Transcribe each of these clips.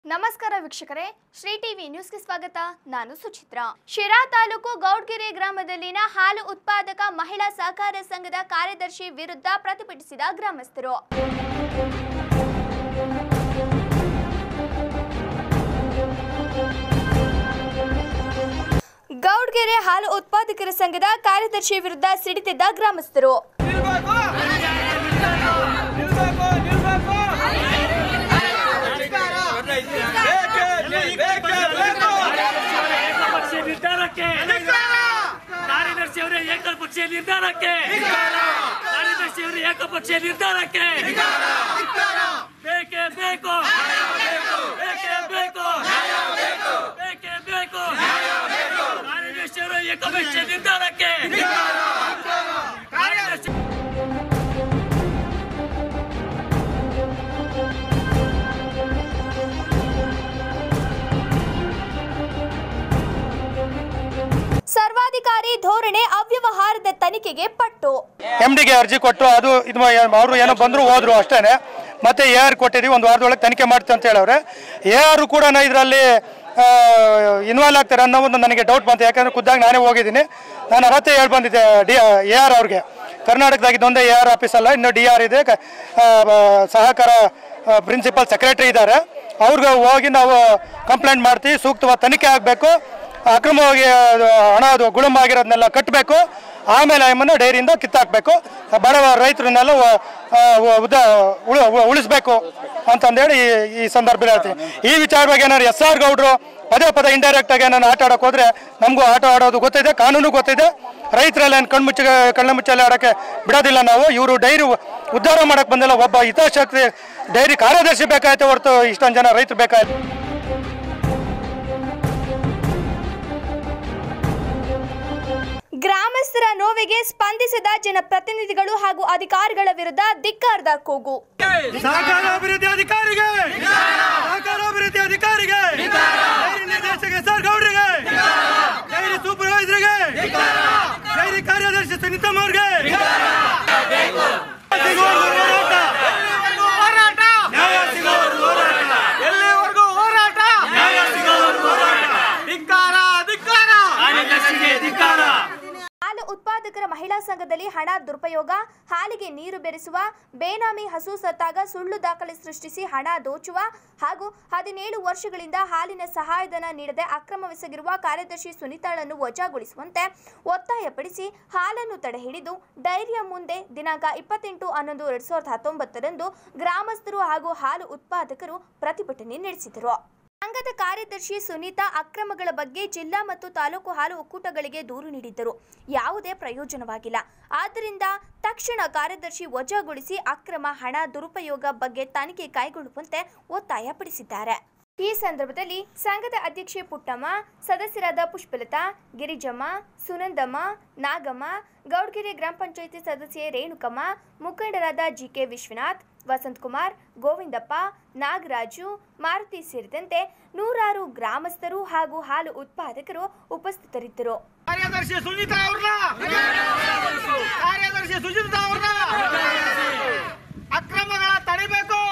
ನಮಸ್ಕಾರ ವೀಕ್ಷಕರೇ ಶ್ರೀ ಟಿವಿ ನ್ಯೂಸ್ಗೆ ಸ್ವಾಗತ ನಾನು ಸುಚಿತ್ರಾ ಶಿರಾ ತಾಲೂಕು ಗೌಡ್ಗೆರೆ ಗ್ರಾಮದಲ್ಲಿನ ಹಾಲು ಉತ್ಪಾದಕ ಮಹಿಳಾ ಸಹಕಾರ ಸಂಘದ ಕಾರ್ಯದರ್ಶಿ ವಿರುದ್ಧ ಪ್ರತಿಭಟಿಸಿದ ಗ್ರಾಮಸ್ಥರು ಗೌಡ್ಗೆರೆ ಹಾಲು ಉತ್ಪಾದಕರ ಸಂಘದ ಕಾರ್ಯದರ್ಶಿ ವಿರುದ್ಧ ಸಿಡಿತಿದ್ದ ಗ್ರಾಮಸ್ಥರು ನಿಲ್ಬೇಕು ನಿಲ್ಬೇಕು ನಿಲ್ಬೇಕು ಬೇಕೇ ಬೇಕು ಏಕಪಕ್ಷೀಯ ನಿರ್ಧಾರಕ್ಕೆ ಕಾರ್ಯದರ್ಶಿಯವರೇ ಏಕಪಕ್ಷೀಯ ನಿರ್ಧಾರಕ್ಕೆ ಕಾರ್ಯದರ್ಶಿಯವರೇ ಏಕಪಕ್ಷೀಯ ನಿರ್ಧಾರಕ್ಕೆ ಬೇಕೇ ಬೇಕು ಬೇಕೇ ಬೇಕು ಬೇಕೇ ಬೇಕು ಕಾರ್ಯದರ್ಶಿಯವರೇ ಏಕಪಕ್ಷೀಯ ನಿರ್ಧಾರಕ್ಕೆ ಕಾರ್ಯದರ್ಶಿ ಸರ್ವಾಧಿಕಾರಿ ಧೋರಣೆ ಅವ್ಯವಹಾರದ ತನಿಖೆಗೆ ಪಟ್ಟು ಎಮ್ ಡಿಗೆ ಅರ್ಜಿ ಕೊಟ್ಟು ಅದು ಇದು ಅವರು ಏನೋ ಬಂದರು ಹೋದ್ರು ಅಷ್ಟೇ ಮತ್ತೆ ಎ ಆರ್ ಕೊಟ್ಟಿದ್ದೀವಿ ಒಂದು ವಾರದೊಳಗೆ ತನಿಖೆ ಮಾಡ್ತೀವಿ ಅಂತ ಹೇಳವ್ರೆ ಎ ಆರು ಕೂಡ ಇದರಲ್ಲಿ ಇನ್ವಾಲ್ವ್ ಆಗ್ತಾರೆ ಅನ್ನೋ ಒಂದು ನನಗೆ ಡೌಟ್ ಬಂತು ಯಾಕಂದ್ರೆ ಖುದ್ದಾಗಿ ನಾನೇ ಹೋಗಿದ್ದೀನಿ ನಾನು ಅವತ್ತೇ ಹೇಳಿ ಬಂದಿದ್ದೆ ಡಿ ಎ ಆರ್ ಅವ್ರಿಗೆ ಕರ್ನಾಟಕದಾಗ ಇದೊಂದೇ ಎ ಆರ್ ಆಫೀಸ್ ಅಲ್ಲ ಇನ್ನು ಡಿ ಆರ್ ಇದೆ ಕ- ಆ, ಬ- ಸಹಕಾರ ಪ್ರಿನ್ಸಿಪಲ್ ಸೆಕ್ರೆಟರಿ ಇದ್ದಾರೆ ಅವ್ರಿಗೆ ಹೋಗಿ ನಾವು ಕಂಪ್ಲೇಂಟ್ ಮಾಡ್ತೀವಿ ಸೂಕ್ತವಾದ ತನಿಖೆ ಆಗಬೇಕು ಅಕ್ರಮವಾಗಿ ಅದು ಹಣ ಅದು ಗುಳುಮ ಆಗಿರೋದನ್ನೆಲ್ಲ ಕಟ್ಟಬೇಕು ಆಮೇಲೆ ಅಮ್ಮನ್ನು ಡೈರಿಯಿಂದ ಕಿತ್ತಾಕಬೇಕು ಬಡವ ರೈತರನ್ನೆಲ್ಲ ವ- ಆ, ವ- ಉದ ಉಳು- ಉಳು- ಉಳಿಸ್ಬೇಕು ಅಂತಂದೇಳಿ ಈ ಈ ಸಂದರ್ಭದಲ್ಲಿ ಹೇಳ್ತೀನಿ ಈ ವಿಚಾರವಾಗಿ ಏನಾದ್ರು ಎಸ್ ಆರ್ ಗೌಡ್ರು ಪದೇ ಪದೇ ಇಂಡೈರೆಕ್ಟ್ ಆಗಿ ನಾನು ಆಟ ಆಡೋಕೆ ಹೋದ್ರೆ ನಮಗೂ ಆಟ ಆಡೋದು ಗೊತ್ತಿದೆ ಕಾನೂನು ಗೊತ್ತಿದೆ ರೈತರೆಲ್ಲ ಏನು ಕಣ್ಮುಚ್ಚ ಕಣ್ಣ ಮುಚ್ಚಲೆ ಆಡೋಕ್ಕೆ ಬಿಡೋದಿಲ್ಲ ನಾವು ಇವರು ಡೈರಿ ಉದ್ಧಾರ ಮಾಡಕ್ಕೆ ಬಂದಿಲ್ಲ ಒಬ್ಬ ಹಿತಾಸಕ್ತಿ ಡೈರಿ ಕಾರ್ಯದರ್ಶಿ ಬೇಕಾಯ್ತು ಹೊರತು ಇಷ್ಟೊಂದು ಜನ ರೈತರು ಬೇಕಾಯ್ತು ಗ್ರಾಮಸ್ಥರ ನೋವಿಗೆ ಸ್ಪಂದಿಸಿದ ಜನಪ್ರತಿನಿಧಿಗಳು ಹಾಗೂ ಅಧಿಕಾರಿಗಳ ವಿರುದ್ಧ ಧಿಕ್ಕಾರದ ಕೂಗು ಸಹಕಾರ ಅಭಿವೃದ್ಧಿ ಅಧಿಕಾರಿಗೆ ಸಹಕಾರ ಅಭಿವೃದ್ಧಿ ಅಧಿಕಾರಿಗೆ ಡೈರಿ ನಿರ್ದೇಶಕ ಎಸ್ ಆರ್ ಗೌಡ್ರಿಗೆ ಡೈರಿ ಸೂಪರ್ವೈಸರ್ಗೆ ಡೈರಿ ಕಾರ್ಯದರ್ಶಿ ಸುನೀತಮ್ಮ ಅವ್ರಿಗೆ ಸಿಗುವವರೆಗೂ ಹೋರಾಟ. ನ್ಯಾಯ ಸಿಗುವವರೆಗೂ ಹೋರಾಟ. ಎಲ್ಲಿವರೆಗೂ ಹೋರಾಟ ನ್ಯಾಯ ಸಿಗುವವರೆಗೂ ಹೋರಾಟ ಧಿಕ್ಕಾರ ಧಿಕ್ಕಾರ ಕಾರ್ಯದರ್ಶಿಗೆ ಧಿಕ್ಕಾರ ಹಾಲು ಉತ್ಪಾದಕರ ಮಹಿಳಾ ಸಂಘದಲ್ಲಿ ಹಣ ದುರುಪಯೋಗ ಹಾಲಿಗೆ ನೀರು ಬೆರೆಸುವ ಬೇನಾಮಿ ಹಸು ಸತ್ತಾಗ ಸುಳ್ಳು ದಾಖಲೆ ಸೃಷ್ಟಿಸಿ ಹಣ ದೋಚುವ ಹಾಗೂ ಹದಿನೇಳು ವರ್ಷಗಳಿಂದ ಹಾಲಿನ ಸಹಾಯಧನ ನೀಡದೆ ಅಕ್ರಮವೆಸಗಿರುವ ಕಾರ್ಯದರ್ಶಿ ಸುನೀತಾಳನ್ನು ವಜಾಗೊಳಿಸುವಂತೆ ಒತ್ತಾಯಪಡಿಸಿ ಹಾಲನ್ನು ತಡೆಹಿಡಿದು ಡೈರಿಯ ಮುಂದೆ ದಿನಾಂಕ ಇಪ್ಪತ್ತೆಂಟು ಹನ್ನೊಂದು ಎರಡ್ ಸಾವಿರದ ಹತ್ತೊಂಬತ್ತರಂದು ಗ್ರಾಮಸ್ಥರು ಹಾಗೂ ಹಾಲು ಉತ್ಪಾದಕರು ಪ್ರತಿಭಟನೆ ನಡೆಸಿದರು ಸಂಘದ ಕಾರ್ಯದರ್ಶಿ ಸುನೀತಾ ಅಕ್ರಮಗಳ ಬಗ್ಗೆ ಜಿಲ್ಲಾ ಮತ್ತು ತಾಲೂಕು ಹಾಲು ಒಕ್ಕೂಟಗಳಿಗೆ ದೂರು ನೀಡಿದ್ದರು ಯಾವುದೇ ಪ್ರಯೋಜನವಾಗಿಲ್ಲ ಆದ್ದರಿಂದ ತಕ್ಷಣ ಕಾರ್ಯದರ್ಶಿ ವಜಾಗೊಳಿಸಿ ಅಕ್ರಮ ಹಣ ದುರುಪಯೋಗ ಬಗ್ಗೆ ತನಿಖೆ ಕೈಗೊಳ್ಳುವಂತೆ ಒತ್ತಾಯಪಡಿಸಿದ್ದಾರೆ ಈ ಸಂದರ್ಭದಲ್ಲಿ ಸಂಘದ ಅಧ್ಯಕ್ಷೆ ಪುಟ್ಟಮ್ಮ ಸದಸ್ಯರಾದ ಪುಷ್ಪಲತಾ ಗಿರಿಜಮ್ಮ ಸುನಂದಮ್ಮ ನಾಗಮ್ಮ ಗೌಡ್ಗೆರೆ ಗ್ರಾಮ ಪಂಚಾಯಿತಿ ಸದಸ್ಯೆ ರೇಣುಕಮ್ಮ ಮುಖಂಡರಾದ ಜಿಕೆ ವಿಶ್ವನಾಥ್ ವಸಂತ್ ಕುಮಾರ್ ಗೋವಿಂದಪ್ಪ ನಾಗರಾಜು ಮಾರುತಿ ಸೇರಿದಂತೆ ನೂರಾರು ಗ್ರಾಮಸ್ಥರು ಹಾಗೂ ಹಾಲು ಉತ್ಪಾದಕರು ಉಪಸ್ಥಿತರಿದ್ದರು ಕಾರ್ಯದರ್ಶಿ ಸುಜಿತಾ ಅವ್ರನ್ನ ಕಾರ್ಯದರ್ಶಿ ಸುಜಿತಾ ಅವ್ರನ್ನ ಅಕ್ರಮಗಳ ತಡಿಬೇಕು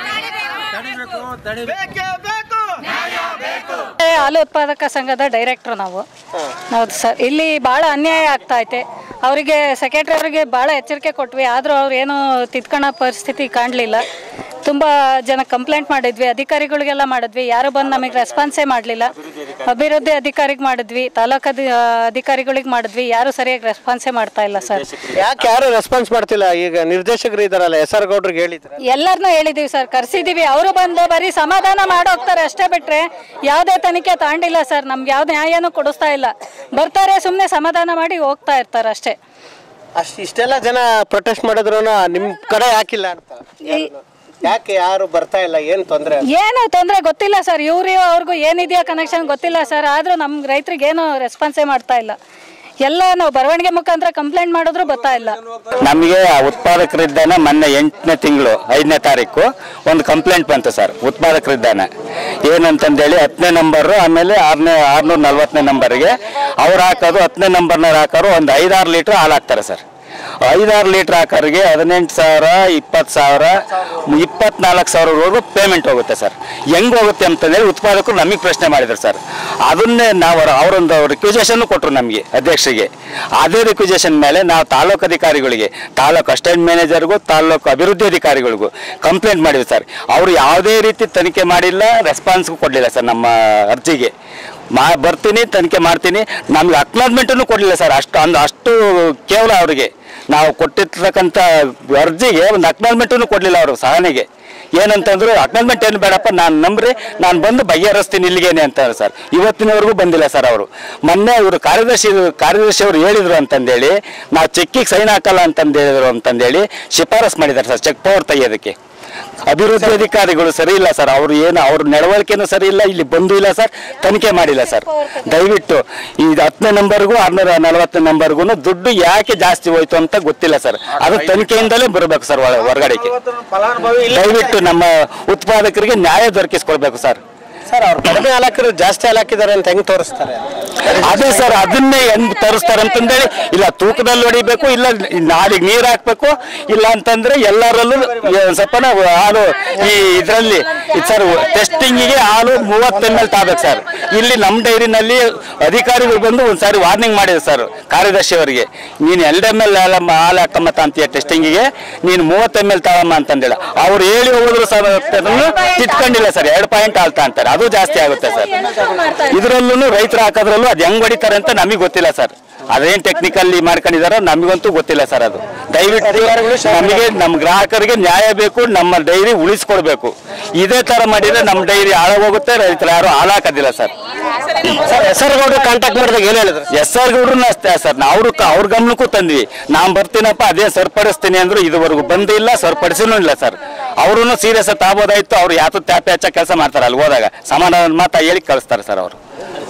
ಬೇಕೇ ಬೇಕು ಏ, ಹಾಲು ಉತ್ಪಾದಕ ಸಂಘದ ಡೈರೆಕ್ಟರ್ ನಾವು ಹೌದು ಸರ್ ಇಲ್ಲಿ ಭಾಳ ಅನ್ಯಾಯ ಆಗ್ತಾ ಐತೆ ಅವರಿಗೆ ಸೆಕ್ರೆಟರಿ ಅವರಿಗೆ ಭಾಳ ಎಚ್ಚರಿಕೆ ಕೊಟ್ವಿ ಆದರೂ ಅವ್ರು ಏನು ತಿದ್ಕೊಳ್ಳೋ ಪರಿಸ್ಥಿತಿ ಕಾಣಲಿಲ್ಲ ತುಂಬ ಜನ ಕಂಪ್ಲೇಂಟ್ ಮಾಡಿದ್ವಿ ಅಧಿಕಾರಿಗಳಿಗೆಲ್ಲ ಮಾಡಿದ್ವಿ ಯಾರು ಬಂದು ನಮಗೆ ರೆಸ್ಪಾನ್ಸೇ ಮಾಡಲಿಲ್ಲ ಅಭಿವೃದ್ಧಿ ಅಧಿಕಾರಿಗೆ ಮಾಡಿದ್ವಿ ತಾಲೂಕು ಅಧಿ ಅಧಿಕಾರಿಗಳಿಗೆ ಮಾಡಿದ್ವಿ ಯಾರು ಸರಿಯಾಗಿ ರೆಸ್ಪಾನ್ಸೇ ಮಾಡ್ತಾ ಇಲ್ಲ ಸರ್ ಯಾಕೆ ಯಾರು ರೆಸ್ಪಾನ್ಸ್ ಮಾಡ್ತಿಲ್ಲ ಈಗ ನಿರ್ದೇಶಕರು ಇದಾರಲ್ಲ ಎಸ್ ಆರ್ ಗೌಡ್ರಿಗೆ ಹೇಳಿದ್ರ ಎಲ್ಲರನ್ನೂ ಹೇಳಿದೀವಿ ಸರ್ ಕರ್ಸಿದೀವಿ ಅವರು ಬಂದು ಬರೀ ಸಮಾಧಾನ ಮಾಡೋಗ್ತಾರೆ ಅಷ್ಟೇ ಬಿಟ್ರೆ ಯಾವುದೇ ತನಿಖೆ ತಾಂಡಿಲ್ಲ ಸರ್ ನಮ್ಗೆ ಯಾವ ನ್ಯಾಯನೂ ಕೊಡಿಸ್ತಾ ಇಲ್ಲ ಬರ್ತಾರೆ ಸುಮ್ಮನೆ ಸಮಾಧಾನ ಮಾಡಿ ಹೋಗ್ತಾ ಇರ್ತಾರೆ ಅಷ್ಟೇ ಅಷ್ಟು ಇಷ್ಟೆಲ್ಲ ಜನ ಪ್ರೊಟೆಸ್ಟ್ ಮಾಡಿದ್ರು ನಿಮ್ ಕಡೆ ಹಾಕಿಲ್ಲ ಅಂತ ಯಾರನ್ನು? ಯಾಕೆ ಯಾರು ಬರ್ತಾ ಇಲ್ಲ ಏನ್ ತೊಂದ್ರೆ ಏನು ತೊಂದರೆ ಗೊತ್ತಿಲ್ಲ ಸರ್ ಇವ್ರು ಅವ್ರಿಗೂ ಏನಿದೆಯಾ ಕನೆಕ್ಷನ್ ಗೊತ್ತಿಲ್ಲ ಸರ್ ಆದರೂ ನಮ್ಮ ರೈತರಿಗೆ ಏನು ರೆಸ್ಪಾನ್ಸೇ ಮಾಡ್ತಾ ಇಲ್ಲ ಎಲ್ಲ ನಾವು ಬರವಣಿಗೆ ಮುಖಾಂತರ ಕಂಪ್ಲೇಂಟ್ ಮಾಡಿದ್ರು ಬರ್ತಾ ಇಲ್ಲ ನಮಗೆ ಉತ್ಪಾದಕರಿದ್ದಾನೆ ಮೊನ್ನೆ ಎಂಟನೇ ತಿಂಗಳು ಐದನೇ ತಾರೀಕು ಒಂದು ಕಂಪ್ಲೇಂಟ್ ಬಂತು ಸರ್ ಉತ್ಪಾದಕರಿದ್ದಾನೆ ಏನಂತಂದೇಳಿ ಹತ್ತನೇ ನಂಬರು ಆಮೇಲೆ ಆರನೇ ಆರ್ನೂರ ನಲ್ವತ್ತನೇ ನಂಬರ್ಗೆ ಅವ್ರು ಹಾಕೋದು ಹತ್ತನೇ ನಂಬರ್ನವ್ರು ಹಾಕೋರು ಒಂದು ಐದಾರು ಲೀಟ್ರ್ ಹಾಲು ಹಾಕ್ತಾರೆ ಸರ್ ಐದಾರು ಲೀಟ್ರ್ ಹಾಕೋರಿಗೆ ಹದಿನೆಂಟು ಸಾವಿರ ಇಪ್ಪತ್ತು ಸಾವಿರ ಇಪ್ಪತ್ನಾಲ್ಕು ಸಾವಿರವರೆಗೂ ಪೇಮೆಂಟ್ ಹೋಗುತ್ತೆ ಸರ್ ಹೆಂಗ್ ಹೋಗುತ್ತೆ ಅಂತಂದೇಳಿ ಉತ್ಪಾದಕರು ನಮಗೆ ಪ್ರಶ್ನೆ ಮಾಡಿದ್ರು ಸರ್ ಅದನ್ನೇ ನಾವು ಅವ್ರ- ಅವರೊಂದು ರಿಕ್ವಿಸೇಷನ್ ಕೊಟ್ಟರು ನಮಗೆ ಅಧ್ಯಕ್ಷರಿಗೆ ಅದೇ ರಿಕ್ವಿಸೇಷನ್ ಮೇಲೆ ನಾವು ತಾಲೂಕು ಅಧಿಕಾರಿಗಳಿಗೆ ತಾಲೂಕು ಅಸಿಸ್ಟೆಂಟ್ ಮ್ಯಾನೇಜರ್ಗೂ ತಾಲೂಕು ಅಭಿವೃದ್ಧಿ ಅಧಿಕಾರಿಗಳಿಗೂ ಕಂಪ್ಲೇಂಟ್ ಮಾಡಿದ್ವಿ ಸರ್ ಅವರು ಯಾವುದೇ ರೀತಿ ತನಿಖೆ ಮಾಡಿಲ್ಲ ರೆಸ್ಪಾನ್ಸ್ ಕೊಡಲಿಲ್ಲ ಸರ್ ನಮ್ಮ ಅರ್ಜಿಗೆ ಮಾ ಬರ್ತೀನಿ ತನಿಖೆ ಮಾಡ್ತೀನಿ ನಮ್ಗೆ ಅಕ್ನಾಜ್ಮೆಂಟನ್ನು ಕೊಡಲಿಲ್ಲ ಸರ್ ಅಷ್ಟು ಅಂದ್ ಅಷ್ಟು ಕೇವಲ ಅವರಿಗೆ ನಾವು ಕೊಟ್ಟಿರ್ತಕ್ಕಂಥ ಅರ್ಜಿಗೆ ಒಂದು ಅಕ್ನಾಜ್ಮೆಂಟನ್ನು ಕೊಡಲಿಲ್ಲ ಅವರು ಸಹನೆಗೆ ಏನಂತಂದ್ರು ಅಕ್ನಾಜ್ಮೆಂಟ್ ಏನು ಬೇಡಪ್ಪ ನಾನು ನಂಬ್ರಿ ನಾನು ಬಂದು ಬಗೆಹರಿಸ್ತೀನಿ ಇಲ್ಲಿಗೇನೆ ಅಂತಾರೆ ಸರ್ ಇವತ್ತಿನವರೆಗೂ ಬಂದಿಲ್ಲ ಸರ್ ಅವರು ಮೊನ್ನೆ ಇವರು ಕಾರ್ಯದರ್ಶಿ ಕಾರ್ಯದರ್ಶಿ ಅವರು ಹೇಳಿದ್ರು ಅಂತಂದೇಳಿ ನಾವು ಚೆಕ್ಕಿಗೆ ಸೈನ್ ಹಾಕಲ್ಲ ಅಂತಂದು ಹೇಳಿದ್ರು ಅಂತಂದೇಳಿ ಶಿಫಾರಸ್ ಮಾಡಿದ್ದಾರೆ ಸರ್ ಚೆಕ್ ಪವರ್ ತೆಗಿಯೋದಕ್ಕೆ ಅಭಿವೃದ್ಧಿ ಅಧಿಕಾರಿಗಳು ಸರಿ ಇಲ್ಲ ಸರ್ ಅವ್ರು ಏನು ಅವ್ರ ನಡವಳಿಕೆನೂ ಸರಿ ಇಲ್ಲ ಇಲ್ಲಿ ಬಂದು ಇಲ್ಲ ಸರ್ ತನಿಖೆ ಮಾಡಿಲ್ಲ ಸರ್ ದಯವಿಟ್ಟು ಈ ಹತ್ತನೇ ನಂಬರ್ಗೂ ಆರ್ನೂರ ನಲವತ್ತನೇ ನಂಬರ್ಗೂ ದುಡ್ಡು ಯಾಕೆ ಜಾಸ್ತಿ ಹೋಯ್ತು ಅಂತ ಗೊತ್ತಿಲ್ಲ ಸರ್ ಅದು ತನಿಖೆಯಿಂದಲೇ ಬರಬೇಕು ಸರ್ ಒಳ- ಹೊರಗಡೆಗೆ ದಯವಿಟ್ಟು ನಮ್ಮ ಉತ್ಪಾದಕರಿಗೆ ನ್ಯಾಯ ದೊರಕಿಸ್ಕೊಡ್ಬೇಕು ಸರ್ ಸರ್ ಅವ್ರು ಕಡಿಮೆ ಹಾಲು ಹಾಕಿದ್ರು ಜಾಸ್ತಿ ಹಾಲು ಹಾಕಿದ್ದಾರೆ ಅಂತ ಹೆಂಗ್ ತೋರಿಸ್ತಾರೆ ಅದೇ ಸರ್ ಅದನ್ನೇ ಹೆಂಗ್ ತರಿಸ್ತಾರೆ ಅಂತಂದೇಳಿ ಇಲ್ಲ ತೂಕದಲ್ಲಿ ಹೊಡಿಬೇಕು ಇಲ್ಲ ನಾಲಿಗೆ ನೀರು ಹಾಕ್ಬೇಕು ಇಲ್ಲ ಅಂತಂದ್ರೆ ಎಲ್ಲರಲ್ಲೂ ಒಂದ್ ಸ್ವಲ್ಪ ನಾವು ಹಾಲು ಈ ಇದರಲ್ಲಿ ಸರ್ ಟೆಸ್ಟಿಂಗಿಗೆ ಹಾಲು ಮೂವತ್ತು ಎಮ್ ಎಲ್ ತಾಬೇಕು ಸರ್ ಇಲ್ಲಿ ನಮ್ಮ ಡೈರಿನಲ್ಲಿ ಅಧಿಕಾರಿಗಳು ಬಂದು ಒಂದ್ಸಾರಿ ವಾರ್ನಿಂಗ್ ಮಾಡಿದೆ ಸರ್ ಕಾರ್ಯದರ್ಶಿ ಅವರಿಗೆ ನೀನು ಎರಡು ಎಮ್ ಎಲ್ ಹಾಲು ಹಾಕಮ್ಮ ತಾಂತೀಯ ಟೆಸ್ಟಿಂಗಿಗೆ ನೀನು ಮೂವತ್ತು ಎಮ್ ಎಲ್ ತಗೊಮ್ಮ ಅಂತಂದೇಳಿ ಅವ್ರು ಹೇಳಿ ಹೋದ್ರು ಸರ್ ಅದನ್ನು ತಿಟ್ಕೊಂಡಿಲ್ಲ ಸರ್ ಎರಡು ಪಾಯಿಂಟ್ ಹಾಲ್ತಾ ಅಂತಾರೆ ಅದು ಜಾಸ್ತಿ ಆಗುತ್ತೆ ಸರ್ ಇದರಲ್ಲೂ ರೈತರು ಹಾಕೋದ್ರಲ್ಲೂ ಅದು ಹೆಂಗ್ ಹೊಡಿತಾರೆ ಅಂತ ನಮಗೆ ಗೊತ್ತಿಲ್ಲ ಸರ್ ಅದೇನ್ ಟೆಕ್ನಿಕಲ್ಲಿ ಮಾಡ್ಕೊಂಡಿದಾರೋ ನಮಗಂತೂ ಗೊತ್ತಿಲ್ಲ ಸರ್ ಅದು ದಯವಿಟ್ಟು ನಮಗೆ ನಮ್ಮ ಗ್ರಾಹಕರಿಗೆ ನ್ಯಾಯ ಬೇಕು ನಮ್ಮ ಡೈರಿ ಉಳಿಸ್ಕೊಡ್ಬೇಕು ಇದೇ ತರ ಮಾಡಿದ್ರೆ ನಮ್ಮ ಡೈರಿ ಹಾಳಾಗೋಗುತ್ತೆ ರೈತರು ಯಾರು ಹಾಳಾಕೋದಿಲ್ಲ ಸರ್ ಸರ್ ಹೆಸರುಗೌಡರು ಕಾಂಟ್ಯಾಕ್ಟ್ ಮಾಡಿದಾಗ ಏನು ಹೇಳಿದ್ರು ಎಸ್ ಆರ್ ಗೌಡ್ರನ್ನ ಅಷ್ಟೇ ಸರ್ ನಾವು ಅವ್ರ ಗಮನಕ್ಕೂ ತಂದ್ವಿ ನಾನ್ ಬರ್ತೀನಪ್ಪ ಅದೇ ಸರಿಪಡಿಸ್ತೀನಿ ಅಂದ್ರು ಇದುವರೆಗೂ ಬಂದಿಲ್ಲ ಸರಿಪಡಿಸಿನೂ ಇಲ್ಲ ಸರ್ ಅವ್ರೂ ಸೀರಿಯಸ್ ತಾಬೋದಾಯ್ತು ಅವ್ರು ಯಾತು ತ್ಯಾಪೆ ಹಚ್ಚ ಕೆಲಸ ಮಾಡ್ತಾರೆ ಅಲ್ಲಿ ಹೋದಾಗ ಸಮಾಧಾನ ಮಾತಾ ಹೇಳಿ ಕಳಿಸ್ತಾರೆ ಸರ್ ಅವರು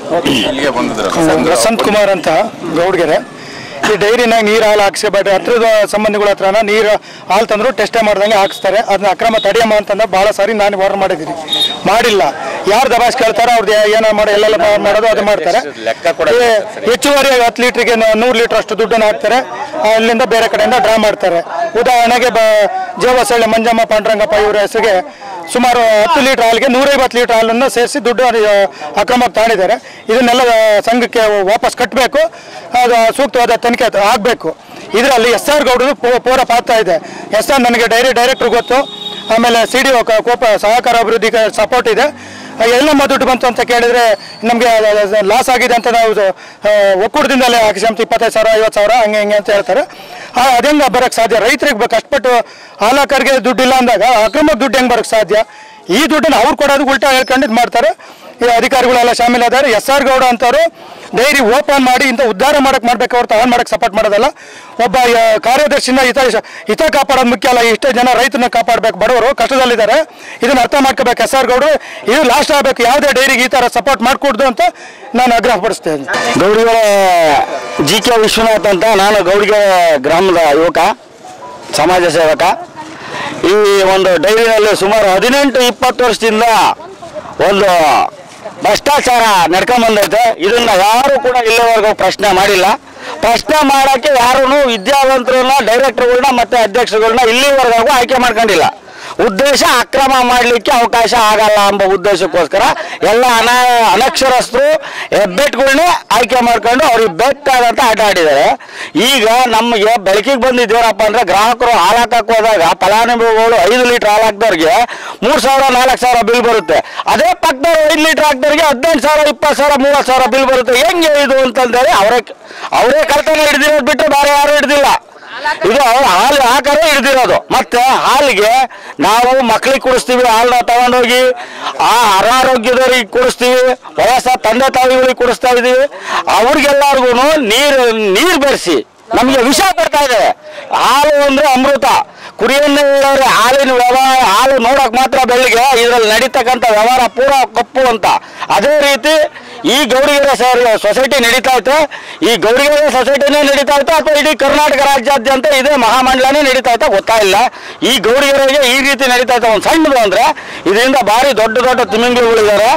ವಸಂತ್ ಕುಮಾರ್ ಅಂತ ಗೌಡ್ಗೆರೆ ಈ ಡೈರಿನಾಗ ನೀರು ಹಾಲು ಹಾಕ್ಸ್ಕೊಬೇಡ್ರಿ ಹತ್ರದ ಸಂಬಂಧಿಗಳ ಹತ್ರನ ನೀರು ಹಾಲು ತಂದ್ರು ಟೆಸ್ಟೇ ಮಾಡ್ದಂಗೆ ಹಾಕ್ಸ್ತಾರೆ ಅದನ್ನ ಅಕ್ರಮ ತಡೆಯಮ್ಮ ಅಂತಂದ ಭಾಳ ಸಾರಿ ನಾನು ವಾರ್ನ್ ಮಾಡಿದ್ದೀನಿ ಮಾಡಿಲ್ಲ ಯಾರು ದಬಾಸ್ ಕೇಳ್ತಾರೋ ಅವ್ರದ್ದು ಏನೋ ಮಾಡೋ ಎಲ್ಲೆಲ್ಲ ಬಾ- ಮಾಡೋದು ಅದು ಮಾಡ್ತಾರೆ ಲೆಕ್ಕ ಕೊಡಲ್ಲ ಈ ಹೆಚ್ಚುವರಿ ಹತ್ತು ಲೀಟ್ರಿಗೆ ನೂರು ಲೀಟರ್ ಅಷ್ಟು ದುಡ್ಡನ್ನು ಹಾಕ್ತಾರೆ ಅಲ್ಲಿಂದ ಬೇರೆ ಕಡೆಯಿಂದ ಡ್ರಾ ಮಾಡ್ತಾರೆ ಉದಾಹರಣೆಗೆ ಬ ಜೀವಸಳ್ಳಿ ಮಂಜಮ್ಮ ಪಾಂಡುರಂಗಪ್ಪ ಇವರ ಹೆಸರಿಗೆ ಸುಮಾರು ಹತ್ತು ಲೀಟರ್ ಹಾಲಿಗೆ ನೂರೈವತ್ತು ಲೀಟರ್ ಹಾಲನ್ನು ಸೇರಿಸಿ ದುಡ್ಡು ಆ, ಅಕ್ರಮಕ್ಕೆ ತಾಣಿದ್ದಾರೆ ಇದನ್ನೆಲ್ಲ ಆ, ಸಂಘಕ್ಕೆ ವಾಪಸ್ ಕಟ್ಟಬೇಕು ಅದು ಸೂಕ್ತವಾದ ತನಿಖೆ ಆಗಬೇಕು ಇದರಲ್ಲಿ ಎಸ್ ಆರ್ ಗೌಡರು ಪೂ- ಪೂರ ಪಾತ್ರ ಇದೆ ಎಸ್ ಆರ್ ನನಗೆ ಡೈರಿ ಡೈರೆಕ್ಟ್ರ್ ಗೊತ್ತು ಆಮೇಲೆ ಸಿ ಡಿ ಕೋಪ ಸಹಕಾರ ಅಭಿವೃದ್ಧಿ ಸಪೋರ್ಟ್ ಇದೆ ಎಲ್ಲಮ್ಮ ದುಡ್ಡು ಬಂತು ಅಂತ ಕೇಳಿದ್ರೆ ನಮಗೆ ಲಾಸ್ ಆಗಿದೆ ಅಂತ ನಾವು ಆ, ಒಕ್ಕೂಟದಿಂದಲೇ ಹಾಕಿಸ್ಕೊಂತ ಇಪ್ಪತ್ತೈದು ಸಾವಿರ ಐವತ್ತು ಸಾವಿರ ಹಂಗೆ ಹಿಂಗೆ ಅಂತ ಹೇಳ್ತಾರೆ ಆ, ಅದೆಂಗ ಬರಕ್ಕೆ ಸಾಧ್ಯ ರೈತರಿಗೆ ಬ- ಕಷ್ಟಪಟ್ಟು ಹಾಲಾಕರಿಗೆ ದುಡ್ಡು ಇಲ್ಲ ಅಂದಾಗ ಅಕ್ರಮಕ್ಕೆ ದುಡ್ಡು ಹೆಂಗೆ ಬರಕ್ಕೆ ಸಾಧ್ಯ ಈ ದುಡ್ಡನ್ನು ಅವ್ರು ಕೊಡೋದು ಉಲ್ಟಾ ಹೇಳ್ಕೊಂಡು ಇದು ಮಾಡ್ತಾರೆ ಈ ಅಧಿಕಾರಿಗಳೆಲ್ಲ ಶಾಮೀಲಾದಾರೆ ಎಸ್ ಆರ್ ಗೌಡ ಅಂತವರು ಡೈರಿ ಓಪನ್ ಮಾಡಿ ಇಂಥ ಉದ್ಧಾರ ಮಾಡಕ್ಕೆ ಮಾಡ್ಬೇಕು ಹೊರತು ಆನ್ ಮಾಡಕ್ಕೆ ಸಪೋರ್ಟ್ ಮಾಡೋದಲ್ಲ ಒಬ್ಬ ಆ, ಕಾರ್ಯದರ್ಶಿನ ಹಿತ ಹಿತ ಕಾಪಾಡೋದು ಮುಖ್ಯ ಅಲ್ಲ ಇಷ್ಟೇ ಜನ ರೈತನ ಕಾಪಾಡಬೇಕು ಬಡವರು ಕಷ್ಟದಲ್ಲಿದ್ದಾರೆ ಇದನ್ನ ಅರ್ಥ ಮಾಡ್ಕೋಬೇಕು ಎಸ್ ಆರ್ ಗೌಡರು ಇದು ಲಾಸ್ಟ್ ಆಗಬೇಕು ಯಾವುದೇ ಡೈರಿಗೆ ಈ ಥರ ಸಪೋರ್ಟ್ ಮಾಡಿಕೊಡ್ದು ಅಂತ ನಾನು ಆಗ್ರಹ ಪಡಿಸ್ತೇನೆ ಗೌಡಿಗಳ ಜಿ ಕೆ ವಿಶ್ವನಾಥ್ ಅಂತ ನಾನು ಗೌಡಿಗೆ ಗ್ರಾಮದ ಯುವಕ ಸಮಾಜ ಸೇವಕ ಈ ಒಂದು ಡೈರಿನಲ್ಲಿ ಸುಮಾರು ಹದಿನೆಂಟು ಇಪ್ಪತ್ತು ವರ್ಷದಿಂದ ಒಂದು ಭ್ರಷ್ಟಾಚಾರ ನಡ್ಕೊಂಬಂದೈತೆ ಇದನ್ನ ಯಾರು ಕೂಡ ಇಲ್ಲಿವರೆಗೂ ಪ್ರಶ್ನೆ ಮಾಡಿಲ್ಲ ಪ್ರಶ್ನೆ ಮಾಡೋಕ್ಕೆ ಯಾರೂ ವಿದ್ಯಾವಂತರನ್ನ ಡೈರೆಕ್ಟರ್ಗಳನ್ನ ಮತ್ತೆ ಅಧ್ಯಕ್ಷರುಗಳನ್ನ ಇಲ್ಲಿವರೆಗೂ ಆಯ್ಕೆ ಮಾಡ್ಕೊಂಡಿಲ್ಲ ಉದ್ದೇಶ ಅಕ್ರಮ ಮಾಡಲಿಕ್ಕೆ ಅವಕಾಶ ಆಗಲ್ಲ ಎಂಬ ಉದ್ದೇಶಕ್ಕೋಸ್ಕರ ಎಲ್ಲ ಅನ ಅನಕ್ಷರಸ್ಥರು ಹೆಬ್ಬೆಟ್ಗಳನ್ನೇ ಆಯ್ಕೆ ಮಾಡ್ಕೊಂಡು ಅವ್ರಿಗೆ ಬೇಕಾದಂತ ಆಟ ಆಡಿದ್ದಾರೆ ಈಗ ನಮಗೆ ಬೆಳಕಿಗೆ ಬಂದಿದ್ದೇವಪ್ಪ ಅಂದ್ರೆ ಗ್ರಾಹಕರು ಹಾಲು ಹಾಕಕ್ಕೆ ಹೋದಾಗ ಫಲಾನುಭವಿಗಳು ಐದು ಲೀಟರ್ ಹಾಲು ಹಾಕ್ದವ್ರಿಗೆ ಮೂರು ಸಾವಿರ ನಾಲ್ಕು ಸಾವಿರ ಬಿಲ್ ಬರುತ್ತೆ ಅದೇ ಪಕ್ಕದವ್ರು ಐದು ಲೀಟರ್ ಹಾಕ್ದವ್ರಿಗೆ ಹದಿನೆಂಟು ಸಾವಿರ ಇಪ್ಪತ್ತು ಸಾವಿರ ಮೂವತ್ತು ಸಾವಿರ ಬಿಲ್ ಬರುತ್ತೆ ಹೆಂಗೆ ಇದು ಅಂತಂದೇಳಿ ಅವರೇ ಅವರೇ ಕರ್ತನ ಹಿಡ್ದಿರೋದು ಬಿಟ್ಟರೆ ಬೇರೆ ಯಾರು ಹಿಡ್ದಿಲ್ಲ ಇದು ಅವ್ರು ಹಾಲು ಹಾಕರೇ ಹಿಡ್ದಿರೋದು ಮತ್ತೆ ಹಾಲಿಗೆ ನಾವು ಮಕ್ಳಿಗೆ ಕುಡಿಸ್ತೀವಿ ಹಾಲನ್ನ ತಗೊಂಡೋಗಿ ಆ ಅನಾರೋಗ್ಯದವ್ರಿಗೆ ಕುಡಿಸ್ತೀವಿ ವಯಸ್ಸ ತಂದೆ ತಾಯಿಗಳಿಗೆ ಕುಡಿಸ್ತಾ ಇದೀವಿ ಅವ್ರಿಗೆಲ್ಲರಿಗೂ ನೀರು ನೀರು ಬೆರೆಸಿ ನಮಗೆ ವಿಷ ಕೊಡ್ತಾ ಇದ್ದಾರೆ ಹಾಲು ಅಂದ್ರೆ ಅಮೃತ ಕುರಿಯನ್ನು ಹೇಳೋರೆ ಹಾಲಿನ ವ್ಯವಹಾರ ಹಾಲು ನೋಡಕ್ ಮಾತ್ರ ಬೆಳಿಗ್ಗೆ ಇದರಲ್ಲಿ ನಡೀತಕ್ಕಂಥ ವ್ಯವಹಾರ ಪೂರ ಕಪ್ಪು ಅಂತ ಅದೇ ರೀತಿ ಈ ಗೌರಿಗೆರೆ ಸೊಸೈಟಿ ನಡೀತಾ ಐತೆ ಈ ಗೌರಿಗೆರೆ ಸೊಸೈಟಿನೇ ನಡೀತಾ ಐತೆ ಅಥವಾ ಇಡೀ ಕರ್ನಾಟಕ ರಾಜ್ಯಾದ್ಯಂತ ಇದೇ ಮಹಾಮಂಡಲನೇ ನಡೀತಾ ಐತೆ ಗೊತ್ತಾಯಿಲ್ಲ ಈ ಗೌರಿಗೆರೆಗೆ ಈ ರೀತಿ ನಡೀತಾ ಐತೆ ಒಂದು ಸಣ್ಣದು ಅಂದ್ರೆ ಇದರಿಂದ ಭಾರಿ ದೊಡ್ಡ ದೊಡ್ಡ ತಿಮಿಂಗಿಗಳಿದ್ದಾರೆ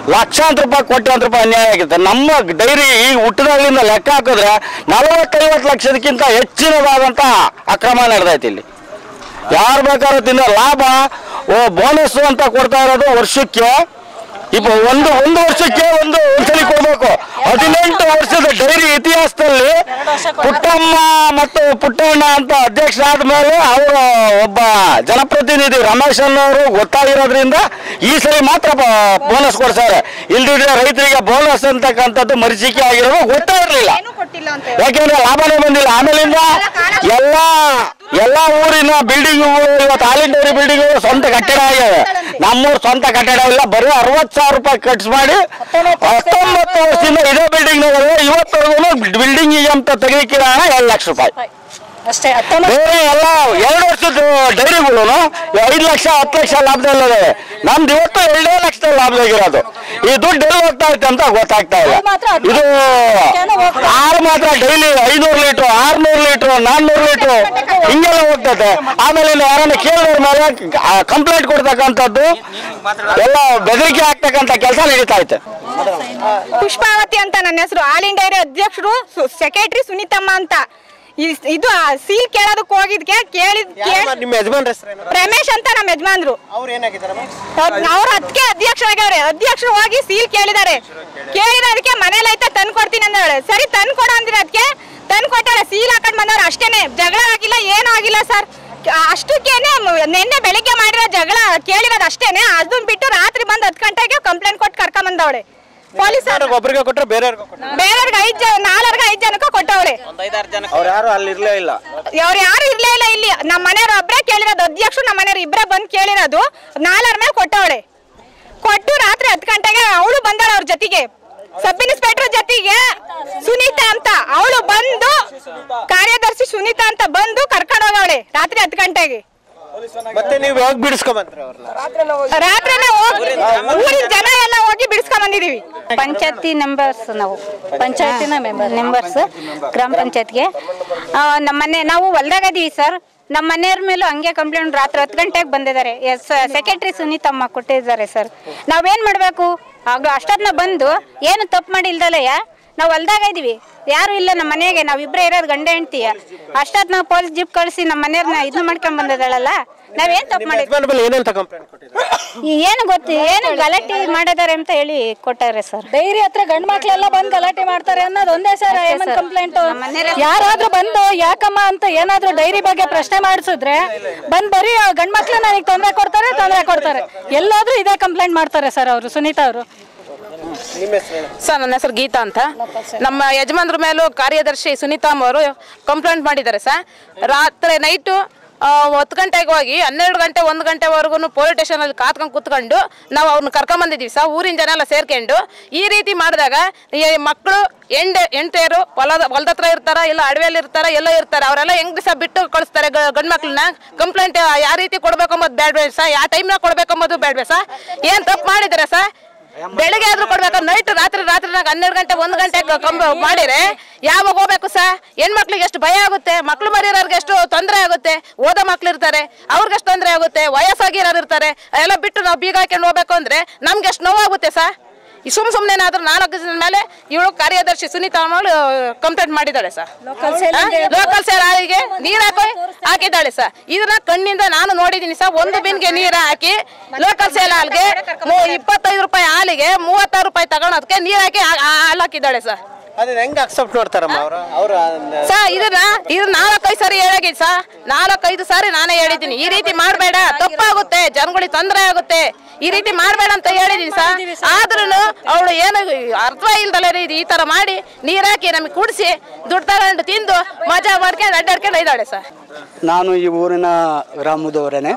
ಲಕ್ಷಾಂತರ ರೂಪಾಯಿ ಕೋಟ್ಯಾಂತರ ರೂಪಾಯಿ ಅನ್ಯಾಯ ಆಗಿದೆ ನಮ್ಮ ಡೈರಿ ಈಗ ಹುಟ್ಟಿದಾಗಲಿಂದ ಲೆಕ್ಕ ಹಾಕಿದ್ರೆ ನಲವತ್ತೈವತ್ತು ಲಕ್ಷದಕ್ಕಿಂತ ಹೆಚ್ಚಿನದಾದಂಥ ಅಕ್ರಮ ನಡೆದೈತಿ ಇಲ್ಲಿ ಯಾರು ಬೇಕಾದ್ರೂ ತಿನ್ನೋ ಲಾಭ ಓ ಬೋನಸ್ ಅಂತ ಕೊಡ್ತಾ ಇರೋದು ವರ್ಷಕ್ಕೆ ಇಪ್ಪ ಒಂದು ಒಂದು ವರ್ಷಕ್ಕೆ ಒಂದು ಒಂದ್ಸಲಿ ಕೊಡ್ಬೇಕು ಹದಿನೆಂಟು ವರ್ಷದ ಡೈರಿ ಇತಿಹಾಸದಲ್ಲಿ ಪುಟ್ಟಮ್ಮ ಮತ್ತು ಪುಟ್ಟಣ್ಣ ಅಂತ ಅಧ್ಯಕ್ಷ ಆದ್ಮೇಲೆ ಅವರು ಒಬ್ಬ ಜನಪ್ರತಿನಿಧಿ ರಮೇಶ್ ಅನ್ನೋರು ಗೊತ್ತಾಗಿರೋದ್ರಿಂದ ಈ ಸರಿ ಮಾತ್ರ ಬೋನಸ್ ಕೊಡ್ತಾರೆ ಇಲ್ದಿದ್ರೆ ರೈತರಿಗೆ ಬೋನಸ್ ಅಂತಕ್ಕಂಥದ್ದು ಮರೀಚಿಕೆ ಆಗಿರೋದು ಗೊತ್ತಾಗಿರ್ಲಿಲ್ಲ ಯಾಕೆಂದ್ರೆ ಲಾಭನೇ ಬಂದಿಲ್ಲ ಆಮೇಲಿಂದ ಎಲ್ಲ ಎಲ್ಲ ಊರಿನ ಬಿಲ್ಡಿಂಗ್ ಇವತ್ತು ಹಾಲಿನ ಡೈರಿ ಬಿಲ್ಡಿಂಗ್ ಸ್ವಂತ ಕಟ್ಟಡ ಆಗ್ಯಾವೆ ನಮ್ಮೂರು ಸ್ವಂತ ಕಟ್ಟಡ ಇಲ್ಲ ಬರೀ ಅರವತ್ತು ಸಾವಿರ ರೂಪಾಯಿ ಖರ್ಚು ಮಾಡಿ ಹತ್ತೊಂಬತ್ತು ವರ್ಷದಿಂದ ಇದೇ ಬಿಲ್ಡಿಂಗ್ ಇವತ್ತವರೆಗೂ ಬಿಲ್ಡಿಂಗ್ ಅಂತ ತೆಗಿಲಿಕ್ಕಿರೋ ಹಣ ಎರಡು ಲಕ್ಷ ರೂಪಾಯಿ ಅಷ್ಟೇ ಹತ್ತೊಂಬತ್ತು ಬೇರೆ ಎಲ್ಲ ಎರಡು ವರ್ಷದ ಡೈರಿಗಳು ಐದು ಲಕ್ಷ ಹತ್ತು ಲಕ್ಷ ಲಾಭದಲ್ಲಿದೆ ನಮ್ದು ಇವತ್ತು ಎರಡೇ ಲಕ್ಷದ ಲಾಭದಾಗಿರೋದು ಈ ದುಡ್ಡು ಎಲ್ಲಿ ಹೋಗ್ತಾ ಐತೆ ಅಂತ ಗೊತ್ತಾಗ್ತಾ ಇಲ್ಲ ಮಾತ್ರ ಹತ್ತು ಇದು ಹಾಲು ಮಾತ್ರ ಡೈಲಿ ಐನೂರು ಲೀಟ್ರು ಆರ್ನೂರು ಲೀಟ್ರು ನಾನ್ನೂರು ಲೀಟ್ರು ಹಿಂಗೆಲ್ಲ ಹೋಗ್ತದೆ ಆಮೇಲೆ ಇನ್ನು ಯಾರನ್ನ ಕೇಳಿದ್ರ ಮೇಲೆ ಕಂಪ್ಲೇಂಟ್ ಕೊಡ್ತಕ್ಕಂಥದ್ದು ಎಲ್ಲ ಬೆದರಿಕೆ ಆಗ್ತಕ್ಕಂಥ ಕೆಲಸ ನಡೀತಾ ಐತೆ ಪುಷ್ಪಾವತಿ ಅಂತ ನನ್ನ ಹೆಸರು ಆಲ್ ಇಂಡಿಯಾ ಡೈರಿ ಅಧ್ಯಕ್ಷರು ಸೆಕ್ರೆಟರಿ ಸುನೀತಮ್ಮ ಅಂತ ಇಸ್- ಇದು ಸೀಲ್ ಕೇಳೋದಕ್ಕೆ ಹೋಗಿದ್ಕೆ ಕೇಳಿದ್ ಕೇಳಿ ಯಾರಮ್ಮ ನಿಮ್ಮ ಯಜಮಾನ್ರ ಹೆಸರೇನು ರಮೇಶ್ ಅಂತ ನಮ್ಮ ಯಜಮಾನ್ರು ಅವ್ರು ಏನಾಗಿದ್ದಾರಮ್ಮ ಅವ್ರ ಅದಕ್ಕೆ ಅಧ್ಯಕ್ಷರಾಗವ್ರೆ ಅಧ್ಯಕ್ಷರು ಹೋಗಿ ಸೀಲ್ ಕೇಳಿದಾರೆ ಕೇಳಿರೋದಕ್ಕೆ ಮನೇಲಿ ಐತೆ ತಂದು ಕೊಡ್ತೀನಿ ಅಂದವಳೆ ಸರಿ ತಂದು ಕೊಡು ಅಂದ್ರೆ ಅದಕ್ಕೆ ತಂದು ಕೊಟ್ಟಾಳೆ ಸೀಲ್ ಹಾಕೊಂಡ್ ಬಂದವ್ರು ಅಷ್ಟೇನೆ ಜಗಳ ಆಗಿಲ್ಲ ಏನೂ ಆಗಿಲ್ಲ ಸರ್ ಅಷ್ಟಕ್ಕೇನೆ ಮ- ನಿನ್ನೆ ಬೆಳಿಗ್ಗೆ ಮಾಡಿರೋ ಜಗಳ ಕೇಳಿರೋದು ಅಷ್ಟೇನೆ ಅದನ್ನ ಬಿಟ್ಟು ರಾತ್ರಿ ಬಂದು ಹತ್ತು ಗಂಟೆಗೆ ಕಂಪ್ಲೇಂಟ್ ಕೊಟ್ಟು ಕರ್ಕೊಂಡ್ ಬಂದವಳೆ ಪೊಲೀಸರು ಒಬ್ಬರಿಗೆ ಕೊಟ್ರೆ ಬೇರೆಯವ್ರಿಗೆ ಕೊಟ್ರೆ ಬೇರೆಯವ್ರಿಗೆ ಐದ್ ಜನ ನಾಲ್ವರ್ಗೆ ಐದ್ ಜನಕ್ಕೆ ಕೊಟ್ಟವ್ರೆ ಅವ್ರು ಯಾರು ಅಲ್ಲಿ ಇರ್ಲೇ ಇಲ್ಲ ಅವ್ರು ಯಾರು ಇರ್ಲೇ ಇಲ್ಲ ಇಲ್ಲಿ ನಮ್ಮ ಮನೆಯವ್ರು ಒಬ್ರೇ ಕೇಳಿರೋದು ಅಧ್ಯಕ್ಷರು ನಮ್ಮ ಮನೆಯವ್ರು ಇಬ್ಬರೇ ಬಂದು ಕೇಳಿರೋದು ನಾಲ್ವರ ಮೇಲೆ ಕೊಟ್ಟವಳೆ ಕೊಟ್ಟು ರಾತ್ರಿ ಹತ್ತು ಗಂಟೆಗೆ ಅವಳು ಬಂದಾಳ ಅವ್ರ ಜೊತೆಗೆ ಸಬ್ ಇನ್ಸ್ಪೆಕ್ಟರ್ ಜೊತೆಗೆ ಸುನೀತಾ ಅಂತ ಅವಳು ಬಂದು ಕಾರ್ಯದರ್ಶಿ ಸುನೀತಾ ಅಂತ ಬಂದು ಕರ್ಕೊಂಡು ಹೋಗವಳೆ ರಾತ್ರಿ ಹತ್ತು ಗಂಟೆಗೆ ಮತ್ತೆ ನೀವು ಯಾವಾಗ ಬಿಡಿಸ್ಕೊಂಬಂದ್ರಿ ಅವ್ರನ್ನ ರಾತ್ರಿನೇ ಹೋಗಿ ಊರಿನ ಜನ ಎಲ್ಲ ಹೋಗಿ ಬಿಡಿಸ್ಕೊಂಡ್ ಬಂದಿದೀವಿ ಪಂಚಾಯತಿ ನಂಬರ್ಸ್ ನಾವು ಪಂಚಾಯತಿನ ಮೆಂಬರ್ ನಂಬರ್ಸ್ ಗ್ರಾಮ ಪಂಚಾಯತ್ಗೆ ನಮ್ಮ ಮನೆ ನಾವು ಹೊಲ್ದಾಗ ಇದೀವಿ ಸರ್ ನಮ್ಮ ಮನೆಯವ್ರ ಮೇಲೂ ಹಂಗೆ ಕಂಪ್ಲೇಂಟ್ ರಾತ್ರಿ ಹತ್ತು ಗಂಟೆಗೆ ಬಂದಿದ್ದಾರೆ ಎಸ್ ಸೆಕ್ರೆಟರಿ ಸುನೀತಮ್ಮ ಕೊಟ್ಟಿದ್ದಾರೆ ಸರ್ ನಾವೇನು ಮಾಡಬೇಕು ಆಗ ಅಷ್ಟೊತ್ತಿನ ಬಂದು ಏನು ತಪ್ಪು ಮಾಡಿಲ್ದಲೆಯ ನಾವು ಹೊಲ್ದಾಗ ಇದೀವಿ ಯಾರು ಇಲ್ಲ ನಮ್ಮ ಮನೆಗೆ ನಾವಿಬ್ಬರೇ ಇರೋದು ಗಂಡ ಹೆಂಡ್ತಿಯ ಅಷ್ಟೊತ್ತು ನಾವು ಪೊಲೀಸ್ ಜಿಪ್ ಕಳಿಸಿ ನಮ್ಮ ಮನೆಯವ್ರನ್ನ ಇದನ್ನ ಮಾಡ್ಕೊಂಡ್ ಬಂದಿದ್ದಾಳಲ್ಲ ನಾವೇನು ತಪ್ಪು ನಿಮ್ಮ ಮಾಡಿದ್ವಿ ಯಜಮಾನ್ ಮೇಲೆ ಏನಂತ ಕಂಪ್ಲೇಂಟ್ ಕೊಟ್ಟಿದ್ದಾರೆ ಏನು ಗೊತ್ತು ಏನು ಗಲಾಟೆ ಮಾಡಿದ್ದಾರೆ ಅಂತ ಹೇಳಿ ಕೊಟ್ಟಾರೆ ಸರ್ ಡೈರಿ ಹತ್ರ ಗಂಡ್ ಮಕ್ಳೆಲ್ಲ ಬಂದ್ ಗಲಾಟೆ ಮಾಡ್ತಾರೆ ಅನ್ನೋದು ಒಂದೇ ಸರ್ ಅಷ್ಟೇ ಏಮನ್ ಸರ್. ಕಂಪ್ಲೇಂಟ್ ನಮ್ಮ ಮನೆಯವ್ರೇ- ಯಾರಾದ್ರೂ ಬಂದು ಯಾಕಮ್ಮ ಅಂತ ಏನಾದ್ರೂ ಡೈರಿ ಬಗ್ಗೆ ಪ್ರಶ್ನೆ ಮಾಡಿಸಿದ್ರೆ ಬಂದ್ ಬರೀ ಗಂಡ್ ಮಕ್ಳು ನನಗೆ ತೊಂದರೆ ಕೊಡ್ತಾರೆ ತೊಂದರೆ ಕೊಡ್ತಾರೆ ಎಲ್ಲಾದ್ರೂ ಇದೇ ಕಂಪ್ಲೇಂಟ್ ಮಾಡ್ತಾರೆ ಸರ್ ಅವರು ಸುನೀತಾ ಅವರು ನಿಮ್ಮ ಹೆಸರು ಸರ್ ನನ್ನ ಹೆಸರು ಗೀತಾ ಅಂತ ನಮ್ಮ ಯಜಮಾನ್ರ ಮೇಲೂ ಕಾರ್ಯದರ್ಶಿ ಸುನೀತಾಮ್ ಅವರು ಕಂಪ್ಲೇಂಟ್ ಮಾಡಿದ್ದಾರೆ ಸರ್ ರಾತ್ರಿ ನೈಟು ಹತ್ತು ಗಂಟೆಗೆ ಹೋಗಿ ಹನ್ನೆರಡು ಗಂಟೆ ಒಂದು ಗಂಟೆವರೆಗೂ ಪೊಲೀಸ್ ಸ್ಟೇಷನಲ್ಲಿ ಕಾತ್ಕೊಂಡು ಕೂತ್ಕೊಂಡು ನಾವು ಅವ್ರನ್ನ ಕರ್ಕೊಂಬಂದಿದ್ದೀವಿ ಸರ್ ಊರಿನ ಜನ ಎಲ್ಲ ಸೇರ್ಕೊಂಡು ಈ ರೀತಿ ಮಾಡಿದಾಗ ಈ ಮಕ್ಕಳು ಎಂಡ ಹೆಂಡ್ತಿಯರು ಹೊಲದ ಹೊಲದ ಹತ್ರ ಇರ್ತಾರ ಇಲ್ಲ ಅಡವಿಯಲ್ಲಿ ಇರ್ತಾರ ಎಲ್ಲ ಇರ್ತಾರೆ ಅವರೆಲ್ಲ ಹೆಂಗ್ ದಿವಸ ಬಿಟ್ಟು ಕಳಿಸ್ತಾರೆ ಗಂಡು ಮಕ್ಳನ್ನ ಕಂಪ್ಲೇಂಟ್ ಯಾವ ರೀತಿ ಕೊಡ್ಬೇಕು ಅಂಬೋದು ಬೇಡ ಸರ್ ಯಾವ ಟೈಮ್ನಾಗ ಕೊಡ್ಬೇಕು ಅಂಬೋದು ಬೇಡ ಸರ್ ಏನು ತಪ್ಪು ಮಾಡಿದ್ದಾರೆ ಸರ್ ಬೆಳಗ್ಗೆ ಆದ್ರೂ ಕೊಡ್ಬೇಕು ನೈಟ್ ರಾತ್ರಿ ರಾತ್ರಿ ಹನ್ನೆರಡು ಗಂಟೆ ಒಂದು ಗಂಟೆ ಕಂಬ ಮಾಡಿದ್ರೆ ಯಾವಾಗ ಹೋಗ್ಬೇಕು ಸರ್ ಹೆಣ್ಮಕ್ಳಿಗೆ ಎಷ್ಟು ಭಯ ಆಗುತ್ತೆ ಮಕ್ಳು ಮರಿಯೋರಿಗೆ ಎಷ್ಟು ತೊಂದರೆ ಆಗುತ್ತೆ ಓದೋ ಮಕ್ಳು ಇರ್ತಾರೆ ಅವ್ರಿಗೆ ಎಷ್ಟು ತೊಂದರೆ ಆಗುತ್ತೆ ವಯಸ್ಸಾಗಿರೋರು ಇರ್ತಾರೆ ಎಲ್ಲ ಬಿಟ್ಟು ನಾವು ಬೀಗ ಹಾಕೊಂಡು ಹೋಗ್ಬೇಕು ಅಂದ್ರೆ ನಮ್ಗೆ ಎಷ್ಟು ನೋವಾಗುತ್ತೆ ಸರ್ ಈ ಸುಮ್ ಸುಮ್ಮನೆನಾದ್ರೂ ನಾಲ್ಕು ಜನ ಮೇಲೆ ಇವಳು ಕಾರ್ಯದರ್ಶಿ ಸುನೀತಾ ಅವಳು ಕಂಪ್ಲೇಂಟ್ ಮಾಡಿದ್ದಾಳೆ ಸರ್ ಲೋಕಲ್ ಸೇಲ್ ಹಾಲಿಗೆ ನೀರ್ ಹಾಕಿ ಹಾಕಿದ್ದಾಳೆ ಸರ್ ಇದನ್ನ ಕಣ್ಣಿಂದ ನಾನು ನೋಡಿದ್ದೀನಿ ಸರ್ ಒಂದು ಬಿನ್ಗೆ ನೀರ್ ಹಾಕಿ ಲೋಕಲ್ ಸೇಲ್ ಹಾಲ್ಗೆ ಮೂ- ಇಪ್ಪತ್ತೈದು ರೂಪಾಯಿ ಹಾಲಿಗೆ ಮೂವತ್ತಾರು ರೂಪಾಯಿ ತಗೊಳೋದಕ್ಕೆ ನೀರ್ ಹಾಕಿ ಹಾ- ಹಾಲ್ ಹಾಕಿದ್ದಾಳೆ ಸರ್ ಅದನ್ನ ಹೆಂಗ್ ಅಕ್ಸೆಪ್ಟ್ ಮಾಡ್ತಾರಮ್ಮ ಅವರು ಅವ್ರ ಸರ್ ಇದನ್ನ ಇದು ನಾಲ್ಕೈದು ಸಾರಿ ಹೇಳಾಗಿದೆ ಸರ್ ನಾಲ್ಕೈದು ಸಾರಿ ನಾನೇ ಹೇಳಿದ್ದೀನಿ ಈ ರೀತಿ ಮಾಡಬೇಡ ತಪ್ಪಾಗುತ್ತೆ ಜನಗಳಿಗೆ ತೊಂದರೆ ಆಗುತ್ತೆ ಈ ರೀತಿ ಮಾಡಬೇಡ ಅಂತ ಹೇಳಿದೀನಿ ಸರ್ ಆದ್ರೂ ಅವಳು ಏನು ಅರ್ಥ ಇಲ್ದಲೇ ಇದು ಈ ತರ ಮಾಡಿ ನೀರ್ ಹಾಕಿ ನಮಗೆ ಕುಡಿಸಿ ದುಡ್ಡು ತಗೊಂಡು ತಿಂದು ಮಜಾ ಮಾಡ್ಕೊಂಡು ಅಡ್ಡಾಡ್ಕೊಂಡು ಇದ್ದಾಳೆ ಸರ್ ನಾನು ಈ ಊರಿನ ಗ್ರಾಮದವರೇನೆ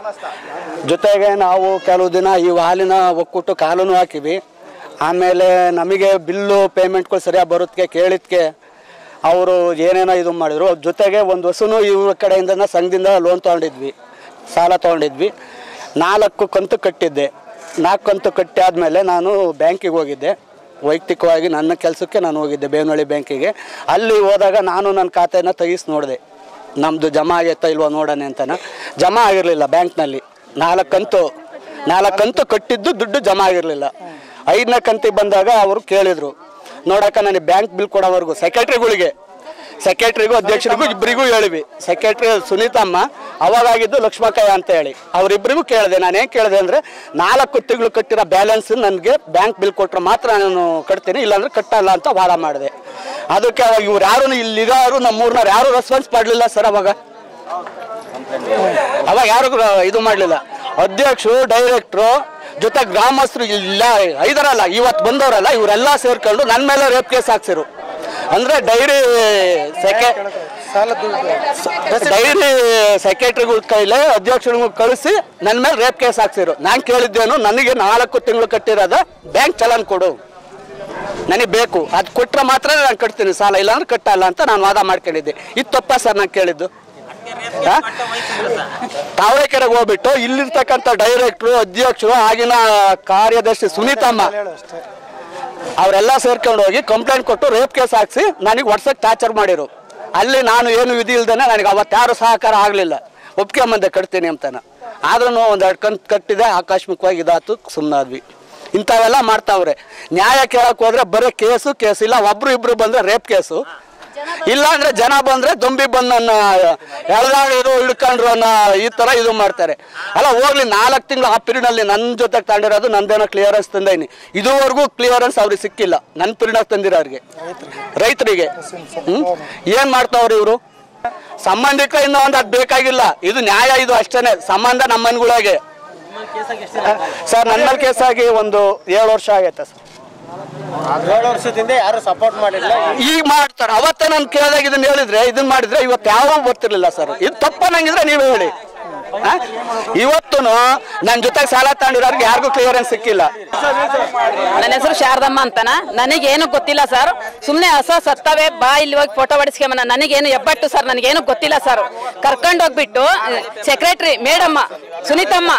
ಜೊತೆಗೆ ನಾವು ಕೆಲವು ದಿನ ಈ ಹಾಲಿನ ಒಕ್ಕೂಟು ಕಾಲೂನು ಹಾಕಿವಿ ಆಮೇಲೆ ನಮಗೆ ಬಿಲ್ಲು ಪೇಮೆಂಟ್ಗಳು ಸರಿಯಾಗಿ ಬರೋದಕ್ಕೆ ಕೇಳಿದ್ಕೆ ಅವರು ಏನೇನೋ ಇದು ಮಾಡಿದ್ರು ಜೊತೆಗೆ ಒಂದು ವರ್ಷನೂ ಇವ್ರ ಕಡೆಯಿಂದ ಸಂಘದಿಂದ ಲೋನ್ ತೊಗೊಂಡಿದ್ವಿ ಸಾಲ ತೊಗೊಂಡಿದ್ವಿ ನಾಲ್ಕು ಕಂತು ಕಟ್ಟಿದ್ದೆ ನಾಲ್ಕು ಕಂತು ಕಟ್ಟಿ ಆದಮೇಲೆ ನಾನು ಬ್ಯಾಂಕಿಗೆ ಹೋಗಿದ್ದೆ ವೈಯಕ್ತಿಕವಾಗಿ ನನ್ನ ಕೆಲಸಕ್ಕೆ ನಾನು ಹೋಗಿದ್ದೆ ಬೇವನಹಳ್ಳಿ ಬ್ಯಾಂಕಿಗೆ ಅಲ್ಲಿ ಹೋದಾಗ ನಾನು ನನ್ನ ಖಾತೆನ ತೆಗಿಸಿ ನೋಡಿದೆ ನಮ್ಮದು ಜಮಾ ಆಗೈತಾ ಇಲ್ವಾ ನೋಡೋಣ ಅಂತನ ಜಮಾ ಆಗಿರಲಿಲ್ಲ ಬ್ಯಾಂಕ್ನಲ್ಲಿ ನಾಲ್ಕು ಕಂತು ನಾಲ್ಕು ಕಂತು ಕಟ್ಟಿದ್ದು ದುಡ್ಡು ಜಮಾ ಆಗಿರಲಿಲ್ಲ ಐದನೇ ಕಂತಿಗೆ ಬಂದಾಗ ಅವರು ಕೇಳಿದ್ರು ನೋಡಕ್ಕ ನನಗೆ ಬ್ಯಾಂಕ್ ಬಿಲ್ ಕೊಡೋವರೆಗೂ ಸೆಕ್ರೆಟ್ರಿಗಳಿಗೆ ಸೆಕ್ರೆಟ್ರಿಗೂ ಅಧ್ಯಕ್ಷರಿಗೂ ಇಬ್ಬರಿಗೂ ಹೇಳಿವಿ ಸೆಕ್ರೆಟ್ರಿ ಸುನೀತಮ್ಮ ಅವಾಗಾಗಿದ್ದು ಲಕ್ಷ್ಮಕ್ಕಯ್ಯ ಅಂತ ಹೇಳಿ ಅವರಿಬ್ಬರಿಗೂ ಕೇಳಿದೆ ನಾನು ಏನು ಕೇಳಿದೆ ಅಂದರೆ ನಾಲ್ಕು ತಿಂಗಳು ಕಟ್ಟಿರೋ ಬ್ಯಾಲೆನ್ಸ್ ನನಗೆ ಬ್ಯಾಂಕ್ ಬಿಲ್ ಕೊಟ್ಟರೆ ಮಾತ್ರ ನಾನು ಕಟ್ತೀನಿ ಇಲ್ಲಾಂದ್ರೆ ಕಟ್ಟಲ್ಲ ಅಂತ ವಾದ ಮಾಡಿದೆ ಅದಕ್ಕೆ ಅವಾಗ ಇವ್ರು ಯಾರು ಇಲ್ಲಿರೋರು ನಮ್ಮೂರ್ನವ್ರು ಯಾರು ರೆಸ್ಪಾನ್ಸ್ ಮಾಡಲಿಲ್ಲ ಸರ್ ಅವಾಗ ಅವಾಗ ಯಾರು ಇದು ಮಾಡಲಿಲ್ಲ ಅಧ್ಯಕ್ಷರು ಡೈರೆಕ್ಟ್ರು ಜೊತೆ ಗ್ರಾಮಸ್ಥರು ಇಲ್ಲ ಐದರಲ್ಲ ಇವತ್ತು ಬಂದವರಲ್ಲ ಇವರೆಲ್ಲ ಸೇರ್ಕೊಂಡು ನನ್ನ ಮೇಲೆ ರೇಪ್ ಕೇಸ್ ಹಾಕ್ಸಿರು ಅಂದ್ರೆ ಡೈರಿ ಸೆಕೆ ಡೈರಿ ಸೆಕ್ರೆಟರಿಗಳ ಕೈಲೇ ಅಧ್ಯಕ್ಷರಿಗೂ ಕಳಿಸಿ ನನ್ನ ಮೇಲೆ ರೇಪ್ ಕೇಸ್ ಹಾಕ್ಸಿರು ನಾನು ಕೇಳಿದ್ದೇನು ನನಗೆ ನಾಲ್ಕು ತಿಂಗಳು ಕಟ್ಟಿರೋದ ಬ್ಯಾಂಕ್ ಚಲನ್ ಕೊಡು ನನಗೆ ಬೇಕು ಅದು ಕೊಟ್ಟರೆ ಮಾತ್ರ ನಾನು ಕಟ್ತೀನಿ ಸಾಲ ಇಲ್ಲಾಂದ್ರೆ ಕಟ್ಟಲ್ಲ ಅಂತ ನಾನು ವಾದ ಮಾಡ್ಕೊಂಡಿದ್ದೆ ಇದು ತಪ್ಪ ಸರ್ ನಾನು ಕೇಳಿದ್ದು ಆ? ತಾವರೆಕೆರೆಗೆ ಹೋಗ್ಬಿಟ್ಟು ಇಲ್ಲಿರ್ತಕ್ಕಂಥ ಡೈರೆಕ್ಟ್ರು ಅಧ್ಯಕ್ಷರು ಆಗಿನ ಕಾರ್ಯದರ್ಶಿ ಸುನೀತಮ್ಮ ಅವರೆಲ್ಲ ಸೇರ್ಕೊಂಡು ಹೋಗಿ ಕಂಪ್ಲೇಂಟ್ ಕೊಟ್ಟು ರೇಪ್ ಕೇಸ್ ಹಾಕ್ಸಿ ನನಗೆ ವರ್ಷಕ್ಕೆ ಟಾರ್ಚರ್ ಮಾಡಿರು ಅಲ್ಲಿ ನಾನು ಏನು ವಿಧಿ ಇಲ್ದೇನೆ ನನಗೆ ಅವತ್ತು ಯಾರು ಸಹಕಾರ ಆಗಲಿಲ್ಲ ಒಪ್ಕೊಂಬಂದೆ ಕಟ್ತೀನಿ ಅಂತಾನ ಆದ್ರೂ ಒಂದೆರಡು ಕಂತು ಕಟ್ಟಿದೆ ಆಕಸ್ಮಿಕವಾಗಿ ಇದಾತು ಸುಮ್ಮನಾದ್ವಿ ಇಂಥವೆಲ್ಲ ಮಾಡ್ತಾವ್ರೆ ನ್ಯಾಯ ಕೇಳಕ್ ಹೋದ್ರೆ ಬರೀ ಕೇಸು ಕೇಸ್ ಇಲ್ಲ ಒಬ್ರು ಇಬ್ರು ಬಂದ್ರೆ ರೇಪ್ ಕೇಸು ಇಲ್ಲ ಅಂದ್ರೆ ಜನ ಬಂದ್ರೆ ದೊಂಬಿ ಬಂದ್ ನನ್ನ ಎಳ್ದಾಡಿರು ಹಿಡ್ಕೊಂಡ್ರು ಅನ್ನೋ ಈ ತರ ಇದು ಮಾಡ್ತಾರೆ ಅಲ್ಲ ಹೋಗ್ಲಿ ನಾಲ್ಕು ತಿಂಗಳು ಆ period ಅಲ್ಲಿ ನನ್ನ ಜೊತೆಗೆ ತಗೊಂಡಿರೋದು ನಂದೇನೋ ಕ್ಲಿಯರೆನ್ಸ್ ತಂದೀನಿ ಇದುವರೆಗೂ ಕ್ಲಿಯರೆನ್ಸ್ ಅವ್ರಿಗೆ ಸಿಕ್ಕಿಲ್ಲ ನನ್ನ ಪಿರಿಯಡ್ ತಂದಿರೋರಿಗೆ ರೈತರಿಗೆ ಹ್ಮ್ ಏನ್ ಮಾಡ್ತಾವ್ರಿ ಇವರು ಸಂಬಂಧಿಕರಿಂದ ಒಂದು ಅದು ಬೇಕಾಗಿಲ್ಲ ಇದು ನ್ಯಾಯ ಇದು ಅಷ್ಟೇನೆ ಸಂಬಂಧ ನಮ್ಮ ಮನೆಗಳಿಗೆ ಸರ್ ನನ್ನ ಮೇಲೆ ಕೇಸ್ ಆಗಿ ಒಂದು ಏಳು ವರ್ಷ ಆಗೈತೆ ಸರ್ ಏಳು ವರ್ಷದಿಂದ ಯಾರು ಸಪೋರ್ಟ್ ಮಾಡಿಲ್ಲ ಈಗ ಮಾಡ್ತಾರೆ ಅವತ್ತೇ ನಾನು ಕೇಳಿದಾಗ ಇದನ್ನ ಹೇಳಿದ್ರೆ ಇದನ್ನ ಮಾಡಿದ್ರೆ ಇವತ್ತು ಯಾವ ಗೊತ್ತಿರ್ಲಿಲ್ಲ ಸರ್ ಇದು ತಪ್ಪನಂಗಿದ್ರೆ ನೀವು ಹೇಳಿ ಇವತ್ತು ನನ್ನ ಜೊತೆಗೆ ಸಾಲ ತಗೊಂಡಿರೋರ್ಗೆ ಯಾರಿಗೂ ಕ್ಲಿಯರೆನ್ಸ್ ಸಿಕ್ಕಿಲ್ಲ ನನ್ನ ಹೆಸರು ಶಾರದಮ್ಮ ಅಂತನ ನನಗೇನು ಗೊತ್ತಿಲ್ಲ ಸರ್ ಸುಮ್ಮನೆ ಹಸ ಸತ್ತವೆ ಬಾ ಇಲ್ಲಿ ಹೋಗಿ ಫೋಟೋ ಹೊಡಿಸ್ಕೊಂಬನ ನನಗೇನು ಎಬ್ಬಟ್ಟು ಸರ್ ನನಗೇನು ಗೊತ್ತಿಲ್ಲ ಸರ್ ಕರ್ಕೊಂಡು ಹೋಗ್ಬಿಟ್ಟು ಸೆಕ್ರೆಟ್ರಿ ಮೇಡಮ್ಮ ಸುನೀತಮ್ಮ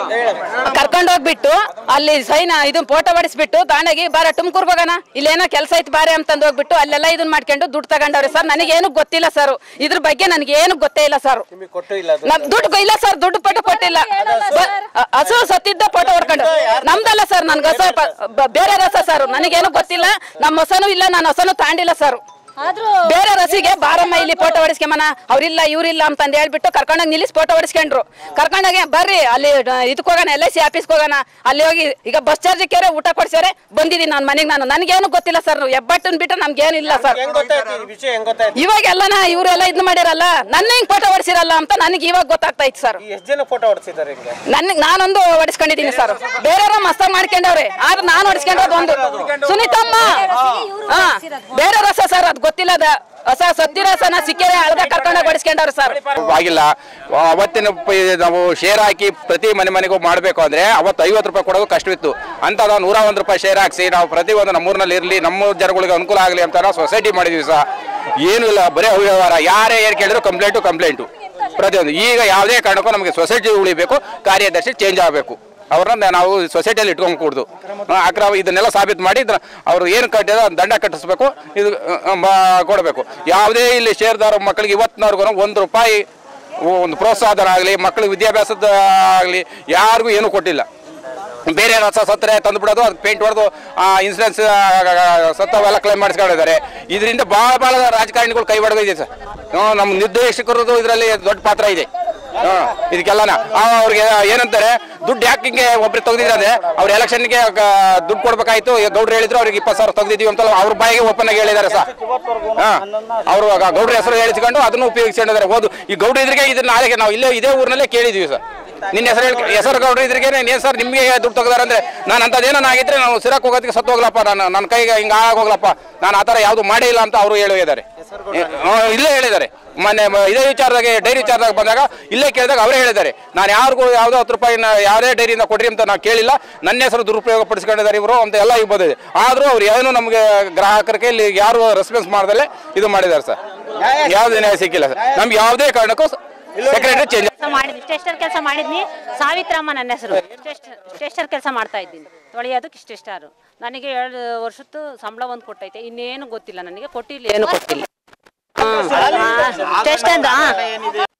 ಕರ್ಕೊಂಡು ಹೋಗ್ಬಿಟ್ಟು ಅಲ್ಲಿ ಸೈನ್ ಇದು ಫೋಟೋ ಹೊಡಿಸ್ಬಿಟ್ಟು ತಾನಾಗಿ ಬಾರ ತುಮಕೂರ್ಗೆ ಹೋಗೋಣ ಇಲ್ಲೇನೋ ಕೆಲಸ ಐತೆ ಬಾರೆ ಅಂತಂದು ಹೋಗ್ಬಿಟ್ಟು ಅಲ್ಲೆಲ್ಲ ಇದನ್ನ ಮಾಡ್ಕೊಂಡು ದುಡ್ಡು ತಗೊಂಡವ್ರೆ ಸರ್ ನನಗೇನು ಗೊತ್ತಿಲ್ಲ ಸರ್ ಇದ್ರ ಬಗ್ಗೆ ನನಗೇನು ಗೊತ್ತೇ ಇಲ್ಲ ಸರ್ ನಿಮಗೆ ಕೊಟ್ಟು ಇಲ್ಲ ಅದು ನಮ್ ದುಡ್ಡು ಇಲ್ಲ ಸರ್ ದುಡ್ಡು ಪಟ್ಟು ಕೊಟ್ಟಿಲ್ಲ ಬ- ಅ- ಹಸು ಸತ್ತಿದ್ದ ಫೋಟೋ ಹೊಡ್ಕೊಂಡು ನಮ್ದಲ್ಲ ಸರ್ ನನ್ಗೆ ಹೊಸ ಪ- ಬ- ಬೇರೆ ರಸ ಸರ್ ನನಗೇನು ಗೊತ್ತಿಲ್ಲ ನಮ್ಮ ಹೊಸನು ಇಲ್ಲ ನಾನು ಹೊಸನು ತಾಂಡಿಲ್ಲ ಸರ್ ಬೇರೆ ರಸಿಗೆ ಬಾರಮ್ಮ ಇಲ್ಲಿ ಫೋಟೋ ಹೊಡಿಸ್ಕೊಂಬನ ಅವ್ರಿಲ್ಲ ಇವ್ರಿಲ್ಲ ಅಂತಂದು ಹೇಳ್ಬಿಟ್ಟು ಕರ್ಕೊಂಡೋಗಿ ನಿಲ್ಲಿಸಿ ಫೋಟೋ ಹೊಡಿಸ್ಕೊಂಡ್ರು ಕರ್ಕೊಂಡೋಗಿ ಬರ್ರಿ ಅಲ್ಲಿ ಇದಕ್ಕೆ ಹೋಗೋಣ ಎಲ್ ಐ ಸಿ ಆಫೀಸ್ಗೆ ಹೋಗೋಣ ಅಲ್ಲಿ ಹೋಗಿ ಈಗ ಬಸ್ ಚಾರ್ಜ್ ಕೇರೆ ಊಟ ಕೊಡ್ಸ್ಯಾರೆ ಬಂದಿದ್ದೀನಿ ನಾನು ಮನೆಗೆ ನಾನು ನನಗೇನು ಗೊತ್ತಿಲ್ಲ ಸರ್ ಎಬ್ಬಟ್ಟನ್ ಬಿಟ್ಟು ನಮ್ಗೇನಿಲ್ಲ ಸರ್ ಹೆಂಗ್ ಗೊತ್ತಾಯ್ತು ಈ ವಿಷಯ ಹೆಂಗ್ ಗೊತ್ತಾಯ್ತು ಇವಾಗ ಎಲ್ಲನ ಇವರೆಲ್ಲ ಇದ್ ಮಾಡಿರಲ್ಲ ನನ್ನ ಹಿಂಗ್ ಫೋಟೋ ಹೊಡಿಸಿರಲ್ಲ ಅಂತ ನನಗೆ ಇವಾಗ ಗೊತ್ತಾಗ್ತಾ ಇತ್ತು ಸರ್ ಎಷ್ಟು ಜನ ಫೋಟೋ ಹೊಡ್ಸಿದ್ದಾರೆ ಹಿಂಗೆ ನನ್ ನಾನೊಂದು ಹೊಡಿಸ್ಕೊಂಡಿದ್ದೀನಿ ಸರ್ ಬೇರೆಯವ್ರ ಮಸ್ತ ಮಾಡ್ಕೊಂಡವ್ರೆ ಆದ್ರೆ ನಾನು ಹೊಡಿಸ್ಕೊಂಡದ್ ಒಂದು ಸುನೀತಮ್ಮ ಹಾ ಬೇರೆ ರಸ ಸರ್ ಅದ್ ಗೊತ್ತಿಲ್ಲ ಅದ ಹೊಸ ಸತ್ತಿ ರಸನ ಸಿಕ್ಕಿದ್ರೆ ಅಳ್ದ ಕರ್ಕೊಂಡೋಗಿ ಹೊಡಿಸ್ಕೊಂಡವ್ರು ಸರ್ ಆಗಿಲ್ಲ ಅವತ್ತಿನ ಪ- ನಾವು ಶೇರ್ ಹಾಕಿ ಪ್ರತಿ ಮನೆ ಮನೆಗೂ ಮಾಡಬೇಕು ಅಂದ್ರೆ ಅವತ್ತು ಐವತ್ತು ರೂಪಾಯಿ ಕೊಡೋದು ಕಷ್ಟವಿತ್ತು ಅಂತ ನಾವು ನೂರ ಒಂದು ರೂಪಾಯಿ ಶೇರ್ ಹಾಕ್ಸಿ ನಾವು ಪ್ರತಿ ಒಂದು ನಮ್ಮೂರಿನಲ್ಲಿ ಇರಲಿ ನಮ್ಮ ಜನಗಳಿಗೆ ಅನುಕೂಲ ಆಗಲಿ ಅಂತ ನಾವು ಸೊಸೈಟಿ ಮಾಡಿದ್ವಿ ಸಹ ಏನೂ ಇಲ್ಲ ಬರೀ ಅವ್ಯವಹಾರ ಯಾರೇ ಏನು ಕೇಳಿದ್ರು ಕಂಪ್ಲೇಂಟು ಕಂಪ್ಲೇಂಟು ಪ್ರತಿಯೊಂದು ಈಗ ಯಾವುದೇ ಕಾರಣಕ್ಕೂ ನಮಗೆ ಸೊಸೈಟಿ ಉಳಿಬೇಕು ಕಾರ್ಯದರ್ಶಿ ಚೇಂಜ್ ಆಗಬೇಕು ಅವ್ರನ್ನ ನಾವು ಸೊಸೈಟಿಯಲ್ಲಿ ಇಟ್ಕೊಂಡು ಕೂಡ್ದು ಅಕ್ರಮ ಇದನ್ನೆಲ್ಲ ಸಾಬೀತು ಮಾಡಿ ಇದನ್ನ ಅವ್ರು ಏನು ಕಟ್ಟಿದ ದಂಡ ಕಟ್ಟಿಸ್ಬೇಕು ಇದು ಅಹ್, ಮ- ಕೊಡಬೇಕು ಯಾವುದೇ ಇಲ್ಲಿ ಶೇರ್ದಾರ ಮಕ್ಕಳಿಗೆ ಇವತ್ತಿನವ್ರಿಗೂ ಒಂದು ರೂಪಾಯಿ ಒಂದು ಪ್ರೋತ್ಸಾಹನ ಆಗಲಿ ಮಕ್ಕಳಿಗೆ ವಿದ್ಯಾಭ್ಯಾಸದ ಆಗಲಿ ಯಾರಿಗೂ ಏನೂ ಕೊಟ್ಟಿಲ್ಲ ಬೇರೆ ರಸ ಸತ್ತರೆ ತಂದುಬಿಡೋದು ಅದು ಪೇಂಟ್ ಹೊಡೆದು ಇನ್ಸೂರೆನ್ಸ್ ಸತ್ತವೆಲ್ಲ ಕ್ಲೈಮ್ ಮಾಡಿಸ್ಕೊಂಡಿದ್ದಾರೆ ಇದರಿಂದ ಭಾಳ ಭಾಳ ರಾಜಕಾರಣಿಗಳು ಕೈ ಹೊಡೆದಿದೆ ಸರ್ ಹ್ಮ್, ನಮ್ಮ ನಿರ್ದೇಶಕರದು ಇದರಲ್ಲಿ ದೊಡ್ಡ ಪಾತ್ರ ಇದೆ ಹ್ಮ್, ಇದಕ್ಕೆಲ್ಲನ ಆ, ಅವ್ರಿಗೆ ಏನಂತಾರೆ ದುಡ್ಡು ಯಾಕೆ ಹಿಂಗೆ ಒಬ್ರು ತೆಗ್ದಿದ್ರೆ ಅಂದ್ರೆ ಅವ್ರ ಎಲೆಕ್ಷನ್ಗೆ ದುಡ್ಡು ಕೊಡ್ಬೇಕಾಯ್ತು ಈಗ ಗೌಡ್ರು ಹೇಳಿದ್ರು ಅವ್ರಿಗೆ ಇಪ್ಪತ್ತು ಸಾವಿರ ತೆಗ್ದಿದೀವಿ ಅಂತ ಅವ್ರ ಬಾಯಿಗೆ ಓಪನ್ ಆಗಿ ಹೇಳಿದ್ದಾರೆ ಸರ್ ಹಾ ಅವರು ಗೌಡ್ರ ಹೆಸರು ಹೇಳಿಸ್ಕೊಂಡು ಅದನ್ನು ಉಪಯೋಗಿಸ್ಕೊಂಡಿದ್ದಾರೆ ಹೋದು ಈ ಗೌಡ್ರ ಇದ್ರಿಗೆ ಇದನ್ನ ನಾಳೆಗೆ ನಾವು ಇಲ್ಲೇ ಇದೇ ಊರಿನಲ್ಲೇ ಕೇಳಿದ್ವಿ ಸರ್ ನಿನ್ನ ಹೆಸರು ಹೇಳ್ ಹೆಸರು ಗೌಡ್ರ ಇದ್ರಿಗೆ ಏನ್ ಸರ್ ನಿಮಗೆ ದುಡ್ಡು ತೆಗ್ದಾರೆ ಅಂದ್ರೆ ನಾನು ಅಂಥದ್ದೇನೋ ಆಗಿದ್ರೆ ನಾವು ಸಿರಕ್ ಹೋಗೋದಕ್ಕೆ ಸತ್ತು ಹೋಗ್ಲಪ್ಪ ನಾನು ನನ್ನ ಕೈಗೆ ಹಿಂಗೆ ಆಗೋಗ್ಲಪ್ಪ ನಾನು ಆ ಥರ ಯಾವುದು ಮಾಡೇ ಇಲ್ಲ ಅಂತ ಅವರು ಹೇಳಿದ್ದಾರೆ ಇಲ್ಲೇ ಹೇಳಿದ್ದಾರೆ ಮೊನ್ನೆ ಮ- ಇದೇ ವಿಚಾರದಾಗೆ ಡೈರಿ ವಿಚಾರದಾಗ ಬಂದಾಗ ಇಲ್ಲೇ ಕೇಳಿದಾಗ ಅವರೇ ಹೇಳಿದ್ದಾರೆ ನಾನು ಯಾರಿಗೂ ಯಾವುದೋ ಹತ್ತು ರೂಪಾಯಿನ ಯಾವುದೇ ಡೈರಿಯಿಂದ ಕೊಡ್ರಿ ಅಂತ ನಾವು ಕೇಳಿಲ್ಲ ನನ್ನ ಹೆಸರು ದುರುಪಯೋಗ ಪಡಿಸ್ಕೊಂಡಿದ್ದಾರೆ ಇವರು ಅಂತ ಎಲ್ಲ ಈಗ ಬಂದಿದೆ ಆದರೂ ಅವ್ರು ಏನು ನಮಗೆ ಗ್ರಾಹಕರಿಗೆ ಇಲ್ಲಿ ಯಾರು ರೆಸ್ಪಾನ್ಸ್ ಮಾಡ್ದಲ್ಲೇ ಇದು ಮಾಡಿದ್ದಾರೆ ಸರ್ ಯಾವುದೇ ನ್ಯಾಯ ಸಿಕ್ಕಿಲ್ಲ ಸರ್ ನಮ್ಗೆ ಯಾವುದೇ ಕಾರಣಕ್ಕೂ ಸೆಕ್ರೆಟರಿ ಚೇಂಜ್ ಕೆಲಸ ಮಾಡಿದ್ವಿ ಸ್ಟೇಸ್ಟರ್ ಕೆಲಸ ಮಾಡಿದ್ನಿ ಸಾವಿತ್ರಮ್ಮ ನನ್ನ ಹೆಸರು ಸ್ಟೇಸ್ಟರ್ ಕೆಲಸ ಮಾಡ್ತಾ ಇದ್ದೀನಿ ತೊಳೆಯೋದಕ್ಕೆ ಸ್ಟೇಸ್ಟಾರು ನನಗೆ ಎರಡು ವರ್ಷದ್ದು ಸಂಬಳ ಒಂದು ಕೊಟ್ಟೈತೆ ಇನ್ನೇನು ಗೊತ್ತಿಲ್ಲ ನನಗೆ ಕೊಟ್ಟಿಲ್ಲ ಏನು ಗೊತ್ತಿಲ್ಲ ಸ್ಟೇಸ್ಟ್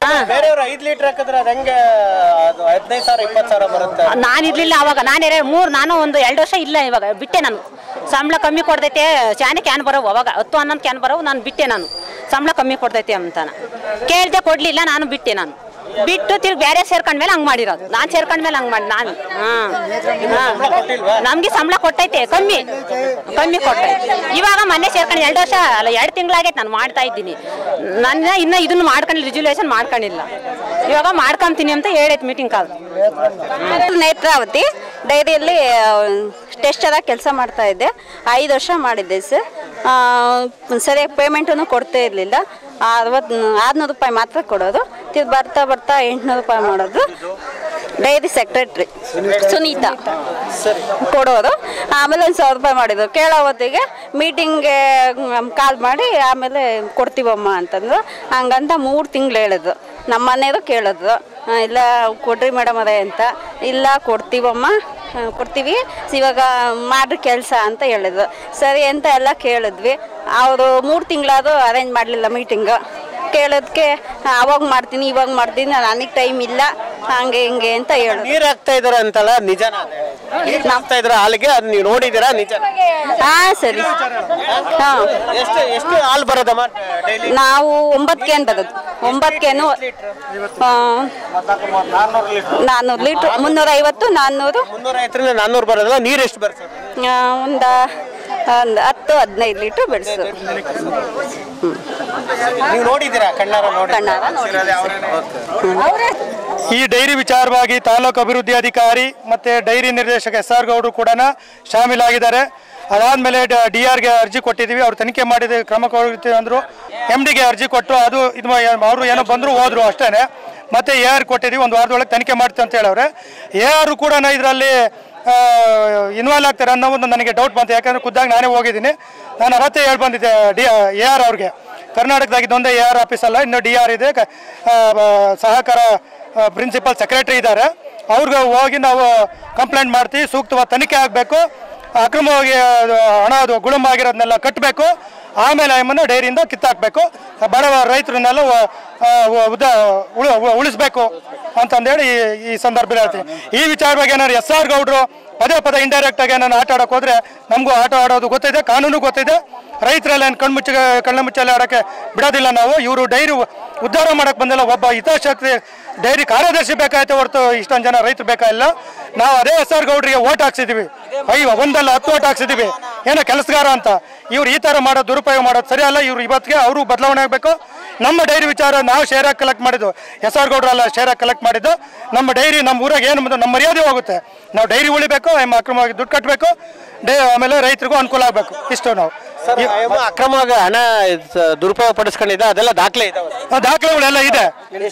ಬೇರೆಯವ್ರು ಐದ್ ಲೀಟರ್ ಹಾಕಿದ್ರೆ ಅದ್ ಹೆಂಗೆ ಅದು ಹದಿನೈದು ಸಾವಿರ ಇಪ್ಪತ್ತು ಸಾವಿರ ಬರುತ್ತೆ ನಾನು ಇರ್ಲಿಲ್ಲ ಅವಾಗ ನಾನು ಎರಡು ಮೂರು ನಾನು ಒಂದು ಎರಡು ವರ್ಷ ಇಲ್ಲ ಇವಾಗ ಬಿಟ್ಟೆ ನಾನು ಸಂಬಳ ಕಮ್ಮಿ ಕೊಡ್ತೈತೆ ಚಾನೆ ಕ್ಯಾನ್ ಬರೋವು ಅವಾಗ ಹತ್ತು ಹನ್ನೊಂದು ಕ್ಯಾನ್ ಬರೋವು ನಾನು ಬಿಟ್ಟೆ ನಾನು ಸಂಬಳ ಕಮ್ಮಿ ಕೊಡ್ತೈತೆ ಅಂತಾನ ಕೇಳ್ದೆ ಕೊಡ್ಲಿಲ್ಲ ನಾನು ಬಿಟ್ಟೆ ನಾನು ಬಿಟ್ಟು ತಿರ್ಗಿ ಬೇರೆ ಸೇರ್ಕೊಂಡ್ಮೇಲೆ ಹಂಗೆ ಮಾಡಿರೋದು ನಾನು ಸೇರ್ಕೊಂಡ್ಮೇಲೆ ಹಂಗೆ ಮಾಡಿ ನಾನು ಹಾಂ ನಮಗೆ ಸಂಬಳ ಕೊಟ್ಟೈತೆ ಕಮ್ಮಿ ಕಮ್ಮಿ ಕೊಟ್ಟೈತೆ ಇವಾಗ ಮೊನ್ನೆ ಸೇರ್ಕೊಂಡು ಎರಡು ವರ್ಷ ಅಲ್ಲ ಎರಡು ತಿಂಗಳಾಗೈತೆ ನಾನು ಮಾಡ್ತಾ ಇದ್ದೀನಿ ನನ್ನ ಇನ್ನು ಇದನ್ನು ಮಾಡ್ಕೊಂಡಿಲ್ಲ ರಿಜುಲೇಷನ್ ಮಾಡ್ಕೊಂಡಿಲ್ಲ ಇವಾಗ ಮಾಡ್ಕೊಂತೀನಿ ಅಂತ ಹೇಳೈತೆ ಮೀಟಿಂಗ್ ಕಾಲ್ ನೇತ್ರಾವತಿ ಡೈರಿಯಲ್ಲಿ ಟೆಸ್ಟರಾಗಿ ಕೆಲಸ ಮಾಡ್ತಾ ಇದ್ದೆ ಐದು ವರ್ಷ ಮಾಡಿದ್ದೆ ಸರ್ ಸರಿಯಾಗಿ ಪೇಮೆಂಟನ್ನು ಕೊಡ್ತಾ ಇರಲಿಲ್ಲ ಅರವತ್ತು ಆರುನೂರು ರೂಪಾಯಿ ಮಾತ್ರ ಕೊಡೋದು ತಿರ್ಗಿ ಬರ್ತಾ ಬರ್ತಾ ಎಂಟುನೂರು ರೂಪಾಯಿ ಮಾಡೋದು ಡೈರಿ ಸೆಕ್ರೆಟ್ರಿ ಸುನೀತಾ ಕೊಡೋರು ಆಮೇಲೆ ಒಂದು ಸಾವಿರ ರೂಪಾಯಿ ಮಾಡಿದ್ರು ಕೇಳೋ ಹೊತ್ತಿಗೆ ಮೀಟಿಂಗ್ಗೆ ಕಾಲ್ ಮಾಡಿ ಆಮೇಲೆ ಕೊಡ್ತೀವಮ್ಮ ಅಂತಂದ್ರು ಹಂಗಂತ ಮೂರು ತಿಂಗಳು ಹೇಳಿದ್ರು ನಮ್ಮ ಮನೆಯವರು ಕೇಳಿದ್ರು ಆ, ಇಲ್ಲ ಕೊಡ್ರಿ ಮೇಡಮ್ ಅದೇ ಅಂತ ಇಲ್ಲ ಕೊಡ್ತೀವಮ್ಮ ಆ, ಕೊಡ್ತೀವಿ ಇವಾಗ ಮಾಡ್ರಿ ಕೆಲಸ ಅಂತ ಹೇಳಿದ್ರು ಸರಿ ಅಂತ ಎಲ್ಲ ಕೇಳಿದ್ವಿ ಅವರು ಮೂರು ತಿಂಗಳಾದರೂ ಅರೇಂಜ್ ಮಾಡಲಿಲ್ಲ ಮೀಟಿಂಗು ಕೇಳೋದಕ್ಕೆ ಅವಾಗ ಮಾಡ್ತೀನಿ ಇವಾಗ ಮಾಡ್ತೀನಿ ನನಗೆ ಟೈಮ್ ಇಲ್ಲ ಹಂಗೆ ಹಿಂಗೆ ಅಂತ ಹೇಳೋದು ನೀರ್ ಹಾಕ್ತಾ ಇದಾರೆ ಅಂತಲ್ಲ ನಿಜನ ನೀರ್ ಹಾಕ್ತಾ ಇದ್ರ ಹಾಲಿಗೆ ಅದ್ ನೀವು ನೋಡಿದೀರಾ ನಿಜ ಹಾ ಸರಿ ಹಾ ಎಷ್ಟು ಎಷ್ಟು ಹಾಲು ಬರೋದಮ್ಮ ಡೈಲಿ ನಾವು ಒಂಬತ್ತು ಕ್ಯಾನ್ ಬರೋದು ಒಂಬತ್ತು ಕ್ಯಾನು ನಾನ್ನೂರು ಲೀಟ್ರ್ ಮುನ್ನೂರ ಐವತ್ತು ನಾನ್ನೂರು ಮುನ್ನೂರ ಐವತ್ತರಿಂದ ನಾನ್ನೂರು ಬರೋದಲ್ಲ ನೀರ್ ಎಷ್ಟು ಬರ್ತದೆ ಒಂದು ಒಂದು ಹತ್ತು ಹದಿನೈದು ಲೀಟ್ರ್ ಬೆಳೆಸೋದು ನೀವು ನೋಡಿದ್ದೀರಾ ಕಣ್ಣಾರ ನೋಡಿ ಈ ಡೈರಿ ವಿಚಾರವಾಗಿ ತಾಲೂಕು ಅಭಿವೃದ್ಧಿ ಅಧಿಕಾರಿ ಮತ್ತೆ ಡೈರಿ ನಿರ್ದೇಶಕ ಎಸ್ ಆರ್ ಗೌಡರು ಕೂಡ ಶಾಮೀಲಾಗಿದ್ದಾರೆ ಅದಾದ್ಮೇಲೆ ಡಿ ಆರ್ಗೆ ಅರ್ಜಿ ಕೊಟ್ಟಿದ್ದೀವಿ ಅವ್ರು ತನಿಖೆ ಮಾಡಿದ ಕ್ರಮ ಕೊಡ್ತೀವಿ ಅಂದ್ರು ಎಮ್ ಡಿಗೆ ಅರ್ಜಿ ಕೊಟ್ಟು ಅದು ಇದು ಅವರು ಏನೋ ಬಂದರು ಹೋದ್ರು ಅಷ್ಟೇನೆ ಮತ್ತೆ ಎ ಆರ್ ಕೊಟ್ಟಿದ್ದೀವಿ ಒಂದು ವಾರದೊಳಗೆ ತನಿಖೆ ಮಾಡ್ತೀವಿ ಅಂತ ಹೇಳವ್ರೆ ಎ ಆರ್ ಕೂಡ ಇದರಲ್ಲಿ ಇನ್ವಾಲ್ವ್ ಆಗ್ತಾರೆ ಅನ್ನೋ ಒಂದು ನನಗೆ ಡೌಟ್ ಬಂತು ಯಾಕಂದ್ರೆ ಖುದ್ದಾಗಿ ನಾನೇ ಹೋಗಿದ್ದೀನಿ ನಾನು ಅವತ್ತೇ ಹೇಳಿ ಬಂದಿದ್ದೆ ಡಿ ಎ ಆರ್ ಅವ್ರಿಗೆ ಕರ್ನಾಟಕದಾಗ ಇದೊಂದೇ ಎ ಆರ್ ಆಫೀಸ್ ಅಲ್ಲ ಇನ್ನು ಡಿ ಆರ್ ಇದೆ ಕ- ಆ, ಬ- ಸಹಕಾರ ಪ್ರಿನ್ಸಿಪಲ್ ಸೆಕ್ರೆಟರಿ ಇದ್ದಾರೆ ಅವ್ರಿಗೆ ಹೋಗಿ ನಾವು ಕಂಪ್ಲೇಂಟ್ ಮಾಡ್ತೀವಿ ಸೂಕ್ತವಾದ ತನಿಖೆ ಆಗಬೇಕು ಅಕ್ರಮವಾಗಿ ಅದು ಹಣ ಅದು ಗುಳುಮ ಆಗಿರೋದನ್ನೆಲ್ಲ ಕಟ್ಟಬೇಕು ಆಮೇಲೆ ಅಮ್ಮನ್ನು ಡೈರಿಯಿಂದ ಕಿತ್ತಾಕಬೇಕು ಬಡವ ರೈತರನ್ನೆಲ್ಲ ವ- ಆ, ವ- ಉದ ಉಳ- ಉಳ- ಉಳಿಸ್ಬೇಕು ಅಂತಂದೇಳಿ ಈ- ಈ ಸಂದರ್ಭದಲ್ಲಿ ಹೇಳ್ತೀನಿ ಈ ವಿಚಾರವಾಗಿ ಏನಾದ್ರು ಎಸ್ ಆರ್ ಗೌಡ್ರು ಪದೇ ಪದೇ ಇಂಡೈರೆಕ್ಟ್ ಆಗಿ ನಾನು ಆಟ ಆಡೋಕೆ ಹೋದ್ರೆ ನಮಗೂ ಆಟ ಆಡೋದು ಗೊತ್ತಿದೆ ಕಾನೂನು ಗೊತ್ತಿದೆ ರೈತರೆಲ್ಲ ಏನು ಕಣ್ಮುಚ್ಚ ಕಣ್ಣ ಮುಚ್ಚಲೆ ಆಡೋಕ್ಕೆ ಬಿಡೋದಿಲ್ಲ ನಾವು ಇವರು ಡೈರಿ ಉದ್ಧಾರ ಮಾಡಕ್ಕೆ ಬಂದಿಲ್ಲ ಒಬ್ಬ ಹಿತಾಸಕ್ತಿ ಡೈರಿ ಕಾರ್ಯದರ್ಶಿ ಬೇಕಾಯ್ತು ಹೊರತು ಇಷ್ಟೊಂದು ಜನ ರೈತರು ಬೇಕಾಗಿಲ್ಲ ನಾವು ಅದೇ ಎಸ್ ಆರ್ ಗೌಡ್ರಿಗೆ ಓಟ್ ಹಾಕ್ಸಿದ್ದೀವಿ ಅಯ್ಯೋ ಒಂದಲ್ಲ ಹತ್ತು ಓಟ್ ಹಾಕ್ಸಿದ್ದೀವಿ ಏನೋ ಕೆಲಸಗಾರ ಅಂತ ಇವ್ರು ಈ ಥರ ಮಾಡೋದು ದುರುಪಯೋಗ ಮಾಡೋದು ಸರಿ ಅಲ್ಲ ಇವ್ರು ಇವತ್ತಿಗೆ ಅವರು ಬದಲಾವಣೆ ಆಗಬೇಕು ನಮ್ಮ ಡೈರಿ ವಿಚಾರ ನಾವು ಶೇರ್ ಹಾಕಿ ಕಲೆಕ್ಟ್ ಮಾಡಿದ್ದು ಎಸ್ ಆರ್ ಗೌಡ್ರಲ್ಲ ಶೇರ್ ಹಾಕಿ ಕಲೆಕ್ಟ್ ಮಾಡಿದ್ದು ನಮ್ಮ ಡೈರಿ ನಮ್ಮ ಊರಾಗ ಏನು ಬಂದು ನಮ್ಮ ಮರ್ಯಾದೆ ಹೋಗುತ್ತೆ ನಾವು ಡೈರಿ ಉಳಿಬೇಕು ಎಮ್ಮ ಅಕ್ರಮವಾಗಿ ದುಡ್ಡು ಕಟ್ಟಬೇಕು ಡೇ ಆಮೇಲೆ ರೈತರಿಗೂ ಅನುಕೂಲ ಆಗಬೇಕು ಇಷ್ಟು ನಾವು ಸರ್ ಅಯ್ಯಮ್ಮ ಅಕ್ರಮವಾಗಿ ಹಣ ಸ- ದುರುಪಯೋಗ ಪಡಿಸ್ಕೊಂಡಿದ್ದ ಅದೆಲ್ಲ ದಾಖಲೆ ಇದಾವೆ ಆ ದಾಖಲೆಗಳೆಲ್ಲ ಇದೆ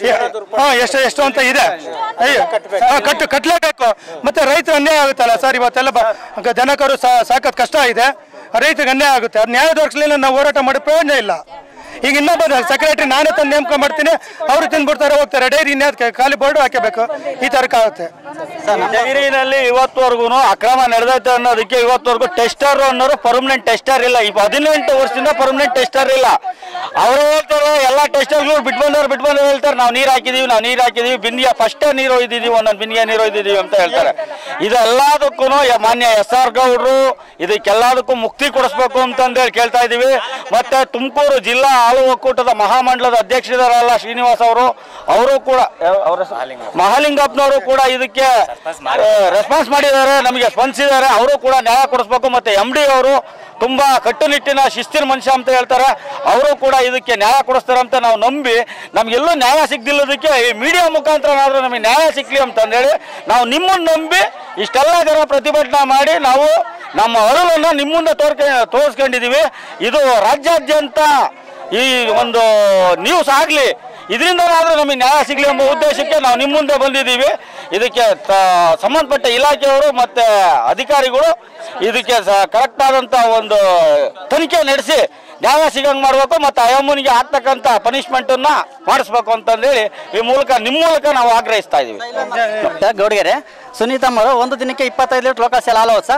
ಹಾ ಎಷ್ಟು ಎಷ್ಟು ಅಂತ ಇದೆ ಅಯ್ಯೋ ಹಾ, ಕಟ್ಟು ಕಟ್ಟಲೇಬೇಕು ಮತ್ತೆ ರೈತರು ಅನ್ಯಾಯ ಆಗುತ್ತಲ್ಲ ಸರ್ ಇವತ್ತೆಲ್ಲ ಬ- ಜನಕರು ಸಾಕತ್ ಕಷ್ಟ ಇದೆ ರೈತರಿಗೆ ಅನ್ಯಾಯ ಆಗುತ್ತೆ ಅದು ನ್ಯಾಯ ದೊರಕಿಸಲಿಲ್ಲ ನಾವು ಹೋರಾಟ ಮಾಡೋ ಪ್ರಯೋಜನ ಇಲ್ಲ ಈಗ ಇನ್ನೊಬ್ಬ ಸೆಕ್ರೆಟರಿ ನಾನೇ ತಂದು ನೇಮಕ ಮಾಡ್ತೀನಿ ಅವರು ತಿಂದ್ಬಿಡ್ತಾರೆ ಹೋಗ್ತಾರೆ ಡೈರಿ ಇನ್ಯಾದ ಖಾಲಿ ಬೋರ್ಡು ಹಾಕಬೇಕು ಈ ತರಕಾಗುತ್ತೆ ಡೈರಿನಲ್ಲಿ ಇವತ್ತವರೆಗೂ ಅಕ್ರಮ ನಡೆದೈತೆ ಅನ್ನೋದಕ್ಕೆ ಇವತ್ತವರೆಗೂ ಟೆಸ್ಟರ್ ಅನ್ನೋರು ಪರ್ಮನೆಂಟ್ ಟೆಸ್ಟರ್ ಇಲ್ಲ ಈಗ ಹದಿನೆಂಟು ವರ್ಷದಿಂದ ಪರ್ಮನೆಂಟ್ ಟೆಸ್ಟರ್ ಇಲ್ಲ ಅವರು ಹೇಳ್ತಾರೆ ಎಲ್ಲ ಟೆಸ್ಟರ್ಗಳು ಬಿಟ್ಟು ಬಂದವ್ರು ಬಿಟ್ಟು ಬಂದವ್ರು ಹೇಳ್ತಾರೆ ನಾವು ನೀರು ಹಾಕಿದೀವಿ ನಾವು ನೀರು ಹಾಕಿದೀವಿ ಬಿಂದಿಗೆ ಫಸ್ಟೇ ನೀರು ಒಯ್ದಿದೀವಿ ಒಂದೊಂದು ಬಿಂದಿಗೆ ನೀರು ಒಯ್ದಿದೀವಿ ಅಂತ ಹೇಳ್ತಾರೆ ಇದೆಲ್ಲದಕ್ಕೂ ಮಾನ್ಯ ಎಸ್ ಆರ್ ಗೌಡ್ರು ಇದಕ್ಕೆಲ್ಲದಕ್ಕೂ ಮುಕ್ತಿ ಕೊಡಿಸ್ಬೇಕು ಅಂತಂದೇಳಿ ಕೇಳ್ತಾ ಇದೀವಿ ಮತ್ತೆ ತುಮಕೂರು ಜಿಲ್ಲಾ ಹಾಲು ಒಕ್ಕೂಟದ ಮಹಾಮಂಡಲದ ಅಧ್ಯಕ್ಷರಲ್ಲ ಶ್ರೀನಿವಾಸ್ ಅವರು ಅವರು ಕೂಡ ಅವ್ರ ಹೆಸರು? ಮಹಾಲಿಂಗಪ್ಪನವರು ಕೂಡ ಇದಕ್ಕೆ ರೆಸ್ಪಾನ್ಸ್ ಮಾಡಿದ್ದಾರೆ ನಮಗೆ ಸ್ಪಂದಿಸಿದ್ದಾರೆ ಅವರು ಕೂಡ ನ್ಯಾಯ ಕೊಡಿಸ್ಬೇಕು ಮತ್ತೆ ಎಂ ಡಿ ಅವರು ತುಂಬಾ ಕಟ್ಟುನಿಟ್ಟಿನ ಶಿಸ್ತಿನ ಮನುಷ್ಯ ಅಂತ ಹೇಳ್ತಾರೆ ಅವರು ಕೂಡ ಇದಕ್ಕೆ ನ್ಯಾಯ ಕೊಡಿಸ್ತಾರೆ ಅಂತ ನಾವು ನಂಬಿ ನಮ್ಗೆಲ್ಲೂ ನ್ಯಾಯ ಸಿಗ್ದಿಲ್ಲದಕ್ಕೆ ಈ ಮೀಡಿಯಾ ಮುಖಾಂತರನಾದ್ರೂ ನಮಗೆ ನ್ಯಾಯ ಸಿಗ್ಲಿ ಅಂತಂದೇಳಿ ನಾವು ನಿಮ್ಮನ್ನು ನಂಬಿ ಇಷ್ಟೆಲ್ಲ ಜನ ಪ್ರತಿಭಟನೆ ಮಾಡಿ ನಾವು ನಮ್ಮ ಅರುಳನ್ನು ನಿಮ್ಮ ಮುಂದೆ ತೋರ್ಕ ತೋರಿಸ್ಕೊಂಡಿದ್ದೀವಿ ಇದು ರಾಜ್ಯಾದ್ಯಂತ ಈ ಒಂದು ನ್ಯೂಸ್ ಆಗಲಿ ಇದರಿಂದನಾದ್ರೂ ನಮಗೆ ನ್ಯಾಯ ಸಿಗಲಿ ಎಂಬ ಉದ್ದೇಶಕ್ಕೆ ನಾವು ನಿಮ್ಮ ಮುಂದೆ ಬಂದಿದ್ದೀವಿ ಇದಕ್ಕೆ ತ- ಸಂಬಂಧಪಟ್ಟ ಇಲಾಖೆಯವರು ಮತ್ತೆ ಅಧಿಕಾರಿಗಳು ಇದಕ್ಕೆ ಕರೆಕ್ಟ್ ಆದಂತ ಒಂದು ತನಿಖೆ ನಡೆಸಿ ನ್ಯಾಯ ಸಿಗಂಗ್ ಮಾಡಬೇಕು ಮತ್ತೆ ಅಯ್ಯಮ್ಮನಿಗೆ ಆಗ್ತಕ್ಕಂಥ ಪನಿಷ್ಮೆಂಟ್ ಅನ್ನ ಮಾಡಿಸ್ಬೇಕು ಅಂತಂದೇಳಿ ಈ ಮೂಲಕ ನಿಮ್ಮ ಮೂಲಕ ನಾವು ಆಗ್ರಹಿಸ್ತಾ ಇದೀವಿ ಗೌಡಿಗೆರೆ ಸುನೀತಮ್ಮರು ಒಂದು ದಿನಕ್ಕೆ ಇಪ್ಪತ್ತೈದು ಲೀಟರ್ ಲೋಕಲ್ ಸೆಲ್ ಹಾಲು ಸರ್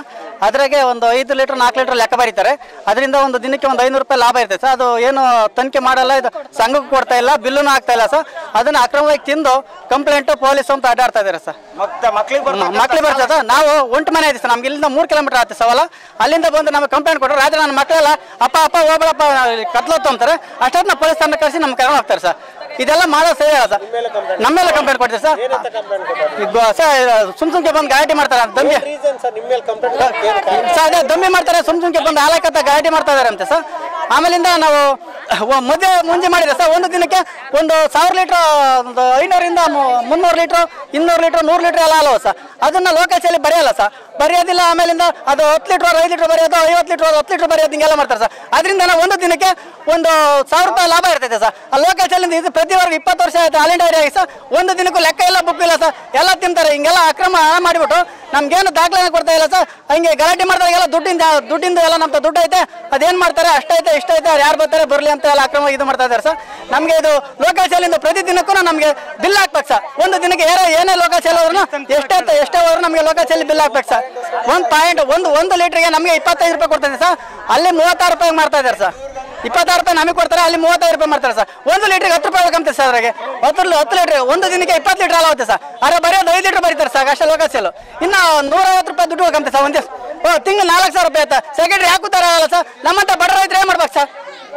ಅದ್ರಾಗೆ ಒಂದು ಐದು ಲೀಟರ್ ನಾಲ್ಕು ಲೀಟರ್ ಲೆಕ್ಕ ಬರೀತಾರೆ ಅದರಿಂದ ಒಂದು ದಿನಕ್ಕೆ ಒಂದು ಐನೂರು ರೂಪಾಯಿ ಲಾಭ ಇರ್ತದೆ ಸರ್ ಅದು ಏನು ತನಿಖೆ ಮಾಡಲ್ಲ ಇದು ಸಂಘಕ್ಕೆ ಕೊಡ್ತಾ ಇಲ್ಲ ಬಿಲ್ಲುನು ಆಗ್ತಾ ಇಲ್ಲ ಸರ್ ಅದನ್ನ ಅಕ್ರಮವಾಗಿ ತಿಂದು ಕಂಪ್ಲೇಂಟ್ ಪೊಲೀಸ್ ಅಂತ ಅಡ್ಡಾಡ್ತಾ ಇದ್ದಾರೆ ಸರ್ ಮಕ್ಳಿಗೆ ಬರ್ತದೆ ಸರ್ ನಾವು ಒಂಟು ಮನೆ ಇದೆ ಸರ್ ನಮ್ಗೆ ಇಲ್ಲಿಂದ ಮೂರು ಕಿಲೋಮೀಟರ್ ಆಗ್ತದೆ ಸವಲ್ಲ ಅಲ್ಲಿಂದ ಬಂದು ನಮಗೆ ಕಂಪ್ಲೇಂಟ್ ಕೊಟ್ಟರು ರಾತ್ರಿ ನನ್ನ ಮಕ್ಕಳೆಲ್ಲ ಅಪ್ಪ ಅಪ್ಪ ಹೋಗ್ಬೇಡಪ್ಪ ಕತ್ಲತ್ತು ಅಂತಾರೆ ಅಷ್ಟೊತ್ತು ಪೊಲೀಸ್ ತಂಡ ಕಳಿಸಿ ನಮ್ಗೆ ಕರ್ಕೊಂಡು ಹೋಗ್ತಾರೆ ಸರ್ ಇದೆಲ್ಲ ಮಾಡೋ ಸರಿ ಅಲ್ಲ ಸರ್ ನಮ್ಮ ಮೇಲೆ ಕಂಪ್ಲೇಂಟ್ ಕೊಡ್ತೀವಿ ಸರ್ ಈಗ ಸರ್ ಸುಮ್ ಸುಮ್ಕೆ ಬಂದು ಗಾಡಿ ಮಾಡ್ತಾರೆ ದಮ್ಮಿ ಸರ್ ಅದೇ ದಮ್ಮಿ ಮಾಡ್ತಾರೆ ಸುಮ್ ಸುಮ್ಕೆ ಬಂದು ಹಾಲಕತ್ತ ಗಾಡಿ ಮಾಡ್ತಾ ಇದಾರೆ ಅಂತೆ ಸರ್ ಆಮೇಲಿಂದ ನಾವು ಒ- ಮದುವೆ ಮುಂಜೆ ಮಾಡಿದ್ರೆ ಸರ್ ಒಂದು ದಿನಕ್ಕೆ ಒಂದು ಸಾವಿರ ಲೀಟ್ರ್ ಒಂದು ಐನೂರಿಂದ ಮು- ಮುನ್ನೂರು ಲೀಟ್ರ್ ಇನ್ನೂರು ಲೀಟ್ರ್ ನೂರು ಲೀಟ್ರ್ ಎಲ್ಲ ಅಲ್ಲವ ಸರ್ ಅದನ್ನ ಲೋಕಸಲ್ಲಿ ಬರೆಯಲ್ಲ ಸರ್ ಬರೆಯೋದಿಲ್ಲ ಆಮೇಲಿಂದ ಅದು ಹತ್ತು ಲೀಟ್ರ್ ಐದು ಲೀಟ್ರ್ ಬರೆಯೋದು ಐವತ್ತು ಲೀಟ್ರ್ ಹತ್ತು ಲೀಟ್ರ್ ಬರೆಯೋದು ಹಿಂಗೆಲ್ಲ ಮಾಡ್ತಾರೆ ಸರ್ ಅದರಿಂದ ನಾವು ಒಂದು ದಿನಕ್ಕೆ ಒಂದು ಸಾವಿರ ರೂಪಾಯಿ ಲಾಭ ಇರ್ತೈತೆ ಸರ್ ಆ ಲೋಕಸಲ್ಲಿಂದ ಇದು ಪ್ರತಿ ವರ್ಗ ಇಪ್ಪತ್ತು ವರ್ಷ ಆಯ್ತು ಆಲ್ ಇಂಡಿಯಾ ಆಗಿ ಸರ್ ಒಂದು ದಿನಕ್ಕೂ ಲೆಕ್ಕ ಇಲ್ಲ ಬುಕ್ ಇಲ್ಲ ಸರ್ ಎಲ್ಲ ತಿಂತಾರೆ ಹಿಂಗೆಲ್ಲ ಅಕ್ರಮ ಮಾಡಿಬಿಟ್ಟು ನಮ್ಗೇನು ದಾಖಲೆ ಕೊಡ್ತಾ ಇಲ್ಲ ಸರ್ ಹಂಗೆ ಗಲಾಟೆ ಮಾಡ್ತಾರೆ ಎಲ್ಲ ದುಡ್ಡಿಂದ ದುಡ್ಡಿಂದ ಎಲ್ಲ ನಮ್ಮ ದುಡ್ಡು ಐತೆ ಅದೇನು ಮಾಡ್ತಾರೆ ಅಷ್ಟೈತೆ ಇಷ್ಟೈತೆ ಅವ್ರು ಯಾರು ಬರ್ತಾರೆ ಬರಲಿ ಅಂತ ಎಲ್ಲ ಅಕ್ರಮ ಇದು ಮಾಡ್ತಾ ಇದ್ದಾರೆ ಸರ್ ನಮಗೆ ಇದು ಲೋಕಾಶಾಲಿಂದ ಪ್ರತಿ ದಿನಕ್ಕೂ ನಮಗೆ ಬಿಲ್ ಹಾಕ್ಬೇಕು ಸರ್ ಒಂದು ದಿನಕ್ಕೆ ಏನೇ ಏನೇ ಲೋಕಾಶಾಲಿ ಹೋದ್ರು ಎಷ್ಟೇ ಎಷ್ಟೇ ಹೋದ್ರು ನಮಗೆ ಲೋಕಾಶಾಲಿ ಬಿಲ್ ಹಾಕ್ಬೇಕು ಸರ್ ಒಂದು ಪಾಯಿಂಟ್ ಒಂದು ಒಂದು ಲೀಟ್ರಿಗೆ ನಮಗೆ ಇಪ್ಪತ್ತೈದು ರೂಪಾಯಿ ಕೊಡ್ತಾರೆ ಸರ್ ಅಲ್ಲಿ ಮೂವತ್ತಾರು ರೂಪಾಯಿ ಮಾಡ್ತಾ ಇದ್ದಾರೆ ಸರ್ ಇಪ್ಪತ್ತಾರು ರೂಪಾಯಿ ನಮಗೆ ಕೊಡ್ತಾರೆ ಅಲ್ಲಿ ಮೂವತ್ತೈದು ರೂಪಾಯಿ ಮಾಡ್ತಾರೆ ಸರ್ ಒಂದು ಲೀಟ್ರಿಗೆ ಹತ್ತು ರೂಪಾಯಿ ಬೇಕಂತೆ ಸರ್ ಅದ್ರಾಗೆ ಹತ್ತು ಹತ್ತು ಲೀಟ್ರ್ ಒಂದು ದಿನಕ್ಕೆ ಇಪ್ಪತ್ತು ಲೀಟ್ರ್ ಅಲ್ಲ ಆಗುತ್ತೆ ಸರ್ ಅರೆ ಬರೆಯೋದು ಐದು ಲೀಟ್ರ್ ಬರೀತಾರೆ ಸರ್ ಅಷ್ಟೇ ಲೋಕಾಶಾಲು ಇನ್ನು ನೂರೈವತ್ತು ರೂಪಾಯಿ ದುಡ್ಡು ಬೇಕಂತೆ ಸರ್ ಒಂದೇ ಓ ತಿಂಗಳು ನಾಲ್ಕು ಸಾವಿರ ರೂಪಾಯಿ ಆಯ್ತಾ ಸೆಕ್ರೆಟರಿ ಹಾಕುತ್ತಾರ ಅಲ್ಲ ಸರ್ ನಮ್ಮಂತ ಬಡ ರೈತರು ಏನು ಮಾಡ್ಬೇಕು ಸರ್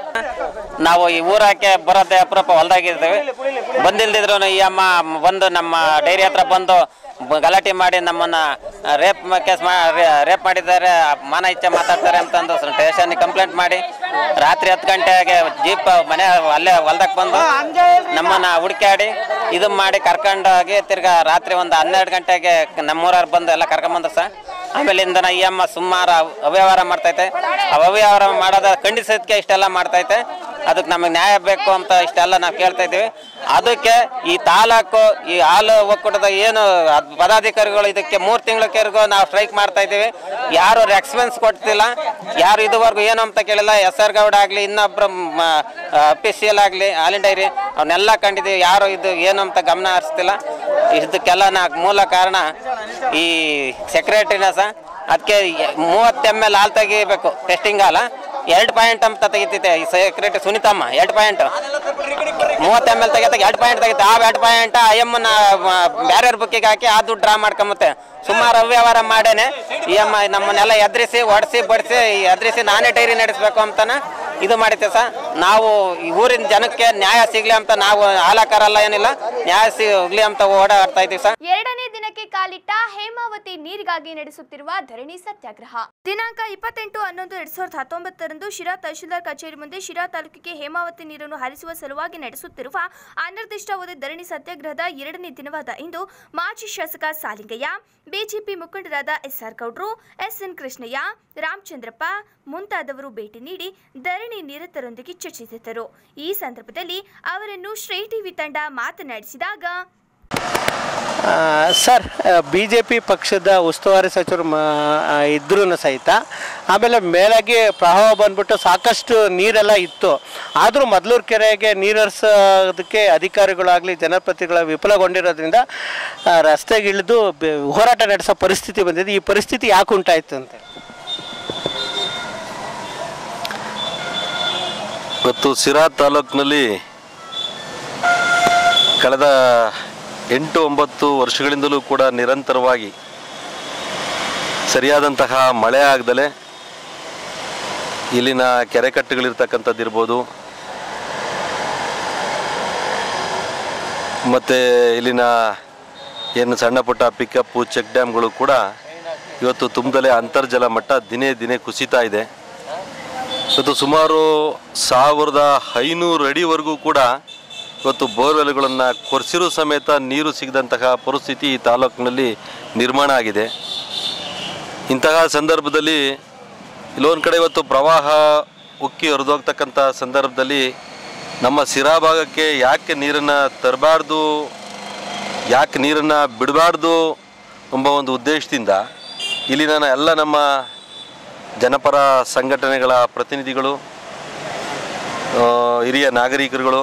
ನಾವು ಈ ಊರಕ್ಕೆ ಬರೋದೇ ಅಪರೂಪ ಹೊಲ್ದಾಗಿರ್ತೀವಿ ಬಂದಿಲ್ದಿದ್ರು ಈ ಅಮ್ಮ ಬಂದು ನಮ್ಮ ಡೈರಿ ಹತ್ರ ಬಂದು ಬ- ಗಲಾಟೆ ಮಾಡಿ ನಮ್ಮನ್ನ ರೇಪ್ ಕೇಸ್ ರೇಪ್ ಮಾಡಿದ್ದಾರೆ ಮಾನ ಇಚ್ಛೆ ಮಾತಾಡ್ತಾರೆ ಅಂತಂದು ಸ್ಟೇಷನ್ ಕಂಪ್ಲೇಂಟ್ ಮಾಡಿ ರಾತ್ರಿ ಹತ್ತು ಗಂಟೆಗೆ ಜೀಪ್ ಮನೆ ಅಲ್ಲೇ ಹೊಲ್ದಕ್ ಬಂದು ನಮ್ಮನ್ನ ಹುಡುಕಾಡಿ ಇದು ಮಾಡಿ ಕರ್ಕೊಂಡೋಗಿ ತಿರ್ಗಾ ರಾತ್ರಿ ಒಂದು ಹನ್ನೆರಡು ಗಂಟೆಗೆ ನಮ್ಮೂರವ್ರು ಬಂದು ಎಲ್ಲ ಕರ್ಕೊಂಬಂದ್ರು ಸರ್ ಆಮೇಲಿಂದ ಈ ಅಮ್ಮ ಸುಮಾರು ಅವ್- ಅವ್ಯವಹಾರ ಮಾಡ್ತೈತೆ ಆ ಅವ್ಯವಹಾರ ಮಾಡೋದ ಖಂಡಿಸೋದಕ್ಕೆ ಇಷ್ಟೆಲ್ಲ ಮಾಡ್ತೈತೆ ಅದಕ್ಕೆ ನಮಗೆ ನ್ಯಾಯ ಬೇಕು ಅಂತ ಇಷ್ಟೆಲ್ಲ ನಾವು ಕೇಳ್ತಾ ಇದ್ದೀವಿ ಅದಕ್ಕೆ ಈ ತಾಲೂಕು ಈ ಹಾಲು ಒಕ್ಕೂಟದ ಏನು ಅದ್ ಪದಾಧಿಕಾರಿಗಳು ಇದಕ್ಕೆ ಮೂರು ತಿಂಗಳಕ್ಕೆವರೆಗೂ ನಾವು ಸ್ಟ್ರೈಕ್ ಮಾಡ್ತಾ ಇದ್ದೀವಿ ಯಾರು ರೆಸ್ಪಾನ್ಸ್ ಕೊಡ್ತಿಲ್ಲ ಯಾರು ಇದುವರೆಗೂ ಏನು ಅಂತ ಕೇಳಿಲ್ಲ ಎಸ್ ಆರ್ ಗೌಡ ಆಗಲಿ ಇನ್ನೊಬ್ರು ಅಫಿಷಿಯಲ್ ಆಗಲಿ ಆಲ್ ಡೈರಿ ಅವನ್ನೆಲ್ಲ ಕಂಡಿದ್ದೀವಿ ಯಾರು ಇದು ಏನು ಅಂತ ಗಮನ ಹರಿಸ್ತಿಲ್ಲ ಇದಕ್ಕೆಲ್ಲ ನಾ ಮೂಲ ಕಾರಣ ಈ ಸೆಕ್ರೆಟರಿನ ಸಹ ಅದಕ್ಕೆ ಮೂವತ್ತು ಎಮ್ ಎಲ್ ಹಾಲು ತೆಗಿಬೇಕು ಟೆಸ್ಟಿಂಗ್ ಹಾಲ ಎರಡು ಪಾಯಿಂಟ್ ಅಂತ ತೆಗಿತೈತೆ ಈ ಸೆಕ್ರೆಟರಿ ಸುನಿತಮ್ಮ ಎರಡು ಪಾಯಿಂಟ್ ಮೂವತ್ತು ಎಮ್ ಎಲ್ ತೆಗಿತಾಗ ಎರಡು ಪಾಯಿಂಟ್ ತೆಗಿತೆ ಆ ಎರಡು ಪಾಯಿಂಟ್ ಐ ಎಮ್ಮನ್ನ ಬ್ಯಾರೆ ಬುಕ್ಕಿಗೆ ಹಾಕಿ ಆ ದುಡ್ಡು ಡ್ರಾ ಮಾಡ್ಕೊಂಬತ್ತೆ ಸುಮಾರು ಅವ್ಯವಹಾರ ಮಾಡೇನೆ ಈ ಅಮ್ಮ ನಮ್ಮನ್ನೆಲ್ಲ ಎದುರಿಸಿ ಒಡಿಸಿ ಬಡಿಸಿ ಎದುರಿಸಿ ನಾನೇ ಡೈರಿ ನಡೆಸಬೇಕು ಅಂತಾನೆ ಇದು ಮಾಡಿದ್ದೆ ಸರ್ ನಾವು ಈ ಊರಿನ ಜನಕ್ಕೆ ನ್ಯಾಯ ಸಿಗ್ಲಿ ಅಂತ ನಾವು ಹಾಲಕರಲ್ಲ ಏನಿಲ್ಲ ನ್ಯಾಯ ಸಿಗ್ಲಿ ಅಂತ ಓಡಾಡ್ತಾ ಇದ್ದೀವಿ ಸರ್ ಎರಡನೇ ದಿನಕ್ಕೆ ಕಾಲಿಟ್ಟ ಹೇಮಾವತಿ ನೀರಿಗಾಗಿ ನಡೆಸುತ್ತಿರುವ ಧರಣಿ ಸತ್ಯಾಗ್ರಹ ದಿನಾಂಕ ಇಪ್ಪತ್ತೆಂಟು ಹನ್ನೊಂದು ಎರಡ್ ಸಾವಿರದ ಹತ್ತೊಂಬತ್ತರಂದು ಶಿರಾ ತಹಶೀಲ್ದಾರ್ ಕಚೇರಿ ಮುಂದೆ ಶಿರಾ ತಾಲೂಕಿಗೆ ಹೇಮಾವತಿ ನೀರನ್ನು ಹರಿಸುವ ಸಲುವಾಗಿ ನಡೆಸುತ್ತಿರುವ ಅನಿರ್ದಿಷ್ಟಾವಧಿ ಧರಣಿ ಸತ್ಯಾಗ್ರಹದ ಎರಡನೇ ದಿನವಾದ ಇಂದು ಮಾಜಿ ಶಾಸಕ ಸಾಲಿಂಗಯ್ಯ ಬಿಜೆಪಿ ಮುಖಂಡರಾದ ಎಸ್ಆರ್ ಗೌಡ್ರು ಎಸ್ಎನ್ ಕೃಷ್ಣಯ್ಯ ರಾಮಚಂದ್ರಪ್ಪ ಮುಂತಾದವರು ಭೇಟಿ ನೀಡಿ ಧರಣಿ ನಿರತರೊಂದಿಗೆ ಚರ್ಚಿಸಿದರು ಈ ಸಂದರ್ಭದಲ್ಲಿ ಅವರನ್ನು ಶ್ರೀ ಟಿವಿ ತಂಡ ಮಾತನಾಡಿಸಿದಾಗ ಆ, ಸರ್ ಬಿ ಜೆ ಪಿ ಪಕ್ಷದ ಉಸ್ತುವಾರಿ ಸಚಿವರು ಇದ್ರೂ ಸಹಿತ ಆಮೇಲೆ ಮೇಲಾಗಿ ಪ್ರವಾಹ ಬಂದ್ಬಿಟ್ಟು ಸಾಕಷ್ಟು ನೀರೆಲ್ಲ ಇತ್ತು ಆದರೂ ಮದ್ಲೂರು ಕೆರೆಗೆ ನೀರು ಹರಿಸೋದಕ್ಕೆ ಅಧಿಕಾರಿಗಳಾಗಲಿ ಜನಪ್ರತಿನಿಧಿಗಳ ವಿಫಲಗೊಂಡಿರೋದ್ರಿಂದ ಆ, ರಸ್ತೆಗೆ ಇಳಿದು ಬೆ- ಹೋರಾಟ ನಡೆಸೋ ಪರಿಸ್ಥಿತಿ ಬಂದಿದೆ ಈ ಪರಿಸ್ಥಿತಿ ಯಾಕೆ ಉಂಟಾಯಿತು ಅಂತ ಇವತ್ತು ಸಿರಾ ತಾಲೂಕಿನಲ್ಲಿ ಕಳೆದ ಎಂಟು ಒಂಬತ್ತು ವರ್ಷಗಳಿಂದಲೂ ಕೂಡ ನಿರಂತರವಾಗಿ ಸರಿಯಾದಂತಹ ಮಳೆ ಆಗದಲೆ ಇಲ್ಲಿನ ಕೆರೆಕಟ್ಟೆಗಳಿರ್ತಕ್ಕಂಥದ್ದಿರ್ಬೋದು ಮತ್ತು ಇಲ್ಲಿನ ಏನು ಸಣ್ಣ ಪುಟ್ಟ ಪಿಕಪ್ಪು ಚೆಕ್ ಡ್ಯಾಮ್ಗಳು ಕೂಡ ಇವತ್ತು ತುಂಬದಲೇ ಅಂತರ್ಜಲ ಮಟ್ಟ ದಿನೇ ದಿನೇ ಕುಸಿತಾ ಇದೆ ಇವತ್ತು ಸುಮಾರು ಸಾವಿರದ ಐನೂರು ಅಡಿವರೆಗೂ ಕೂಡ ಇವತ್ತು ಬೋರ್ವೆಲ್ಗಳನ್ನು ಕೊರೆಸಿರೂ ಸಮೇತ ನೀರು ಸಿಗದಂತಹ ಪರಿಸ್ಥಿತಿ ಈ ತಾಲೂಕಿನಲ್ಲಿ ನಿರ್ಮಾಣ ಆಗಿದೆ ಇಂತಹ ಸಂದರ್ಭದಲ್ಲಿ ಇಲ್ಲೊಂದು ಕಡೆ ಇವತ್ತು ಪ್ರವಾಹ ಉಕ್ಕಿ ಹರಿದೋಗ್ತಕ್ಕಂಥ ಸಂದರ್ಭದಲ್ಲಿ ನಮ್ಮ ಸಿರಾ ಭಾಗಕ್ಕೆ ಯಾಕೆ ನೀರನ್ನು ತರಬಾರ್ದು ಯಾಕೆ ನೀರನ್ನು ಬಿಡಬಾರ್ದು ಎಂಬ ಒಂದು ಉದ್ದೇಶದಿಂದ ಇಲ್ಲಿನ ಎಲ್ಲ ನಮ್ಮ ಜನಪರ ಸಂಘಟನೆಗಳ ಪ್ರತಿನಿಧಿಗಳು ಆ, ಹಿರಿಯ ನಾಗರಿಕರುಗಳು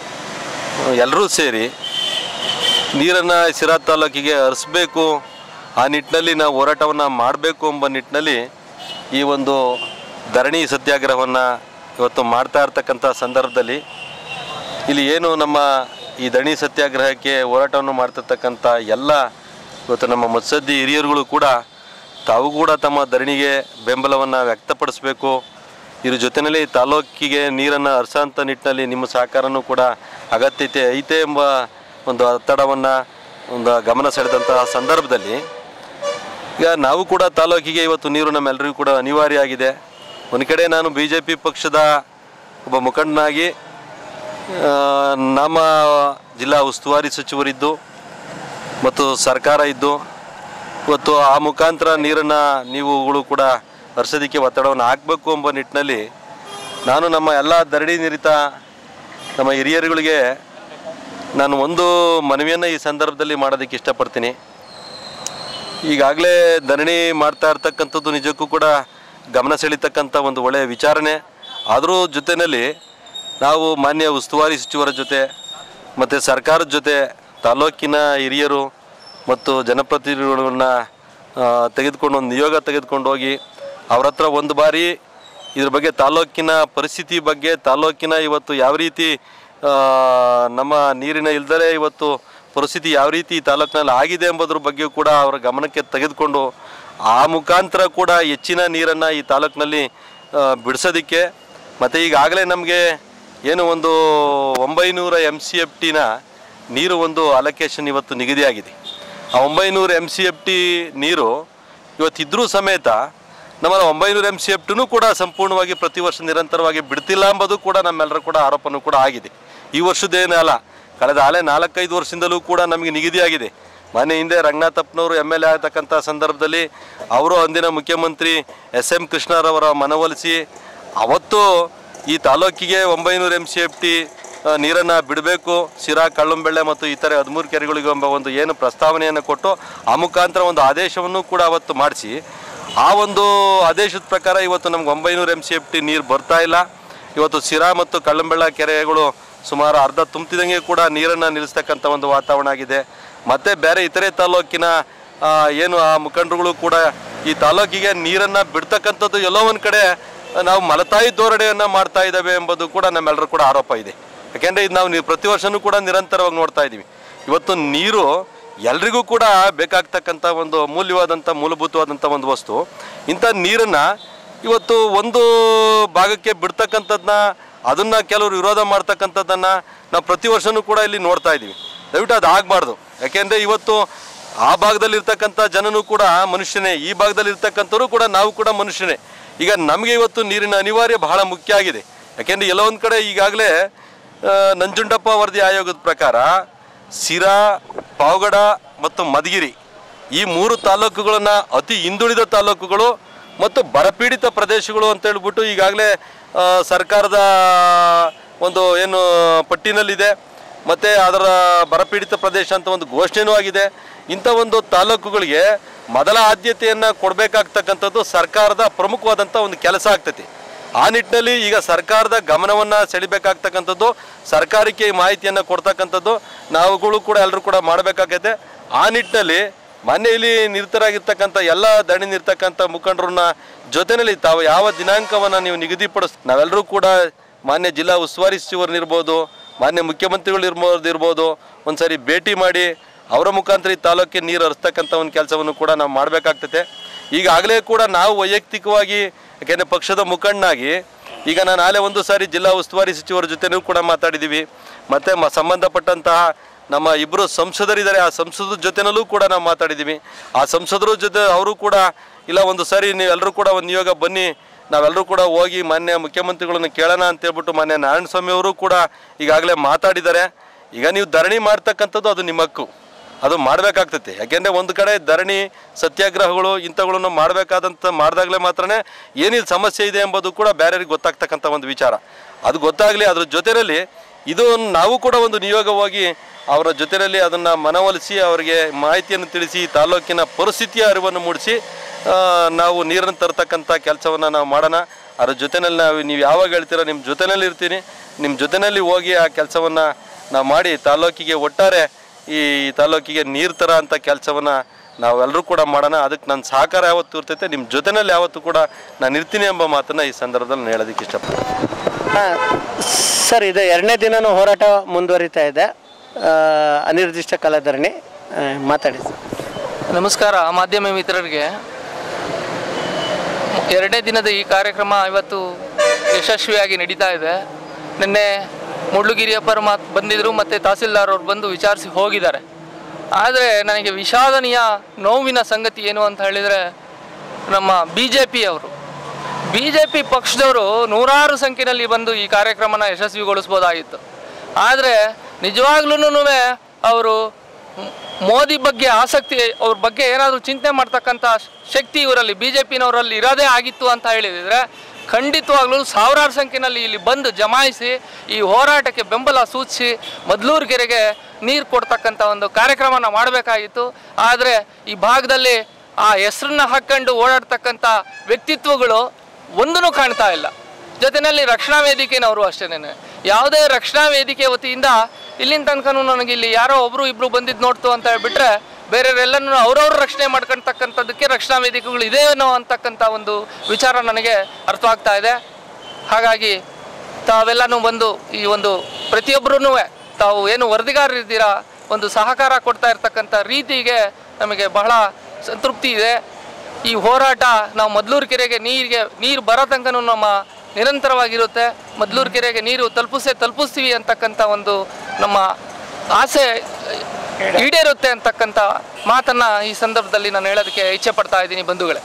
ಎಲ್ಲರೂ ಸೇರಿ ನೀರನ್ನು ಸಿರಾ ತಾಲೂಕಿಗೆ ಹರಿಸ್ಬೇಕು ಆ ನಿಟ್ಟಿನಲ್ಲಿ ನಾವು ಹೋರಾಟವನ್ನು ಮಾಡಬೇಕು ಎಂಬ ನಿಟ್ಟಿನಲ್ಲಿ ಈ ಒಂದು ಧರಣಿ ಸತ್ಯಾಗ್ರಹವನ್ನು ಇವತ್ತು ಮಾಡ್ತಾ ಇರ್ತಕ್ಕಂಥ ಸಂದರ್ಭದಲ್ಲಿ ಇಲ್ಲಿ ಏನು ನಮ್ಮ ಈ ಧರಣಿ ಸತ್ಯಾಗ್ರಹಕ್ಕೆ ಹೋರಾಟವನ್ನು ಮಾಡ್ತಿರ್ತಕ್ಕಂಥ ಎಲ್ಲ ಇವತ್ತು ನಮ್ಮ ಮುತ್ಸದ್ದಿ ಹಿರಿಯರುಗಳು ಕೂಡ ತಾವು ಕೂಡ ತಮ್ಮ ಧರಣಿಗೆ ಬೆಂಬಲವನ್ನು ವ್ಯಕ್ತಪಡಿಸಬೇಕು ಇದ್ರ ಜೊತೆಯಲ್ಲಿ ತಾಲೂಕಿಗೆ ನೀರನ್ನು ಹರಿಸೋಂಥ ನಿಟ್ಟಿನಲ್ಲಿ ನಿಮ್ಮ ಸಹಕಾರನೂ ಕೂಡ ಅಗತ್ಯತೆ ಐತೆ ಎಂಬ ಒಂದು ಒತ್ತಡವನ್ನು ಒಂದು ಗಮನ ಸೆಳೆದಂತಹ ಸಂದರ್ಭದಲ್ಲಿ ಈಗ ನಾವು ಕೂಡ ತಾಲೂಕಿಗೆ ಇವತ್ತು ನೀರು ನಮ್ಮೆಲ್ಲರಿಗೂ ಕೂಡ ಅನಿವಾರ್ಯ ಆಗಿದೆ ಒಂದು ಕಡೆ ನಾನು ಬಿ ಜೆ ಪಿ ಪಕ್ಷದ ಒಬ್ಬ ಮುಖಂಡನಾಗಿ ಆ, ನಮ್ಮ ಜಿಲ್ಲಾ ಉಸ್ತುವಾರಿ ಸಚಿವರಿದ್ದು ಮತ್ತು ಸರ್ಕಾರ ಇದ್ದು ಇವತ್ತು ಆ ಮುಖಾಂತರ ನೀರನ್ನು ನೀವುಗಳು ಕೂಡ ಹರಿಸೋದಕ್ಕೆ ಒತ್ತಡವನ್ನು ಹಾಕಬೇಕು ಎಂಬ ನಿಟ್ಟಿನಲ್ಲಿ ನಾನು ನಮ್ಮ ಎಲ್ಲ ಧರಣಿ ನಿರಿತ ನಮ್ಮ ಹಿರಿಯರುಗಳಿಗೆ ನಾನು ಒಂದು ಮನವಿಯನ್ನು ಈ ಸಂದರ್ಭದಲ್ಲಿ ಮಾಡೋದಕ್ಕೆ ಇಷ್ಟಪಡ್ತೀನಿ ಈಗಾಗಲೇ ಧರಣಿ ಮಾಡ್ತಾ ಇರ್ತಕ್ಕಂಥದ್ದು ನಿಜಕ್ಕೂ ಕೂಡ ಗಮನ ಸೆಳೀತಕ್ಕಂಥ ಒಂದು ಒಳ್ಳೆಯ ವಿಚಾರಣೆ ಆದರೂ ಜೊತೆಯಲ್ಲಿ ನಾವು ಮಾನ್ಯ ಉಸ್ತುವಾರಿ ಸಚಿವರ ಜೊತೆ ಮತ್ತು ಸರ್ಕಾರದ ಜೊತೆ ತಾಲೂಕಿನ ಹಿರಿಯರು ಮತ್ತು ಜನಪ್ರತಿನಿಧಿಗಳನ್ನ ಆ, ತೆಗೆದುಕೊಂಡು ಒಂದು ನಿಯೋಗ ತೆಗೆದುಕೊಂಡು ಹೋಗಿ ಅವ್ರ ಹತ್ರ ಒಂದು ಬಾರಿ ಇದ್ರ ಬಗ್ಗೆ ತಾಲೂಕಿನ ಪರಿಸ್ಥಿತಿ ಬಗ್ಗೆ ತಾಲೂಕಿನ ಇವತ್ತು ಯಾವ ರೀತಿ ಆ, ನಮ್ಮ ನೀರಿನ ಇಲ್ದಲೇ ಇವತ್ತು ಪರಿಸ್ಥಿತಿ ಯಾವ ರೀತಿ ಈ ತಾಲೂಕಿನಲ್ಲಿ ಆಗಿದೆ ಎಂಬುದ್ರ ಬಗ್ಗೆ ಕೂಡ ಅವರ ಗಮನಕ್ಕೆ ತೆಗೆದುಕೊಂಡು ಆ ಮುಖಾಂತರ ಕೂಡ ಹೆಚ್ಚಿನ ನೀರನ್ನು ಈ ತಾಲೂಕಿನಲ್ಲಿ ಆ, ಬಿಡಿಸೋದಕ್ಕೆ ಮತ್ತು ಈಗಾಗಲೇ ನಮಗೆ ಏನು ಒಂದು ಒಂಬೈನೂರ ಎಮ್ ಸಿ ಎಫ್ ಟಿನ ನೀರು ಒಂದು ಅಲೋಕೇಶನ್ ಇವತ್ತು ನಿಗದಿಯಾಗಿದೆ ಆ ಒಂಬೈನೂರು ಎಮ್ ಸಿ ಎಫ್ ಟಿ ನೀರು ಇವತ್ತಿದ್ರೂ ಸಮೇತ ನಮ್ಮ ಒಂಬೈನೂರು ಎಮ್ ಸಿ ಎಫ್ ಟಿನೂ ಕೂಡ ಸಂಪೂರ್ಣವಾಗಿ ಪ್ರತಿ ವರ್ಷ ನಿರಂತರವಾಗಿ ಬಿಡ್ತಿಲ್ಲ ಎಂಬುದು ಕೂಡ ನಮ್ಮೆಲ್ಲರ ಕೂಡ ಆರೋಪನೂ ಕೂಡ ಆಗಿದೆ ಈ ವರ್ಷದ್ದೇನೇ ಅಲ್ಲ ಕಳೆದ ಆಲೆ ನಾಲ್ಕೈದು ವರ್ಷದಿಂದಲೂ ಕೂಡ ನಮಗೆ ನಿಗದಿಯಾಗಿದೆ ಮನೆ ಹಿಂದೆ ರಂಗನಾಥಪ್ಪನವರು ಎಮ್ ಎಲ್ ಎ ಆಗ್ತಕ್ಕಂಥ ಸಂದರ್ಭದಲ್ಲಿ ಅವರು ಅಂದಿನ ಮುಖ್ಯಮಂತ್ರಿ ಎಸ್ ಎಂ ಕೃಷ್ಣರವರ ಮನವೊಲಿಸಿ ಅವತ್ತು ಈ ತಾಲೂಕಿಗೆ ಒಂಬೈನೂರು ಎಮ್ ಸಿ ಎಫ್ ಟಿ ನೀರನ್ನು ಬಿಡಬೇಕು ಸಿರಾ ಕಳ್ಳಂಬೆಳ್ಳೆ ಮತ್ತು ಇತರೆ ಹದಿಮೂರು ಕೆರೆಗಳಿಗೆ ಎಂಬ ಒಂದು ಏನು ಪ್ರಸ್ತಾವನೆಯನ್ನು ಕೊಟ್ಟು ಆ ಮುಖಾಂತರ ಒಂದು ಆದೇಶವನ್ನು ಕೂಡ ಅವತ್ತು ಮಾಡಿಸಿ ಆ ಒಂದು ಆದೇಶದ ಪ್ರಕಾರ ಇವತ್ತು ನಮ್ಗೆ ಒಂಬೈನೂರು ಎಮ್ ಸಿ ಎಫ್ ಟಿ ನೀರು ಬರ್ತಾ ಇಲ್ಲ ಇವತ್ತು ಸಿರಾ ಮತ್ತು ಕಳ್ಳಂಬೆಳ್ಳ ಕೆರೆಗಳು ಸುಮಾರು ಅರ್ಧ ತುಂಬ್ತಿದಂಗೆ ಕೂಡ ನೀರನ್ನು ನಿಲ್ಲಿಸ್ತಕ್ಕಂಥ ಒಂದು ವಾತಾವರಣ ಆಗಿದೆ ಮತ್ತು ಬೇರೆ ಇತರೆ ತಾಲೂಕಿನ ಆ, ಏನು ಆ ಮುಖಂಡರುಗಳು ಕೂಡ ಈ ತಾಲೂಕಿಗೆ ನೀರನ್ನು ಬಿಡ್ತಕ್ಕಂಥದ್ದು ಎಲ್ಲೋ ಒಂದು ಕಡೆ ನಾವು ಮಲತಾಯಿ ಧೋರಣೆಯನ್ನು ಮಾಡ್ತಾ ಇದ್ದಾವೆ ಎಂಬುದು ಕೂಡ ನಮ್ಮೆಲ್ಲರೂ ಕೂಡ ಆರೋಪ ಇದೆ ಯಾಕೆಂದರೆ ಇದು ನಾವು ನಿ- ಪ್ರತಿ ವರ್ಷವೂ ಕೂಡ ನಿರಂತರವಾಗಿ ನೋಡ್ತಾ ಇದ್ದೀವಿ ಇವತ್ತು ನೀರು ಎಲ್ರಿಗೂ ಕೂಡ ಬೇಕಾಗ್ತಕ್ಕಂಥ ಒಂದು ಅಮೂಲ್ಯವಾದಂಥ ಮೂಲಭೂತವಾದಂಥ ಒಂದು ವಸ್ತು ಇಂಥ ನೀರನ್ನು ಇವತ್ತು ಒಂದು ಭಾಗಕ್ಕೆ ಬಿಡ್ತಕ್ಕಂಥದ್ದನ್ನ ಅದನ್ನು ಕೆಲವರು ವಿರೋಧ ಮಾಡ್ತಕ್ಕಂಥದ್ದನ್ನು ನಾವು ಪ್ರತಿ ವರ್ಷವೂ ಕೂಡ ಇಲ್ಲಿ ನೋಡ್ತಾ ಇದ್ದೀವಿ ದಯವಿಟ್ಟು ಅದು ಆಗಬಾರ್ದು ಯಾಕೆಂದರೆ ಇವತ್ತು ಆ ಭಾಗದಲ್ಲಿ ಇರ್ತಕ್ಕಂಥ ಜನನೂ ಕೂಡ ಮನುಷ್ಯನೇ ಈ ಭಾಗದಲ್ಲಿ ಇರ್ತಕ್ಕಂಥವ್ರು ಕೂಡ ನಾವು ಕೂಡ ಮನುಷ್ಯನೇ ಈಗ ನಮಗೆ ಇವತ್ತು ನೀರಿನ ಅನಿವಾರ್ಯ ಬಹಳ ಮುಖ್ಯ ಆಗಿದೆ ಯಾಕೆಂದರೆ ಎಲ್ಲೋ ಒಂದು ಕಡೆ ಈಗಾಗಲೇ ಆ, ನಂಜುಂಡಪ್ಪ ವರದಿ ಆಯೋಗದ ಪ್ರಕಾರ ಸಿರಾ ಪಾವಗಡ ಮತ್ತು ಮಧುಗಿರಿ ಈ ಮೂರು ತಾಲೂಕುಗಳನ್ನು ಅತಿ ಹಿಂದುಳಿದ ತಾಲೂಕುಗಳು ಮತ್ತು ಬರಪೀಡಿತ ಪ್ರದೇಶಗಳು ಅಂತ ಹೇಳ್ಬಿಟ್ಟು ಈಗಾಗಲೇ ಆ, ಸರ್ಕಾರದ ಒಂದು ಏನು ಪಟ್ಟಿನಲ್ಲಿದೆ ಮತ್ತು ಅದರ ಬರಪೀಡಿತ ಪ್ರದೇಶ ಅಂತ ಒಂದು ಘೋಷಣೆನೂ ಆಗಿದೆ ಇಂಥ ಒಂದು ತಾಲೂಕುಗಳಿಗೆ ಮೊದಲ ಆದ್ಯತೆಯನ್ನು ಕೊಡಬೇಕಾಗ್ತಕ್ಕಂಥದ್ದು ಸರ್ಕಾರದ ಪ್ರಮುಖವಾದಂಥ ಒಂದು ಕೆಲಸ ಆಗ್ತೈತಿ ಆ ನಿಟ್ಟಿನಲ್ಲಿ ಈಗ ಸರ್ಕಾರದ ಗಮನವನ್ನು ಸೆಳಿಬೇಕಾಗ್ತಕ್ಕಂಥದ್ದು ಸರ್ಕಾರಕ್ಕೆ ಈ ಮಾಹಿತಿಯನ್ನು ಕೊಡ್ತಕ್ಕಂಥದ್ದು ನಾವುಗಳು ಕೂಡ ಎಲ್ಲರೂ ಕೂಡ ಮಾಡಬೇಕಾಗೈತೆ ಆ ನಿಟ್ಟಿನಲ್ಲಿ ಮೊನ್ನೆ ಇಲ್ಲಿ ನಿರತರಾಗಿರ್ತಕ್ಕಂಥ ಎಲ್ಲ ದಣಿ ನಿರ್ತಕ್ಕಂಥ ಮುಖಂಡರನ್ನ ಜೊತೆಯಲ್ಲಿ ತಾವು ಯಾವ ದಿನಾಂಕವನ್ನು ನೀವು ನಿಗದಿಪಡಿಸ್ ನಾವೆಲ್ಲರೂ ಕೂಡ ಮಾನ್ಯ ಜಿಲ್ಲಾ ಉಸ್ತುವಾರಿ ಸಚಿವರನ್ನಿರ್ಬೋದು ಮಾನ್ಯ ಮುಖ್ಯಮಂತ್ರಿಗಳು ಇರ್ಬೋದು ಇರ್ಬೋದು ಒಂದ್ಸರಿ ಭೇಟಿ ಮಾಡಿ ಅವರ ಮುಖಾಂತರ ಈ ತಾಲೂಕಿಗೆ ನೀರು ಹರಿಸ್ತಕ್ಕಂಥ ಒಂದು ಕೆಲಸವನ್ನು ಕೂಡ ನಾವು ಮಾಡಬೇಕಾಗ್ತೈತೆ ಈಗಾಗಲೇ ಕೂಡ ನಾವು ವೈಯಕ್ತಿಕವಾಗಿ ಯಾಕೆಂದರೆ ಪಕ್ಷದ ಮುಖಂಡನಾಗಿ ಈಗ ನಾನು ನಾಳೆ ಒಂದು ಸಾರಿ ಜಿಲ್ಲಾ ಉಸ್ತುವಾರಿ ಸಚಿವರ ಜೊತೆನೂ ಕೂಡ ಮಾತಾಡಿದ್ದೀವಿ ಮತ್ತು ಮ ಸಂಬಂಧಪಟ್ಟಂತಹ ನಮ್ಮ ಇಬ್ಬರು ಸಂಸದರಿದ್ದಾರೆ ಆ ಸಂಸದರ ಜೊತೆನಲ್ಲೂ ಕೂಡ ನಾವು ಮಾತಾಡಿದ್ದೀವಿ ಆ ಸಂಸದರ ಜೊತೆ ಅವರು ಕೂಡ ಇಲ್ಲ ಒಂದು ಸಾರಿ ನೀವೆಲ್ಲರೂ ಕೂಡ ಒಂದು ನಿಯೋಗ ಬನ್ನಿ ನಾವೆಲ್ಲರೂ ಕೂಡ ಹೋಗಿ ಮಾನ್ಯ ಮುಖ್ಯಮಂತ್ರಿಗಳನ್ನ ಕೇಳೋಣ ಅಂತ ಹೇಳ್ಬಿಟ್ಟು ಮಾನ್ಯ ನಾರಾಯಣ ಸ್ವಾಮಿ ಅವರು ಕೂಡ ಈಗಾಗಲೇ ಮಾತಾಡಿದ್ದಾರೆ ಈಗ ನೀವು ಧರಣಿ ಮಾಡ್ತಕ್ಕಂಥದ್ದು ಅದು ನಿಮ್ಮ ಹಕ್ಕು ಅದು ಮಾಡಬೇಕಾಗ್ತೈತಿ ಯಾಕೆಂದರೆ ಒಂದು ಕಡೆ ಧರಣಿ ಸತ್ಯಾಗ್ರಹಗಳು ಇಂಥವುಗಳನ್ನು ಮಾಡಬೇಕಾದಂಥ ಮಾಡಿದಾಗಲೇ ಮಾತ್ರನೇ ಏನಿಲ್ಲಿ ಸಮಸ್ಯೆ ಇದೆ ಎಂಬುದು ಕೂಡ ಬೇರೆಯವ್ರಿಗೆ ಗೊತ್ತಾಗ್ತಕ್ಕಂಥ ಒಂದು ವಿಚಾರ ಅದು ಗೊತ್ತಾಗಲಿ ಅದ್ರ ಜೊತೆಯಲ್ಲಿ ಇದು ನಾವು ಕೂಡ ಒಂದು ನಿಯೋಗವಾಗಿ ಅವರ ಜೊತೆಯಲ್ಲಿ ಅದನ್ನು ಮನವೊಲಿಸಿ ಅವರಿಗೆ ಮಾಹಿತಿಯನ್ನು ತಿಳಿಸಿ ಈ ತಾಲೂಕಿನ ಪರಿಸ್ಥಿತಿಯ ಅರಿವನ್ನು ಮೂಡಿಸಿ ಆ, ನಾವು ನೀರನ್ನು ತರ್ತಕ್ಕಂಥ ಕೆಲಸವನ್ನು ನಾವು ಮಾಡೋಣ ಅದ್ರ ಜೊತೆಯಲ್ಲಿ ನಾವು ನೀವು ಯಾವಾಗ ಹೇಳ್ತೀರೋ ನಿಮ್ಮ ಜೊತೆಯಲ್ಲಿ ಇರ್ತೀನಿ ನಿಮ್ಮ ಜೊತೆಯಲ್ಲಿ ಹೋಗಿ ಆ ಕೆಲಸವನ್ನು ನಾವು ಮಾಡಿ ತಾಲೂಕಿಗೆ ಒಟ್ಟಾರೆ ಈ ತಾಲೂಕಿಗೆ ನೀರು ತರ ಅಂತ ಕೆಲಸವನ್ನ ನಾವೆಲ್ಲರೂ ಕೂಡ ಮಾಡೋಣ ಅದಕ್ಕೆ ನನ್ನ ಸಹಕಾರ ಯಾವತ್ತೂ ಇರ್ತೈತೆ ನಿಮ್ಮ ಜೊತೆನಲ್ಲಿ ಯಾವತ್ತೂ ಕೂಡ ನಾನು ಇರ್ತೀನಿ ಎಂಬ ಮಾತನ್ನ ಈ ಸಂದರ್ಭದಲ್ಲಿ ನಾನು ಹೇಳೋದಕ್ಕೆ ಇಷ್ಟಪಡ್ತೀನಿ ಸರ್ ಇದು ಎರಡನೇ ದಿನನೂ ಹೋರಾಟ ಮುಂದುವರಿತಾ ಇದೆ ಆ, ಅನಿರ್ದಿಷ್ಟ ಕಾಲಧರಣಿ ಆ, ಮಾತಾಡಿ ಸರ್ ನಮಸ್ಕಾರ ಮಾಧ್ಯಮ ಮಿತ್ರರಿಗೆ ಎರಡನೇ ದಿನದ ಈ ಕಾರ್ಯಕ್ರಮ ಇವತ್ತು ಯಶಸ್ವಿಯಾಗಿ ನಡೀತಾ ಇದೆ ನಿನ್ನೆ ಮುಳ್ಳುಗಿರಿಯಪ್ಪರು ಮಾತು ಬಂದಿದ್ದರು ಮತ್ತು ತಹಸೀಲ್ದಾರ್ ಅವ್ರು ಬಂದು ವಿಚಾರಿಸಿ ಹೋಗಿದ್ದಾರೆ ಆದರೆ ನನಗೆ ವಿಷಾದನೀಯ ನೋವಿನ ಸಂಗತಿ ಏನು ಅಂತ ಹೇಳಿದರೆ ನಮ್ಮ ಬಿ ಜೆ ಪಿಯವರು ಬಿ ಜೆ ಪಿ ಪಕ್ಷದವರು ನೂರಾರು ಸಂಖ್ಯೆಯಲ್ಲಿ ಬಂದು ಈ ಕಾರ್ಯಕ್ರಮನ ಯಶಸ್ವಿಗೊಳಿಸ್ಬೋದಾಗಿತ್ತು ಆದರೆ ನಿಜವಾಗ್ಲೂ ಅವರು ಮೋದಿ ಬಗ್ಗೆ ಆಸಕ್ತಿ ಅವ್ರ ಬಗ್ಗೆ ಏನಾದರೂ ಚಿಂತೆ ಮಾಡ್ತಕ್ಕಂಥ ಶಕ್ತಿ ಇವರಲ್ಲಿ ಬಿ ಜೆ ಪಿನವರಲ್ಲಿ ಇರೋದೇ ಆಗಿತ್ತು ಅಂತ ಹೇಳಿದರೆ ಖಂಡಿತವಾಗ್ಲೂ ಸಾವಿರಾರು ಸಂಖ್ಯೆಯಲ್ಲಿ ಇಲ್ಲಿ ಬಂದು ಜಮಾಯಿಸಿ ಈ ಹೋರಾಟಕ್ಕೆ ಬೆಂಬಲ ಸೂಚಿಸಿ ಮದ್ಲೂರು ಕೆರೆಗೆ ನೀರು ಕೊಡ್ತಕ್ಕಂಥ ಒಂದು ಕಾರ್ಯಕ್ರಮನ ಮಾಡಬೇಕಾಗಿತ್ತು ಆದರೆ ಈ ಭಾಗದಲ್ಲಿ ಆ ಹೆಸರನ್ನ ಹಾಕ್ಕೊಂಡು ಓಡಾಡ್ತಕ್ಕಂಥ ವ್ಯಕ್ತಿತ್ವಗಳು ಒಂದೂ ಕಾಣ್ತಾ ಇಲ್ಲ ಜೊತೆಯಲ್ಲಿ ರಕ್ಷಣಾ ವೇದಿಕೆನವರು ಅಷ್ಟೇನೆ ಯಾವುದೇ ರಕ್ಷಣಾ ವೇದಿಕೆ ವತಿಯಿಂದ ಇಲ್ಲಿನ ತನಕನೂ ನನಗೆ ಇಲ್ಲಿ ಯಾರೋ ಒಬ್ರು ಇಬ್ರು ಬಂದಿದ್ದು ನೋಡ್ತು ಅಂತ ಹೇಳ್ಬಿಟ್ರೆ ಬೇರೆಯವರೆಲ್ಲನೂ ಅವ್ರವ್ರು ರಕ್ಷಣೆ ಮಾಡ್ಕೊಳ್ತಕ್ಕಂಥದ್ದಕ್ಕೆ ರಕ್ಷಣಾ ವೇದಿಕೆಗಳು ಇದೇನೋ ಅಂತಕ್ಕಂಥ ಒಂದು ವಿಚಾರ ನನಗೆ ಅರ್ಥವಾಗ್ತಾ ಇದೆ ಹಾಗಾಗಿ ತಾವೆಲ್ಲನೂ ಬಂದು ಈ ಒಂದು ಪ್ರತಿಯೊಬ್ಬರೂ ತಾವು ಏನು ವರದಿಗಾರರಿದ್ದೀರಾ ಒಂದು ಸಹಕಾರ ಕೊಡ್ತಾ ಇರ್ತಕ್ಕಂಥ ರೀತಿಗೆ ನಮಗೆ ಬಹಳ ಸಂತೃಪ್ತಿ ಇದೆ ಈ ಹೋರಾಟ ನಾವು ಮದ್ಲೂರು ಕೆರೆಗೆ ನೀರಿಗೆ ನೀರು ಬರೋ ತನಕನೂ ನಮ್ಮ ನಿರಂತರವಾಗಿರುತ್ತೆ ಮದ್ಲೂರು ಕೆರೆಗೆ ನೀರು ತಲುಪಿಸೇ ತಲುಪಿಸ್ತೀವಿ ಅಂತಕ್ಕಂಥ ಒಂದು ನಮ್ಮ ಆಸೆ ಈಡೇರುತ್ತೆ ಅಂತಕ್ಕಂಥ ಮಾತನ್ನ ಈ ಸಂದರ್ಭದಲ್ಲಿ ನಾನು ಹೇಳೋದಕ್ಕೆ ಇಚ್ಛೆ ಪಡ್ತಾ ಇದ್ದೀನಿ ಬಂಧುಗಳೇ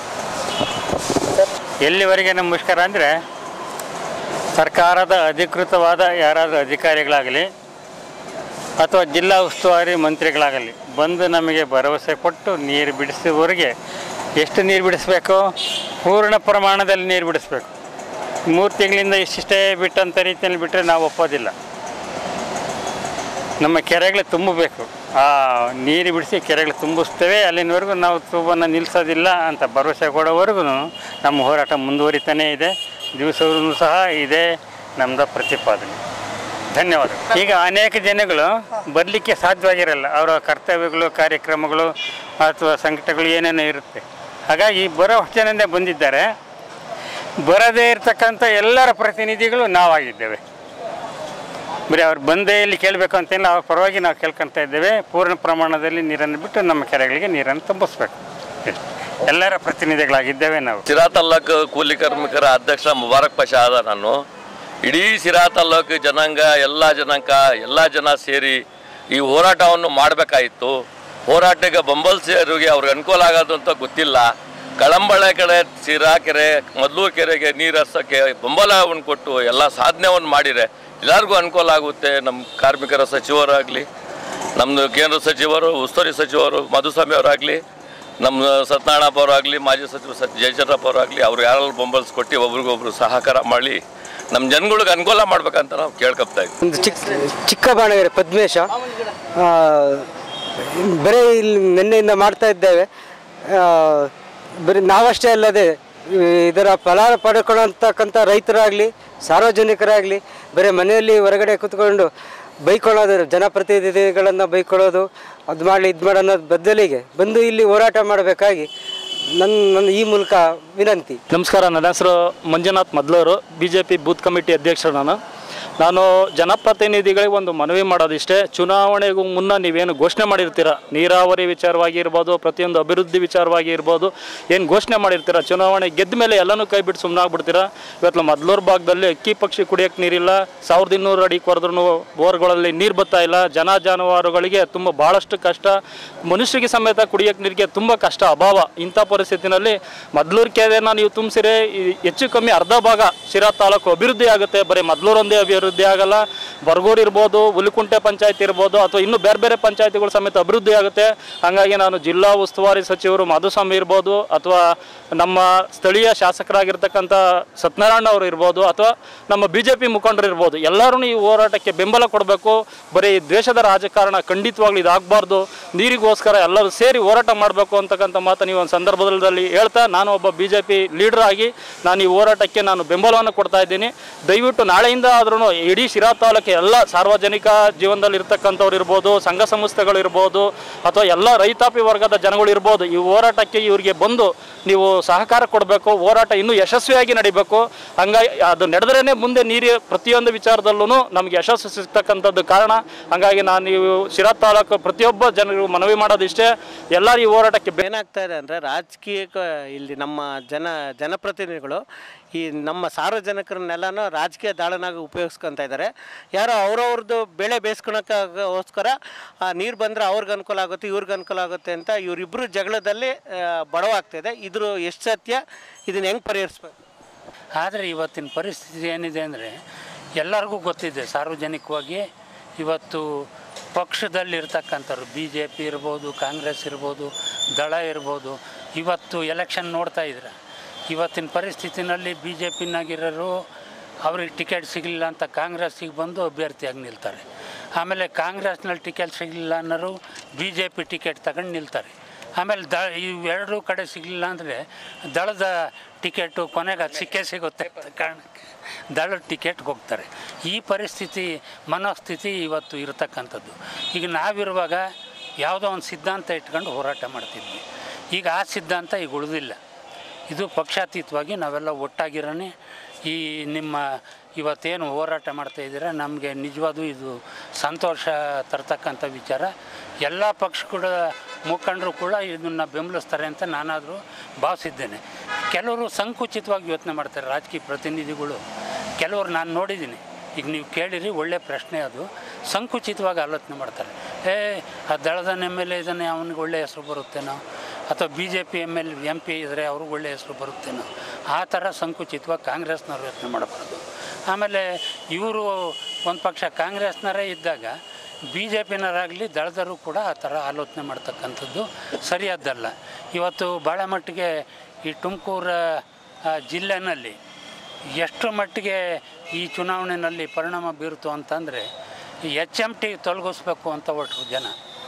ಎಲ್ಲಿವರೆಗೆ ನಮ್ಮ ಮುಷ್ಕರ ಅಂದರೆ ಸರ್ಕಾರದ ಅಧಿಕೃತವಾದ ಯಾರಾದರೂ ಅಧಿಕಾರಿಗಳಾಗಲಿ ಅಥವಾ ಜಿಲ್ಲಾ ಉಸ್ತುವಾರಿ ಮಂತ್ರಿಗಳಾಗಲಿ ಬಂದು ನಮಗೆ ಭರವಸೆ ಕೊಟ್ಟು ನೀರು ಬಿಡಿಸುವವರೆಗೆ ಎಷ್ಟು ನೀರು ಬಿಡಿಸ್ಬೇಕು ಪೂರ್ಣ ಪ್ರಮಾಣದಲ್ಲಿ ನೀರು ಬಿಡಿಸ್ಬೇಕು ಮೂರು ತಿಂಗಳಿಂದ ಇಷ್ಟಿಷ್ಟೇ ಬಿಟ್ಟಂಥ ರೀತಿಯಲ್ಲಿ ಬಿಟ್ಟರೆ ನಾವು ಒಪ್ಪೋದಿಲ್ಲ ನಮ್ಮ ಕೆರೆಗಳು ತುಂಬಬೇಕು ಆ ನೀರು ಬಿಡಿಸಿ ಕೆರೆಗಳು ತುಂಬಿಸ್ತೇವೆ ಅಲ್ಲಿನವರೆಗೂ ನಾವು ತೂಬನ್ನು ನಿಲ್ಲಿಸೋದಿಲ್ಲ ಅಂತ ಭರವಸೆ ಕೊಡೋವರೆಗೂ ನಮ್ಮ ಹೋರಾಟ ಮುಂದುವರಿತಾನೇ ಇದೆ ದಿವಸವೂ ಸಹ ಇದೇ ನಮ್ಮದು ಪ್ರತಿಪಾದನೆ ಧನ್ಯವಾದ ಈಗ ಅನೇಕ ಜನಗಳು ಬರಲಿಕ್ಕೆ ಸಾಧ್ಯವಾಗಿರಲ್ಲ ಅವರ ಕರ್ತವ್ಯಗಳು ಕಾರ್ಯಕ್ರಮಗಳು ಅಥವಾ ಸಂಕಟಗಳು ಏನೇನೋ ಇರುತ್ತೆ ಹಾಗಾಗಿ ಬರೋ ಜನನೇ ಬಂದಿದ್ದಾರೆ ಬರದೇ ಇರತಕ್ಕಂಥ ಎಲ್ಲರ ಪ್ರತಿನಿಧಿಗಳು ನಾವಾಗಿದ್ದೇವೆ ಬರೀ ಅವ್ರು ಬಂದೇ ಇಲ್ಲಿ ಕೇಳಬೇಕು ಅಂತೇನಿಲ್ಲ ಅವ್ರ ಪರವಾಗಿ ನಾವು ಕೇಳ್ಕೊಳ್ತಾ ಇದ್ದೇವೆ ಪೂರ್ಣ ಪ್ರಮಾಣದಲ್ಲಿ ನೀರನ್ನು ಬಿಟ್ಟು ನಮ್ಮ ಕೆರೆಗಳಿಗೆ ನೀರನ್ನು ತುಂಬಿಸ್ಬೇಕು ಇಷ್ಟು. ಎಲ್ಲರ ಪ್ರತಿನಿಧಿಗಳಾಗಿದ್ದೇವೆ ನಾವು ಸಿರಾ ತಾಲ್ಲೂಕು ಕೂಲಿ ಕಾರ್ಮಿಕರ ಅಧ್ಯಕ್ಷ ಮುಬಾರಕ್ ಪಾಷಾ ಆದ ನಾನು ಇಡೀ ಸಿರಾ ತಾಲ್ಲೂಕು ಜನಾಂಗ ಎಲ್ಲ ಜನಾಂಗ ಎಲ್ಲ ಜನ ಸೇರಿ ಈ ಹೋರಾಟವನ್ನು ಮಾಡಬೇಕಾಯಿತು ಹೋರಾಟಕ್ಕೆ ಬೆಂಬಲಿಸಿರೋರಿಗೆ ಅವ್ರಿಗೆ ಅನುಕೂಲ ಆಗೋದು ಅಂತ ಗೊತ್ತಿಲ್ಲ ಕಳಂಬಳೆ ಕಡೆ ಸಿರಾ ಕೆರೆ ಮೊದಲು ಕೆರೆಗೆ ನೀರು ಹರ್ಸೋಕ್ಕೆ ಬೆಂಬಲವನ್ನು ಕೊಟ್ಟು ಎಲ್ಲ ಸಾಧನೆಯನ್ನು ಮಾಡಿದರೆ ಎಲ್ಲರಿಗೂ ಅನುಕೂಲ ಆಗುತ್ತೆ ನಮ್ಮ ಕಾರ್ಮಿಕರ ಸಚಿವರಾಗಲಿ ನಮ್ಮದು ಕೇಂದ್ರ ಸಚಿವರು ಉಸ್ತುವಾರಿ ಸಚಿವರು ಮಧುಸ್ವಾಮಿ ಅವರಾಗಲಿ ನಮ್ಮ ಸತ್ಯನಾರಾಯಣಪ್ಪ ಅವರಾಗಲಿ ಮಾಜಿ ಸಚಿವರು ಸತ್ ಜಯಚಂದ್ರಪ್ಪ ಅವರಾಗಲಿ ಅವ್ರು ಯಾರೆಲ್ಲ ಬೆಂಬಲಿಸ್ಕೊಟ್ಟು ಒಬ್ರಿಗೊಬ್ರು ಸಹಕಾರ ಮಾಡಿ ನಮ್ಮ ಜನಗಳಿಗೆ ಅನುಕೂಲ ಮಾಡ್ಬೇಕಂತ ನಾವು ಕೇಳ್ಕೊತಾ ಇದ್ದೀವಿ ಒಂದು ಚಿಕ್ಕ ಚಿಕ್ಕ ಬಾಣಗೆರೆ ಪದ್ಮೇಶ ಆ, ಬರೀ ಇಲ್ಲಿ ನಿನ್ನೆಯಿಂದ ಮಾಡ್ತಾ ಇದ್ದೇವೆ ಆ, ಬರೀ ನಾವಷ್ಟೇ ಅಲ್ಲದೆ ಈ ಇದರ ಫಲ ಪಡ್ಕೊಳ್ಳೋಂತಕ್ಕಂಥ ರೈತರಾಗಲಿ ಸಾರ್ವಜನಿಕರಾಗಲಿ ಬರೀ ಮನೆಯಲ್ಲಿ ಹೊರಗಡೆ ಕೂತ್ಕೊಂಡು ಬೈಕೊಳ್ಳೋದು ಜನಪ್ರತಿನಿಧಿಗಳನ್ನು ಬೈಕೊಳ್ಳೋದು ಅದು ಮಾಡಲಿ ಇದು ಮಾಡೋನ್ನೋದು ಬದಲಿಗೆ ಬಂದು ಇಲ್ಲಿ ಹೋರಾಟ ಮಾಡಬೇಕಾಗಿ ನನ್ನ ನನ್ನ ಈ ಮೂಲಕ ವಿನಂತಿ ನಮಸ್ಕಾರ ನನ್ನ ಹೆಸರು Manjunath Madluru B J P booth committee ಅಧ್ಯಕ್ಷರು ನಾನು ನಾನು ಜನಪ್ರತಿನಿಧಿಗಳಿಗೆ ಒಂದು ಮನವಿ ಮಾಡೋದಿಷ್ಟೇ ಚುನಾವಣೆಗೂ ಮುನ್ನ ನೀವೇನು ಘೋಷಣೆ ಮಾಡಿರ್ತೀರ ನೀರಾವರಿ ವಿಚಾರವಾಗಿ ಇರ್ಬೋದು ಪ್ರತಿಯೊಂದು ಅಭಿವೃದ್ಧಿ ವಿಚಾರವಾಗಿ ಇರ್ಬೋದು ಏನು ಘೋಷಣೆ ಮಾಡಿರ್ತೀರ ಚುನಾವಣೆ ಗೆದ್ದ ಮೇಲೆ ಎಲ್ಲನೂ ಕೈ ಬಿಟ್ಟು ಸುಮ್ಮನಾಗ್ಬಿಡ್ತೀರಾ ಇವತ್ತು ಮದ್ಲೂರು ಭಾಗದಲ್ಲಿ ಅಕ್ಕಿ ಪಕ್ಷಿ ಕುಡಿಯೋಕ್ಕೆ ನೀರಿಲ್ಲ ಸಾವಿರದ ಇನ್ನೂರು ಅಡಿ ಕೊರೆದ್ರೂ ಬೋರ್ಗಳಲ್ಲಿ ನೀರು ಬರ್ತಾ ಇಲ್ಲ ಜನ ಜಾನುವಾರುಗಳಿಗೆ ತುಂಬ ಭಾಳಷ್ಟು ಕಷ್ಟ ಮನುಷ್ಯರಿಗೆ ಸಮೇತ ಕುಡಿಯೋಕ್ಕೆ ನೀರಿಗೆ ತುಂಬ ಕಷ್ಟ ಅಭಾವ ಇಂಥ ಪರಿಸ್ಥಿತಿನಲ್ಲಿ ಮದ್ಲೂರು ಕೆರೆನ ನೀವು ತುಂಬಿಸಿರೆ ಹೆಚ್ಚು ಕಮ್ಮಿ ಅರ್ಧ ಭಾಗ ಶಿರಾ ತಾಲೂಕು ಅಭಿವೃದ್ಧಿ ಆಗುತ್ತೆ ಬರೀ ಮದ್ಲೂರೊಂದೇ ಅಭಿವೃದ್ಧಿ ಆಗಲ್ಲ ಬರ್ಗೂರು ಇರ್ಬೋದು ಹುಲಿಕುಂಟೆ ಪಂಚಾಯತಿ ಇರ್ಬೋದು ಅಥವಾ ಇನ್ನೂ ಬೇರೆ ಬೇರೆ ಪಂಚಾಯತಿಗಳು ಸಮೇತ ಅಭಿವೃದ್ಧಿ ಆಗುತ್ತೆ ಹಾಗಾಗಿ ನಾನು ಜಿಲ್ಲಾ ಉಸ್ತುವಾರಿ ಸಚಿವರು ಮಾಧುಸ್ವಾಮಿ ಇರ್ಬೋದು ಅಥವಾ ನಮ್ಮ ಸ್ಥಳೀಯ ಶಾಸಕರಾಗಿರ್ತಕ್ಕಂಥ ಸತ್ಯನಾರಾಯಣ ಅವರು ಇರ್ಬೋದು ಅಥವಾ ನಮ್ಮ ಬಿ ಜೆ ಪಿ ಮುಖಂಡರು ಇರ್ಬೋದು ಎಲ್ಲರೂ ಈ ಹೋರಾಟಕ್ಕೆ ಬೆಂಬಲ ಕೊಡಬೇಕು ಬರೀ ದ್ವೇಷದ ರಾಜಕಾರಣ ಖಂಡಿತವಾಗ್ಲೂ ಇದಾಗಬಾರ್ದು ನೀರಿಗೋಸ್ಕರ ಎಲ್ಲರೂ ಸೇರಿ ಹೋರಾಟ ಮಾಡಬೇಕು ಅಂತಕ್ಕಂಥ ಮಾತನ್ನು ಈ ಒಂದು ಸಂದರ್ಭದಲ್ಲಿ ಹೇಳ್ತಾ ನಾನು ಒಬ್ಬ ಬಿ ಜೆ ಪಿ ಲೀಡರ್ ಆಗಿ ನಾನು ಈ ಹೋರಾಟಕ್ಕೆ ನಾನು ಬೆಂಬಲವನ್ನು ಕೊಡ್ತಾ ಇದ್ದೀನಿ ದಯವಿಟ್ಟು ನಾಳೆಯಿಂದ ಆದ್ರೂ ಇಡೀ ಶಿರಾ ತಾಲೂಕು ಎಲ್ಲ ಸಾರ್ವಜನಿಕ ಜೀವನದಲ್ಲಿ ಇರ್ತಕ್ಕಂಥವ್ರು ಇರ್ಬೋದು ಸಂಘ ಸಂಸ್ಥೆಗಳು ಇರ್ಬೋದು ಅಥವಾ ಎಲ್ಲ ರೈತಾಪಿ ವರ್ಗದ ಜನಗಳು ಇರ್ಬೋದು ಈ ಹೋರಾಟಕ್ಕೆ ಇವರಿಗೆ ಬಂದು ನೀವು ಸಹಕಾರ ಕೊಡಬೇಕು ಹೋರಾಟ ಇನ್ನೂ ಯಶಸ್ವಿಯಾಗಿ ನಡಿಬೇಕು ಹಂಗಾಗಿ ಅದು ನಡೆದ್ರೇ ಮುಂದೆ ನೀರು ಪ್ರತಿಯೊಂದು ವಿಚಾರದಲ್ಲೂ ನಮಗೆ ಯಶಸ್ಸು ಸಿಗ್ತಕ್ಕಂಥದ್ದು ಕಾರಣ ಹಂಗಾಗಿ ನಾನು ನೀವು ಶಿರಾ ತಾಲೂಕು ಪ್ರತಿಯೊಬ್ಬ ಜನರು ಮನವಿ ಮಾಡೋದಿಷ್ಟೇ ಎಲ್ಲರೂ ಈ ಹೋರಾಟಕ್ಕೆ ಏನಾಗ್ತಾ ಇದೆ ಅಂದರೆ ರಾಜಕೀಯ ಇಲ್ಲಿ ನಮ್ಮ ಜನ ಜನಪ್ರತಿನಿಧಿಗಳು ಈ ನಮ್ಮ ಸಾರ್ವಜನಿಕರನ್ನೆಲ್ಲನೂ ರಾಜಕೀಯ ದಾಳನಾಗಿ ಉಪಯೋಗಿಸ್ಕೊತಾ ಇದ್ದಾರೆ ಯಾರೋ ಅವ್ರವ್ರದ್ದು ಬೆಳೆ ಬೇಯಿಸ್ಕೊಳಕ್ಕೋಸ್ಕರ ನೀರು ಬಂದರೆ ಅವ್ರಿಗೆ ಅನುಕೂಲ ಆಗುತ್ತೆ ಇವ್ರಿಗೆ ಅನುಕೂಲ ಆಗುತ್ತೆ ಅಂತ ಇವರಿಬ್ಬರು ಜಗಳದಲ್ಲಿ ಆ, ಬಡವಾಗ್ತಿದೆ ಇದ್ರ ಎಷ್ಟು ಸತ್ಯ ಇದನ್ನ ಹೆಂಗೆ ಪರಿಹರಿಸ್ಬೇಕು ಆದರೆ ಇವತ್ತಿನ ಪರಿಸ್ಥಿತಿ ಏನಿದೆ ಅಂದರೆ ಎಲ್ಲರಿಗೂ ಗೊತ್ತಿದೆ ಸಾರ್ವಜನಿಕವಾಗಿ ಇವತ್ತು ಪಕ್ಷದಲ್ಲಿರ್ತಕ್ಕಂಥವ್ರು ಬಿ ಜೆ ಪಿ ಇರ್ಬೋದು ಕಾಂಗ್ರೆಸ್ ಇರ್ಬೋದು ದಳ ಇರ್ಬೋದು ಇವತ್ತು ಎಲೆಕ್ಷನ್ ನೋಡ್ತಾ ಇದ್ರೆ ಇವತ್ತಿನ ಪರಿಸ್ಥಿತಿನಲ್ಲಿ ಬಿ ಜೆ ಪಿನಾಗಿರೋರು ಅವ್ರಿಗೆ ಟಿಕೆಟ್ ಸಿಗಲಿಲ್ಲ ಅಂತ ಕಾಂಗ್ರೆಸ್ಸಿಗೆ ಬಂದು ಅಭ್ಯರ್ಥಿಯಾಗಿ ನಿಲ್ತಾರೆ ಆಮೇಲೆ ಕಾಂಗ್ರೆಸ್ನಲ್ಲಿ ಟಿಕೆಟ್ ಸಿಗಲಿಲ್ಲ ಅನ್ನೋರು ಬಿ ಜೆ ಪಿ ಟಿಕೆಟ್ ತಗೊಂಡು ನಿಲ್ತಾರೆ ಆಮೇಲೆ ದ ಇವೆರಡೂ ಕಡೆ ಸಿಗಲಿಲ್ಲ ಅಂದರೆ ದಳದ ಟಿಕೆಟು ಕೊನೆಗೆ ಅದು ಸಿಕ್ಕೇ ಸಿಗುತ್ತೆ ಅಂತ ಕಾರಣಕ್ಕೆ ದಳದ ಟಿಕೆಟ್ಗೆ ಹೋಗ್ತಾರೆ ಈ ಪರಿಸ್ಥಿತಿ ಮನೋಸ್ಥಿತಿ ಇವತ್ತು ಇರತಕ್ಕಂಥದ್ದು ಈಗ ನಾವಿರುವಾಗ ಯಾವುದೋ ಒಂದು ಸಿದ್ಧಾಂತ ಇಟ್ಕೊಂಡು ಹೋರಾಟ ಮಾಡ್ತಿದ್ವಿ ಈಗ ಆ ಸಿದ್ಧಾಂತ ಈಗ ಉಳಿದಿಲ್ಲ ಇದು ಪಕ್ಷಾತೀತವಾಗಿ ನಾವೆಲ್ಲ ಒಟ್ಟಾಗಿರೋನೆ ಈ ನಿಮ್ಮ ಇವತ್ತೇನು ಹೋರಾಟ ಮಾಡ್ತಾ ಇದ್ದೀರಾ ನಮಗೆ ನಿಜವಾದ ಇದು ಸಂತೋಷ ತರ್ತಕ್ಕಂಥ ವಿಚಾರ ಎಲ್ಲ ಪಕ್ಷಗಳ ಮುಖಂಡರು ಕೂಡ ಇದನ್ನು ಬೆಂಬಲಿಸ್ತಾರೆ ಅಂತ ನಾನಾದರೂ ಭಾವಿಸಿದ್ದೇನೆ ಕೆಲವರು ಸಂಕುಚಿತವಾಗಿ ಯೋಚನೆ ಮಾಡ್ತಾರೆ ರಾಜಕೀಯ ಪ್ರತಿನಿಧಿಗಳು ಕೆಲವರು ನಾನು ನೋಡಿದ್ದೀನಿ ಈಗ ನೀವು ಕೇಳಿರಿ ಒಳ್ಳೆ ಪ್ರಶ್ನೆ ಅದು ಸಂಕುಚಿತವಾಗಿ ಆಲೋಚನೆ ಮಾಡ್ತಾರೆ ಏ ಆ ದಳದ ಎಮ್ ಎಲ್ ಎ ಇದ್ದಾನೆ ಅವನಿಗೆ ಒಳ್ಳೆ ಹೆಸರು ಬರುತ್ತೇನೋ ಅಥವಾ B J P M L M P ಇದ್ದರೆ ಅವ್ರಿಗೆ ಒಳ್ಳೆ ಹೆಸರು ಬರುತ್ತೇನೋ ಆ ಥರ ಸಂಕುಚಿತವಾಗಿ ಕಾಂಗ್ರೆಸ್ನವ್ರು ಯೋಚನೆ ಮಾಡಬಾರ್ದು ಆಮೇಲೆ ಇವರು ಒಂದು ಪಕ್ಷ ಕಾಂಗ್ರೆಸ್ನವರೇ ಇದ್ದಾಗ ಬಿ ಜೆ ಪಿನರಾಗಲಿ ದಳದರು ಕೂಡ ಆ ಥರ ಆಲೋಚನೆ ಮಾಡ್ತಕ್ಕಂಥದ್ದು ಸರಿಯಾದ್ದಲ್ಲ ಇವತ್ತು ಭಾಳ ಮಟ್ಟಿಗೆ ಈ ತುಮಕೂರು ಜಿಲ್ಲೆನಲ್ಲಿ ಎಷ್ಟು ಮಟ್ಟಿಗೆ ಈ ಚುನಾವಣೆಯಲ್ಲಿ ಪರಿಣಾಮ ಬೀರ್ತು ಅಂತಂದರೆ ಎಚ್ ಎಮ್ ಟಿ ತೊಲಗಿಸ್ಬೇಕು ಅಂತ ಹೊರಟ್ರು ಜನ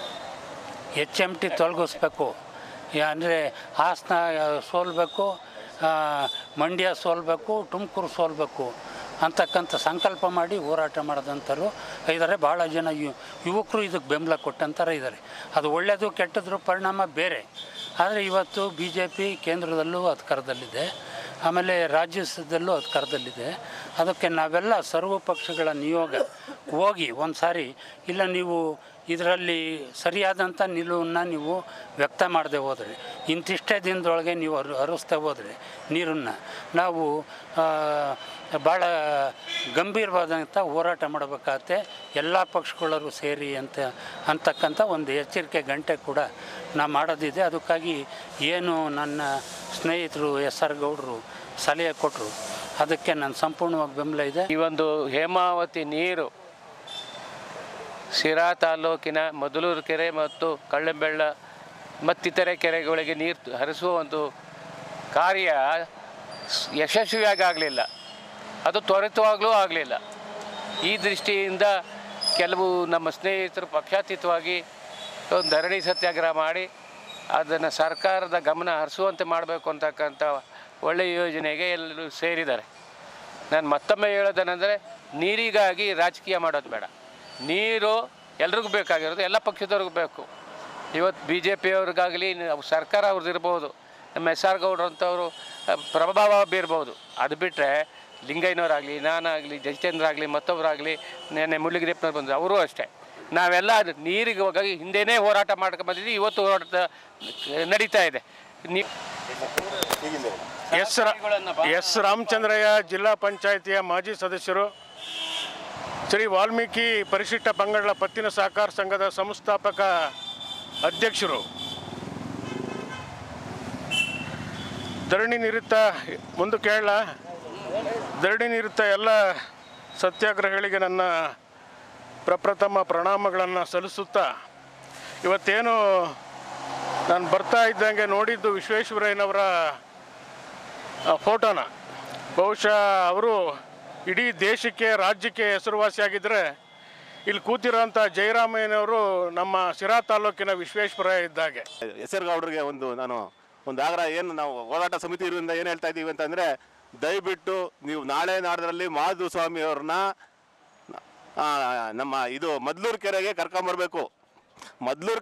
ಎಚ್ ಎಮ್ ಟಿ ತೊಲಗಿಸ್ಬೇಕು ಅಂದರೆ ಹಾಸನ ಸೋಲ್ಬೇಕು ಆ, ಮಂಡ್ಯ ಸೋಲ್ಬೇಕು ತುಮಕೂರು ಸೋಲ್ಬೇಕು ಅಂತಕ್ಕಂಥ ಸಂಕಲ್ಪ ಮಾಡಿ ಹೋರಾಟ ಮಾಡಿದಂಥವ್ರು ಇದ್ದಾರೆ ಭಾಳ ಜನ ಯು- ಯುವಕರು ಇದಕ್ಕೆ ಬೆಂಬಲ ಕೊಟ್ಟಂಥರ ಇದ್ದಾರೆ ಅದು ಒಳ್ಳೆಯದು ಕೆಟ್ಟದ್ರ ಪರಿಣಾಮ ಬೇರೆ ಆದರೆ ಇವತ್ತು ಬಿ ಜೆ ಪಿ ಕೇಂದ್ರದಲ್ಲೂ ಅಧಿಕಾರದಲ್ಲಿದೆ ಆಮೇಲೆ ರಾಜ್ಯದಲ್ಲೂ ಅಧಿಕಾರದಲ್ಲಿದೆ ಅದಕ್ಕೆ ನಾವೆಲ್ಲ ಸರ್ವ ಪಕ್ಷಗಳ ನಿಯೋಗ ಹೋಗಿ ಒಂದು ಸಾರಿ ಇಲ್ಲ ನೀವು ಇದರಲ್ಲಿ ಸರಿಯಾದಂಥ ನಿಲುವನ್ನು ನೀವು ವ್ಯಕ್ತ ಮಾಡದೆ ಹೋದರೆ ಇಂತಿಷ್ಟೇ ದಿನದೊಳಗೆ ನೀವು ಹರು ಹರಿಸ್ತಾ ಹೋದರೆ ನೀರನ್ನು ನಾವು ಆ, ಭಾಳ ಗಂಭೀರವಾದಂಥ ಹೋರಾಟ ಮಾಡಬೇಕಾಗತ್ತೆ ಎಲ್ಲ ಪಕ್ಷಗಳರು ಸೇರಿ ಅಂತ ಅಂತಕ್ಕಂಥ ಒಂದು ಎಚ್ಚರಿಕೆ ಗಂಟೆ ಕೂಡ ನಾ ಮಾಡೋದಿದೆ ಅದಕ್ಕಾಗಿ ಏನು ನನ್ನ ಸ್ನೇಹಿತರು ಎಸ್ ಆರ್ ಗೌಡರು ಸಲಹೆ ಕೊಟ್ಟರು ಅದಕ್ಕೆ ನಾನು ಸಂಪೂರ್ಣವಾಗಿ ಬೆಂಬಲ ಇದೆ ಈ ಒಂದು ಹೇಮಾವತಿ ನೀರು ಸಿರಾ ತಾಲೂಕಿನ ಮೊದಲೂರು ಕೆರೆ ಮತ್ತು ಕಳ್ಳಂಬೆಳ್ಳ ಮತ್ತಿತರೆ ಕೆರೆಗಳಿಗೆ ನೀರು ಹರಿಸುವ ಒಂದು ಕಾರ್ಯ ಸ್- ಯಶಸ್ವಿಯಾಗಿ ಆಗಲಿಲ್ಲ ಅದು ತ್ವರಿತವಾಗಲೂ ಆಗಲಿಲ್ಲ ಈ ದೃಷ್ಟಿಯಿಂದ ಕೆಲವು ನಮ್ಮ ಸ್ನೇಹಿತರು ಪಕ್ಷಾತೀತವಾಗಿ ಒಂದು ಧರಣಿ ಸತ್ಯಾಗ್ರಹ ಮಾಡಿ ಅದನ್ನು ಸರ್ಕಾರದ ಗಮನ ಹರಿಸುವಂತೆ ಮಾಡಬೇಕು ಅಂತಕ್ಕಂಥ ಒಳ್ಳೆಯ ಯೋಜನೆಗೆ ಎಲ್ಲರೂ ಸೇರಿದ್ದಾರೆ ನಾನು ಮತ್ತೊಮ್ಮೆ ಹೇಳೋದೇನೆಂದರೆ ನೀರಿಗಾಗಿ ರಾಜಕೀಯ ಮಾಡೋದು ಬೇಡ ನೀರು ಎಲ್ರಿಗೂ ಬೇಕಾಗಿರೋದು ಎಲ್ಲ ಪಕ್ಷದವ್ರಿಗೂ ಬೇಕು ಇವತ್ತು ಬಿ ಜೆ ಪಿಯವ್ರಿಗಾಗಲಿ ಸರ್ಕಾರ ಅವ್ರದ್ದು ಇರ್ಬೋದು ನಮ್ಮ ಎಸ್ ಆರ್ ಗೌಡ್ರು ಅಂಥವ್ರು ಅಹ್, ಪ್ರಭಾವ ಬೀರ್ಬೋದು ಅದು ಬಿಟ್ಟರೆ ಲಿಂಗಯ್ಯನವರಾಗಲಿ ನಾನಾಗಲಿ ಜಯಚಂದ್ರ ಆಗಲಿ ಮತ್ತೊಬ್ಬರಾಗಲಿ ನೆನ್ನೆ ಮುಳ್ಳಿಗಿರಿಯಪ್ಪನವ್ರು ಬಂದರು ಅವರು ಅಷ್ಟೇ ನಾವೆಲ್ಲ ಅದು ನೀರಿಗೆ ಹೋಗಾಗಿ ಹಿಂದೆನೇ ಹೋರಾಟ ಮಾಡ್ಕೊಂಡು ಬಂದಿದ್ದೀವಿ ಇವತ್ತು ಹೋರಾಟ ನಡೀತಾ ಇದೆ ನೀ ಎಸ್ ರಾ- ಎಸ್ ರಾಮಚಂದ್ರಯ್ಯ ಜಿಲ್ಲಾ ಪಂಚಾಯಿತಿಯ ಮಾಜಿ ಸದಸ್ಯರು ಶ್ರೀ ವಾಲ್ಮೀಕಿ ಪರಿಶಿಷ್ಟ ಪಂಗಡಗಳ ಪತ್ತಿನ ಸಹಕಾರ ಸಂಘದ ಸಂಸ್ಥಾಪಕ ಅಧ್ಯಕ್ಷರು ಧರಣಿ ನಿರುತ್ತ ಮುಂದಕ್ಕೆ ಹೇಳ ಧರಣಿ ನಿರುತ್ತ ಎಲ್ಲ ಸತ್ಯಾಗ್ರಹಿಗಳಿಗೆ ನನ್ನ ಪ್ರಪ್ರಥಮ ಪ್ರಣಾಮಗಳನ್ನು ಸಲ್ಲಿಸುತ್ತಾ ಇವತ್ತೇನು ನಾನು ಬರ್ತಾ ಇದ್ದಂಗೆ ನೋಡಿದ್ದು ವಿಶ್ವೇಶ್ವರಯ್ಯನವರ ಆ ಫೋಟೋನ ಬಹುಶಃ ಅವರು ಇಡೀ ದೇಶಕ್ಕೆ ರಾಜ್ಯಕ್ಕೆ ಹೆಸರುವಾಸಿಯಾಗಿದ್ದರೆ ಇಲ್ಲಿ ಕೂತಿರೋಂಥ ಜಯರಾಮಯ್ಯನವರು ನಮ್ಮ ಸಿರಾ ತಾಲೂಕಿನ ವಿಶ್ವೇಶ್ವರಯ್ಯ ಇದ್ದಾಗೆ ಎಸ್ ಗೌಡ್ರಿಗೆ ಒಂದು ನಾನು ಒಂದು ಆಗ್ರಹ ಏನು ನಾವು ಹೋರಾಟ ಸಮಿತಿ ಇರುವುದರಿಂದ ಏನು ಹೇಳ್ತಾ ಇದ್ದೀವಿ ಅಂತಂದರೆ ದಯವಿಟ್ಟು ನೀವು ನಾಳೆ ನಾಡದಲ್ಲಿ ಮಾಧು ಸ್ವಾಮಿ ಅವ್ರನ್ನ ಆ, ನಮ್ಮ ಇದು ಮದ್ಲೂರು ಕೆರೆಗೆ ಕರ್ಕೊಂಬರ್ಬೇಕು ಮದ್ಲೂರು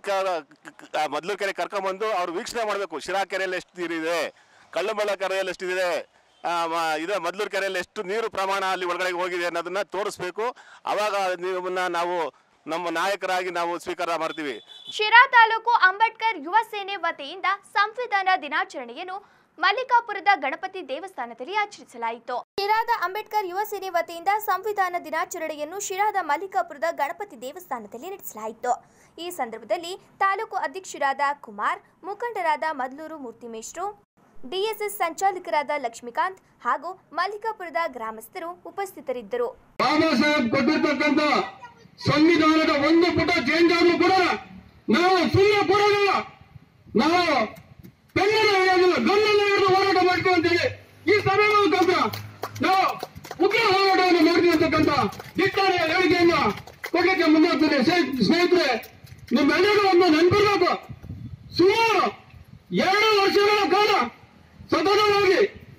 ಕ ಮದ್ಲೂರು ಕೆರೆ ಕರ್ಕೊಂಬಂದು ಅವ್ರು ವೀಕ್ಷಣೆ ಮಾಡಬೇಕು ಶಿರಾ ಕೆರೆಯಲ್ಲಿ ಎಷ್ಟು ನೀರಿದೆ ಕಳ್ಳಂಬಳ ಕೆರೆಯಲ್ಲಿ ಎಷ್ಟಿದೆ ಆ, ಮ- ಇದು ಮದ್ಲೂರು ಕೆರೆಯಲ್ಲಿ ಎಷ್ಟು ನೀರು ಪ್ರಮಾಣ ಅಲ್ಲಿ ಒಳಗಡೆ ಹೋಗಿದೆ ಅನ್ನೋದನ್ನ ತೋರಿಸ್ಬೇಕು ಅವಾಗ ನಿಮ್ಮನ್ನ ನಾವು ನಮ್ಮ ನಾಯಕರಾಗಿ ನಾವು ಸ್ವೀಕಾರ ಮಾಡ್ತೀವಿ ಶಿರಾ ತಾಲೂಕು ಅಂಬೇಡ್ಕರ್ ಯುವ ಸೇನೆ ವತಿಯಿಂದ ಸಂವಿಧಾನ ದಿನಾಚರಣೆಯನ್ನು ಮಲ್ಲಿಕಾಪುರದ ಗಣಪತಿ ದೇವಸ್ಥಾನದಲ್ಲಿ ಆಚರಿಸಲಾಯಿತು ಶಿರಾದ ಅಂಬೇಡ್ಕರ್ ಯುವ ಸೇನೆ ವತಿಯಿಂದ ಸಂವಿಧಾನ ದಿನಾಚರಣೆಯನ್ನು ಶಿರಾದ ಮಲ್ಲಿಕಾಪುರದ ಗಣಪತಿ ದೇವಸ್ಥಾನದಲ್ಲಿ ನಡೆಸಲಾಯಿತು ಈ ಸಂದರ್ಭದಲ್ಲಿ ತಾಲೂಕು ಅಧ್ಯಕ್ಷರಾದ ಕುಮಾರ್ ಮುಖಂಡರಾದ ಮದ್ಲೂರು ಮೂರ್ತಿಮೇಶ್ರು ಡಿಎಸ್ಎಸ್ ಸಂಚಾಲಕರಾದ ಲಕ್ಷ್ಮೀಕಾಂತ್ ಹಾಗೂ ಮಲ್ಲಿಕಾಪುರದ ಗ್ರಾಮಸ್ಥರು ಉಪಸ್ಥಿತರಿದ್ದರು ಬಾಬಾ ಸಾಹೇಬ್ ಕೊಟ್ಟಿರ್ತಕ್ಕಂಥ ಸಂವಿಧಾನದ ಒಂದು ಪುಟ ಚೇಂಜ್ ಆದ್ರೂ ಕೂಡ ನಾವು ಸುಮ್ಮನೆ ಕೊಡೋದಿಲ್ಲ ನಾವು ಪೆನ್ನನ್ನು ಹಿಡಿಯೋದಿಲ್ಲ ಗನ್ನನ್ನು ಹಿಡಿದು ಹೋರಾಟ ಮಾಡ್ತೀವಿ ಅಂತೇಳಿ ಈ ಸಭೆ ಮುಖಾಂತರ ನಾವು ಉಗ್ರ ಹೋರಾಟವನ್ನು ಮಾಡ್ತೀವಿ ಅಂತಕ್ಕಂಥ ದಿಟ್ಟಾನೆಯ ಹೇಳಿಕೆಯನ್ನ ಕೊಡ್ಲಿಕ್ಕೆ ಮುಂದಾಗ್ತದೆ ಸ್ನೇಹಿತರೆ ನಿಮ್ಮೆಲ್ಲರೂ ಒಂದು ನೆನಪಿರ್ಬೇಕು ಸುಮಾರು ಎರಡು ವರ್ಷಗಳ ಕಾಲ ಸತತವಾಗಿ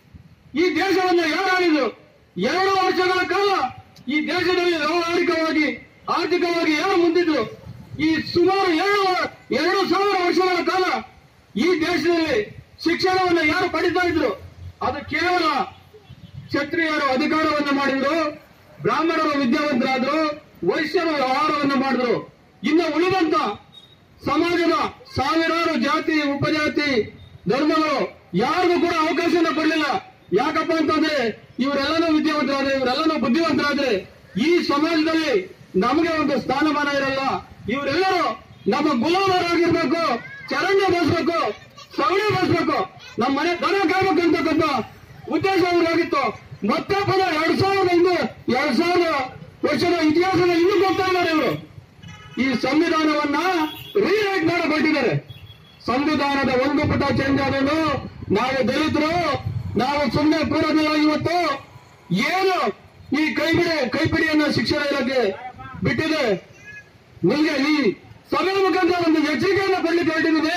ಈ ದೇಶವನ್ನು ಯಾರು ಆಳಿದ್ರು ಎರಡು ವರ್ಷಗಳ ಕಾಲ ಈ ದೇಶದಲ್ಲಿ ವ್ಯಾವಹಾರಿಕವಾಗಿ ಆರ್ಥಿಕವಾಗಿ ಯಾರು ಮುಂದಿದ್ರು ಈ ಸುಮಾರು ಎರಡು ಎರಡು ಸಾವಿರ ವರ್ಷಗಳ ಕಾಲ ಈ ದೇಶದಲ್ಲಿ ಶಿಕ್ಷಣವನ್ನು ಯಾರು ಪಡಿತಾ ಇದ್ರು ಅದು ಕೇವಲ ಕ್ಷತ್ರಿಯರು ಅಧಿಕಾರವನ್ನು ಮಾಡಿದ್ರು ಬ್ರಾಹ್ಮಣರು ವಿದ್ಯಾವಂತರಾದ್ರು ವೈಶ್ಯರು ವ್ಯವಹಾರವನ್ನು ಮಾಡಿದ್ರು ಇನ್ನು ಉಳಿದಂತ ಸಮಾಜದ ಸಾವಿರಾರು ಜಾತಿ ಉಪಜಾತಿ ಧರ್ಮಗಳು ಯಾರಿಗೂ ಕೂಡ ಅವಕಾಶನ ಕೊಡಲಿಲ್ಲ ಯಾಕಪ್ಪ ಅಂತಂದ್ರೆ ಇವರೆಲ್ಲನೂ ವಿದ್ಯಾವಂತರಾದ್ರೆ ಇವರೆಲ್ಲನೂ ಬುದ್ಧಿವಂತರಾದ್ರೆ ಈ ಸಮಾಜದಲ್ಲಿ ನಮಗೆ ಒಂದು ಸ್ಥಾನಮಾನ ಇರಲ್ಲ ಇವರೆಲ್ಲರೂ ನಮ್ಮ ಗುಲಾಮರಾಗಿರ್ಬೇಕು ಚರಂಡಿ ಬಸ್ಬೇಕು ಸವಣಿ ಬಸ್ಬೇಕು ನಮ್ಮ ಮನೆ ದನ ಕಾಯ್ಬೇಕಂತಕ್ಕಂಥ ಉದ್ದೇಶ ಅವ್ರಿಗಾಗಿತ್ತು ಮತ್ತೆ ಪುನಃ ಎರಡ್ ಸಾವಿರದ ಹಿಂದೆ ಎರಡ್ ಸಾವಿರ ವರ್ಷದ ಇತಿಹಾಸದ ಇನ್ನೂ ಹೋಗ್ತಾ ಇದ್ದಾರೆ ಇವರು ಈ ಸಂವಿಧಾನವನ್ನ ರೀರೈಟ್ ಮಾಡಕೊಟ್ಟಿದ್ದಾರೆ ಸಂವಿಧಾನದ ಒಂದು ಪುಟ ಚೇಂಜ್ ಆದನು ನಾವು ದಲಿತರು ನಾವು ಸುಮ್ಮನೆ ಕೂರೋದಿಲ್ಲ ಇವತ್ತು ಏನು ಈ ಕೈಬಿಡಿ ಕೈಪಿಡಿಯನ್ನ ಶಿಕ್ಷಣ ಇಲಾಖೆ ಬಿಟ್ಟಿದೆ ನಿಮಗೆ ಈ ಸಭೆ ಮುಖಾಂತರ ಒಂದು ಎಚ್ಚರಿಕೆಯನ್ನ ಕೊಡ್ಲಿಕ್ಕೆ ಹೊರಟಿದ್ದೀನಿ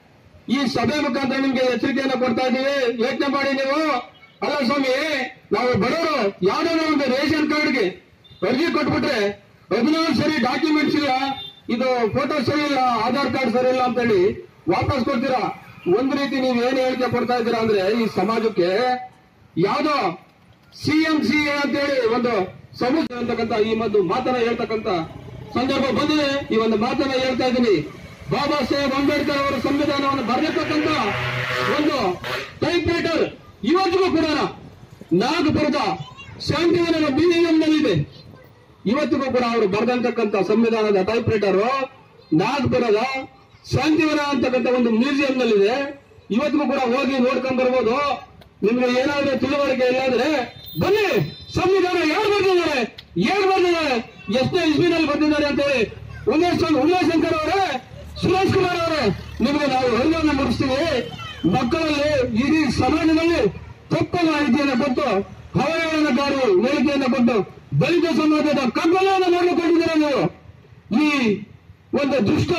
ಈ ಸಭೆ ಮುಖಾಂತರ ನಿಮ್ಗೆ ಎಚ್ಚರಿಕೆಯನ್ನ ಕೊಡ್ತಾ ಇದ್ದೀವಿ ಯೋಚನೆ ಮಾಡಿ ನೀವು ಅಲ್ಲ ಸ್ವಾಮಿ ನಾವು ಬಡವರು ಯಾವ್ದಾದ್ರು ಒಂದು ರೇಷನ್ ಕಾರ್ಡ್ಗೆ ಅರ್ಜಿ ಕೊಟ್ಬಿಟ್ರೆ ಹದಿನಾರು ಸರಿ ಡಾಕ್ಯುಮೆಂಟ್ಸ್ ಇಲ್ಲ ಇದು ಫೋಟೋ ಸರಿ ಇಲ್ಲ ಆಧಾರ್ ಕಾರ್ಡ್ ಸರಿ ಇಲ್ಲ ಅಂತ ಹೇಳಿ ವಾಪಸ್ ಕೊಡ್ತೀರಾ ಒಂದ್ ರೀತಿ ನೀವು ಏನ್ ಹೇಳಿಕೆ ಕೊಡ್ತಾ ಇದ್ದೀರಾ ಅಂದ್ರೆ ಈ ಸಮಾಜಕ್ಕೆ ಯಾವ್ದೋ ಸಿ ಎಂ ಸಿ ಅಂತೇಳಿ ಒಂದು ಸಮಸ್ಯೆ ಅಂತಕ್ಕಂಥ ಈ ಒಂದು ಮಾತನ್ನ ಹೇಳ್ತಕ್ಕಂಥ ಸಂದರ್ಭ ಬಂದಿದೆ ಈ ಒಂದು ಮಾತನ್ನ ಹೇಳ್ತಾ ಇದ್ದೀನಿ ಬಾಬಾ ಸಾಹೇಬ್ ಅಂಬೇಡ್ಕರ್ ಅವರ ಸಂವಿಧಾನವನ್ನು ಬರೆದಿರ್ತಕ್ಕಂಥ ಒಂದು ಟೈಪ್ ರೈಟರ್ ಇವತ್ತಿಗೂ ಕೂಡ ನಾಗಪುರದ ಶಾಂತಿವನದ ಮ್ಯೂಸಿಯಂನಲ್ಲಿದೆ ಇವತ್ತಿಗೂ ಕೂಡ ಅವರು ಬರೆದಂತಕ್ಕಂಥ ಸಂವಿಧಾನದ ಟೈಪ್ ರೈಟರ್ ನಾಗ್ಪುರದ ಶಾಂತಿವನ ಅಂತಕ್ಕಂಥ ಒಂದು ಮ್ಯೂಸಿಯಂನಲ್ಲಿದೆ ಇವತ್ತಿಗೂ ಕೂಡ ಹೋಗಿ ನೋಡ್ಕೊಂಡ್ ಬರ್ಬೋದು ನಿಮ್ಗೆ ಏನಾದ್ರೂ ತಿಳುವಳಿಕೆ ಇಲ್ಲ ಅಂದ್ರೆ ಬನ್ನಿ ಸಂವಿಧಾನ ಯಾರು ಬರ್ದಿದ್ದಾರೆ ಏನ್ ಬರ್ದಿದ್ದಾರೆ ಎಷ್ಟೇ ಇಸ್ವಿನಲ್ಲಿ ಬರ್ದಿದ್ದಾರೆ ಅಂತ ಹೇಳಿ ಉಮೇಶ್ ಉಮೇಶ್ ಶಂಕರ್ ಅವರೇ ಸುರೇಶ್ ಕುಮಾರ್ ಅವರೇ ನಿಮಗೆ ನಾವು ಅರಿವನ್ನು ಮೂಡಿಸ್ತೀವಿ ಮಕ್ಕಳಲ್ಲಿ ಇಡೀ ಸಮಾಜದಲ್ಲಿ ತಪ್ಪು ಮಾಹಿತಿಯನ್ನು ಕೊಟ್ಟು ಅವಹೇಳನಕಾರಿ ಹೇಳಿಕೆಯನ್ನು ಕೊಟ್ಟು ದಲಿತ ಸಮಾಜದ ಕಗ್ಗಲೆಯನ್ನು ನೋಡಿಕೊಂಡಿದ್ದೀರ ನೀವು ಈ ಒಂದು ದುಷ್ಟ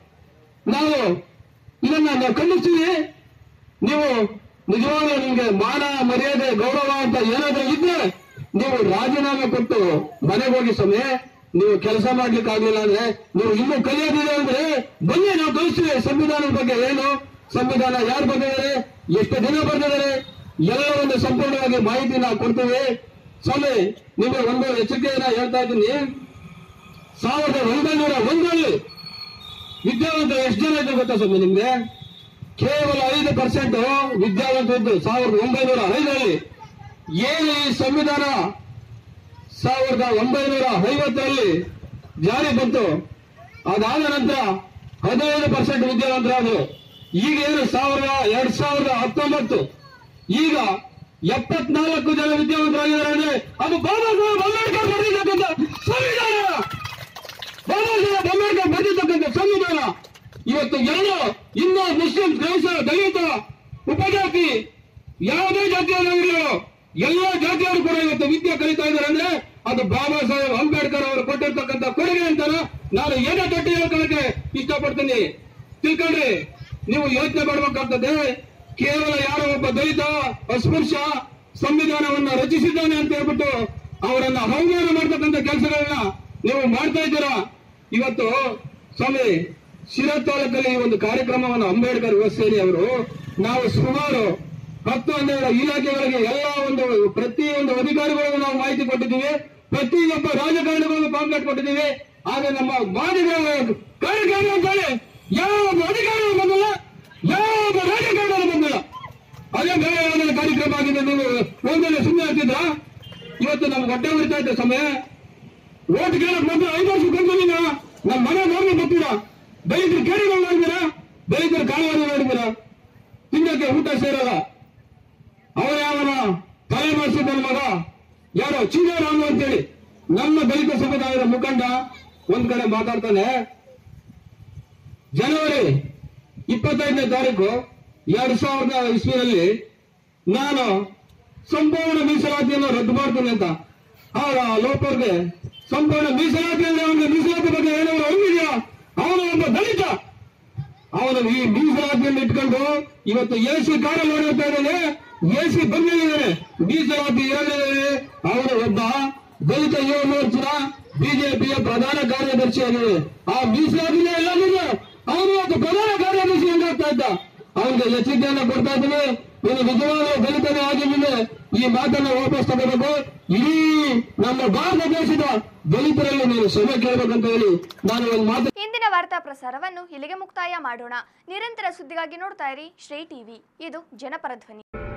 ನಾವು ಇದನ್ನ ನಾವು ಖಂಡಿಸ್ತೀವಿ ನೀವು ನಿಜವಾಗ್ಲೂ ನಿಮ್ಗೆ ಮಾನ ಮರ್ಯಾದೆ ಗೌರವ ಅಂತ ಏನಾದ್ರೂ ಇದ್ರೆ ನೀವು ರಾಜೀನಾಮೆ ಕೊಟ್ಟು ಮನೆಗೆ ಹೋಗಿ ಸಮಯ ನೀವು ಕೆಲಸ ಮಾಡ್ಲಿಕ್ಕೆ ಆಗ್ಲಿಲ್ಲ ಅಂದ್ರೆ ನೀವು ಇನ್ನೂ ಕಲಿಯೋದಿದೆ ಅಂದ್ರೆ ಬನ್ನಿ ನಾವು ಕಲಿಸ್ತೀವಿ ಸಂವಿಧಾನದ ಬಗ್ಗೆ ಏನು ಸಂವಿಧಾನ ಯಾರು ಬರ್ದಿದ್ದಾರೆ ಎಷ್ಟು ದಿನ ಬರ್ದಿದ್ದಾರೆ ಎಲ್ಲ ಒಂದು ಸಂಪೂರ್ಣವಾಗಿ ಮಾಹಿತಿ ನಾವು ಕೊಡ್ತೀವಿ ಸ್ವಾಮಿ ನಿಮಗೆ ಒಂದು ಎಚ್ಚರಿಕೆಯನ್ನ ಹೇಳ್ತಾ ಇದ್ದೀನಿ ಸಾವಿರದ ಒಂಬೈನೂರ ಒಂದರಲ್ಲಿ ವಿದ್ಯಾವಂತ ಎಷ್ಟು ಜನ ಇದ್ರು ಗೊತ್ತಾ ಸ್ವಾಮಿ ನಿಮ್ಗೆ ಕೇವಲ ಐದು ಪರ್ಸೆಂಟ್ ವಿದ್ಯಾವಂತ ಇದ್ದು ಸಾವಿರದ ಒಂಬೈನೂರ ಐದರಲ್ಲಿ ಏನು ಈ ಸಂವಿಧಾನ ಸಾವಿರದ ಒಂಬೈನೂರ ಐವತ್ತರಲ್ಲಿ ಜಾರಿ ಬಂತು ಅದಾದ ನಂತರ ಹದಿನೈದು ಪರ್ಸೆಂಟ್ ವಿದ್ಯಾವಂತರಾದ್ರು ಈಗ ಏನು ಸಾವಿರದ ಎರಡ್ ಸಾವಿರದ ಹತ್ತೊಂಬತ್ತು ಈಗ ಎಪ್ಪತ್ನಾಲ್ಕು ಜನ ವಿದ್ಯಾವಂತರಾಗಿದ್ದಾರೆ ಅಂದ್ರೆ ಅದು ಬಾಬಾ ಸಾಹೇಬ್ ಅಂಬೇಡ್ಕರ್ ಬರೆದಿರ್ತಕ್ಕಂಥ ಸಂವಿಧಾನ ಬಾಬಾ ಸಾಹೇಬ್ ಅಂಬೇಡ್ಕರ್ ಬರೆದಿರ್ತಕ್ಕಂಥ ಸಂವಿಧಾನ ಇವತ್ತು ಎಲ್ಲ ಹಿಂದೂ ಮುಸ್ಲಿಂ ಕ್ರೈಸ್ತ ದಲಿತ ಉಪಜಾತಿ ಯಾವುದೇ ಜಾತಿಯವರಾಗಿರೋ ಎಲ್ಲ ಜಾತಿಯವರು ಕೂಡ ಇವತ್ತು ವಿದ್ಯೆ ಕಲಿತಾ ಇದ್ದಾರೆ ಅಂದ್ರೆ ಅದು ಬಾಬಾ ಸಾಹೇಬ್ ಅಂಬೇಡ್ಕರ್ ಅವರು ಕೊಟ್ಟಿರ್ತಕ್ಕಂಥ ಕೊಡುಗೆ ಅಂತ ನಾನು ಏನೇ ತೊಟ್ಟಿ ಹೇಳ್ಕೊಳ್ಳಕ್ಕೆ ಇಷ್ಟಪಡ್ತೀನಿ ತಿಳ್ಕೊಂಡ್ರಿ ನೀವು ಯೋಚನೆ ಮಾಡಬೇಕಾಗ್ತದೆ ಕೇವಲ ಯಾರೋ ಒಬ್ಬ ದಲಿತ ಅಸ್ಪೃಶ್ಯ ಸಂವಿಧಾನವನ್ನ ರಚಿಸಿದ್ದಾನೆ ಅಂತ ಹೇಳ್ಬಿಟ್ಟು ಅವರನ್ನ ಅವಮಾನ ಮಾಡ್ತಕ್ಕಂಥ ಕೆಲಸಗಳನ್ನ ನೀವು ಮಾಡ್ತಾ ಇದ್ದೀರಾ ಇವತ್ತು ಸ್ವಾಮಿ ಶಿರಾ ತಾಲೂಕಲ್ಲಿ ಈ ಒಂದು ಕಾರ್ಯಕ್ರಮವನ್ನು ಅಂಬೇಡ್ಕರ್ ಯುವ ಸೇರಿ ಅವರು ನಾವು ಸುಮಾರು ಹತ್ತು ಹನ್ನೆರಡು ಇಲಾಖೆಗಳಿಗೆ ಎಲ್ಲ ಒಂದು ಪ್ರತಿಯೊಂದು ಅಧಿಕಾರಿಗಳಿಗೂ ನಾವು ಮಾಹಿತಿ ಕೊಟ್ಟಿದ್ದೀವಿ ಪ್ರತಿಯೊಬ್ಬ ರಾಜಕಾರಣಿಗಳಿಗೂ ಕಾಂಟ್ಯಾಕ್ಟ್ ಕೊಟ್ಟಿದ್ದೀವಿ ಆದ್ರೆ ನಮ್ಮ ಮಾದಿಗಳ ಕಾರ್ಯಕ್ರಮ ಅಂತೇಳಿ ಯಾವ ಒಬ್ಬ ಅಧಿಕಾರಿಗಳು ಬಂದಿಲ್ಲ ಯಾವ ಒಬ್ಬ ರಾಜಕಾರಣಿಗಳು ಬಂದಿಲ್ಲ ಅದೇ ಬೇರೆ ಯಾವ್ದಾದ್ರು ಕಾರ್ಯಕ್ರಮ ಆಗಿದೆ ನೀವು ಒಂದೆಲ್ಲ ಸುಮ್ಮನೆ ಆಗ್ತಿದ್ರಾ ಇವತ್ತು ನಮ್ಗೆ ಹೊಟ್ಟೆ ಉರಿತಾ ಇದ್ದ ಸಮಯ ಓಟ್ ಕೇಳಕ್ ಬಂದು ಐದು ವರ್ಷ ಬಂದಿಲ್ಲ ನಮ್ಮ ಮನೆ ನೋಡಿ ಬರ್ತೀರಾ ದಲಿತರು ಕೇಳಿಗಳು ನೋಡಿದ್ದೀರಾ ದಲಿತರು ಕಾಲುವಾರಿ ನೋಡಿದ್ದೀರಾ ತಿನ್ನಕ್ಕೆ ಊಟ ಸೇರಲ್ಲ ಅವರ ಯಾವನ ತಲೆ ಮಾಡಿಸಿದ ಮಗ ಯಾರೋ ಚಿನ್ನರಾಮು ಅಂತೇಳಿ ನಮ್ಮ ದಲಿತ ಸಮುದಾಯದ ಮುಖಂಡ ಒಂದ್ ಕಡೆ ಮಾತಾಡ್ತಾನೆ ಜನವರಿ ಇಪ್ಪತ್ತೈದನೇ ತಾರೀಕು ಎರಡ್ ಸಾವಿರದ ಇಸ್ವಿನಲ್ಲಿ ನಾನು ಸಂಪೂರ್ಣ ಮೀಸಲಾತಿಯನ್ನು ರದ್ದು ಮಾಡ್ತೀನಿ ಅಂತ ಆಗ ಲೋಕರ್ಗೆ ಸಂಪೂರ್ಣ ಮೀಸಲಾತಿ ಅಂದ್ರೆ ಅವನಿಗೆ ಮೀಸಲಾತಿ ಬಗ್ಗೆ ಏನಾದ್ರು ಅರಿವಿದೆಯಾ ಅವನು ಒಬ್ಬ ದಲಿತ ಅವನು ಈ ಮೀಸಲಾತಿಯನ್ನು ಇಟ್ಕೊಂಡು ಇವತ್ತು ಎ ಸಿ ಕಾರಲ್ಲಿ ಓಡಿರ್ತಾ ಇದ್ದಾನೆ ಎ ಸಿ ಬಂದಿದ್ದಾನೆ ಮೀಸಲಾತಿ ಏನಿದೆ ಅವನು ಒಬ್ಬ ದಲಿತ ಯುವ ಮೋರ್ಚಾ ಬಿಜೆಪಿಯ ಪ್ರಧಾನ ಕಾರ್ಯದರ್ಶಿಯಾಗಿದೆ ಆ ಮೀಸಲಾತಿನೇ ಎಲ್ಲದಿದೆ ಅವನು ಇವತ್ತು ಪ್ರಧಾನ ಕಾರ್ಯದರ್ಶಿ ಹೆಂಗಾಗ್ತಾ ಇದ್ದ ಅವನಿಗೆ ಎಚ್ಚರಿಕೆಯನ್ನ ಕೊಡ್ತಾ ಇದ್ದೀನಿ ನೀನು ನಿಜವಾದ ದಲಿತನೇ ಆಗಿದ್ದೀನಿ ಈ ಮಾತನ್ನ ವಾಪಸ್ ತಗೋಬೇಕು ಇಡೀ ನಮ್ಮ ಭಾರತ ದೇಶದ ದಲಿತರಲ್ಲಿ ನೀನು ಕ್ಷಮೆ ಕೇಳಬೇಕಂತ ಹೇಳಿ ನಾನು ಒಂದು ಮಾತು ಇಂದಿನ ವಾರ್ತಾ ಪ್ರಸಾರವನ್ನು ಇಲ್ಲಿಗೆ ಮುಕ್ತಾಯ ಮಾಡೋಣ ನಿರಂತರ ಸುದ್ದಿಗಾಗಿ ನೋಡ್ತಾ ಇರಿ ಶ್ರೀ ಟಿವಿ ಇದು ಜನಪರ ಧ್ವನಿ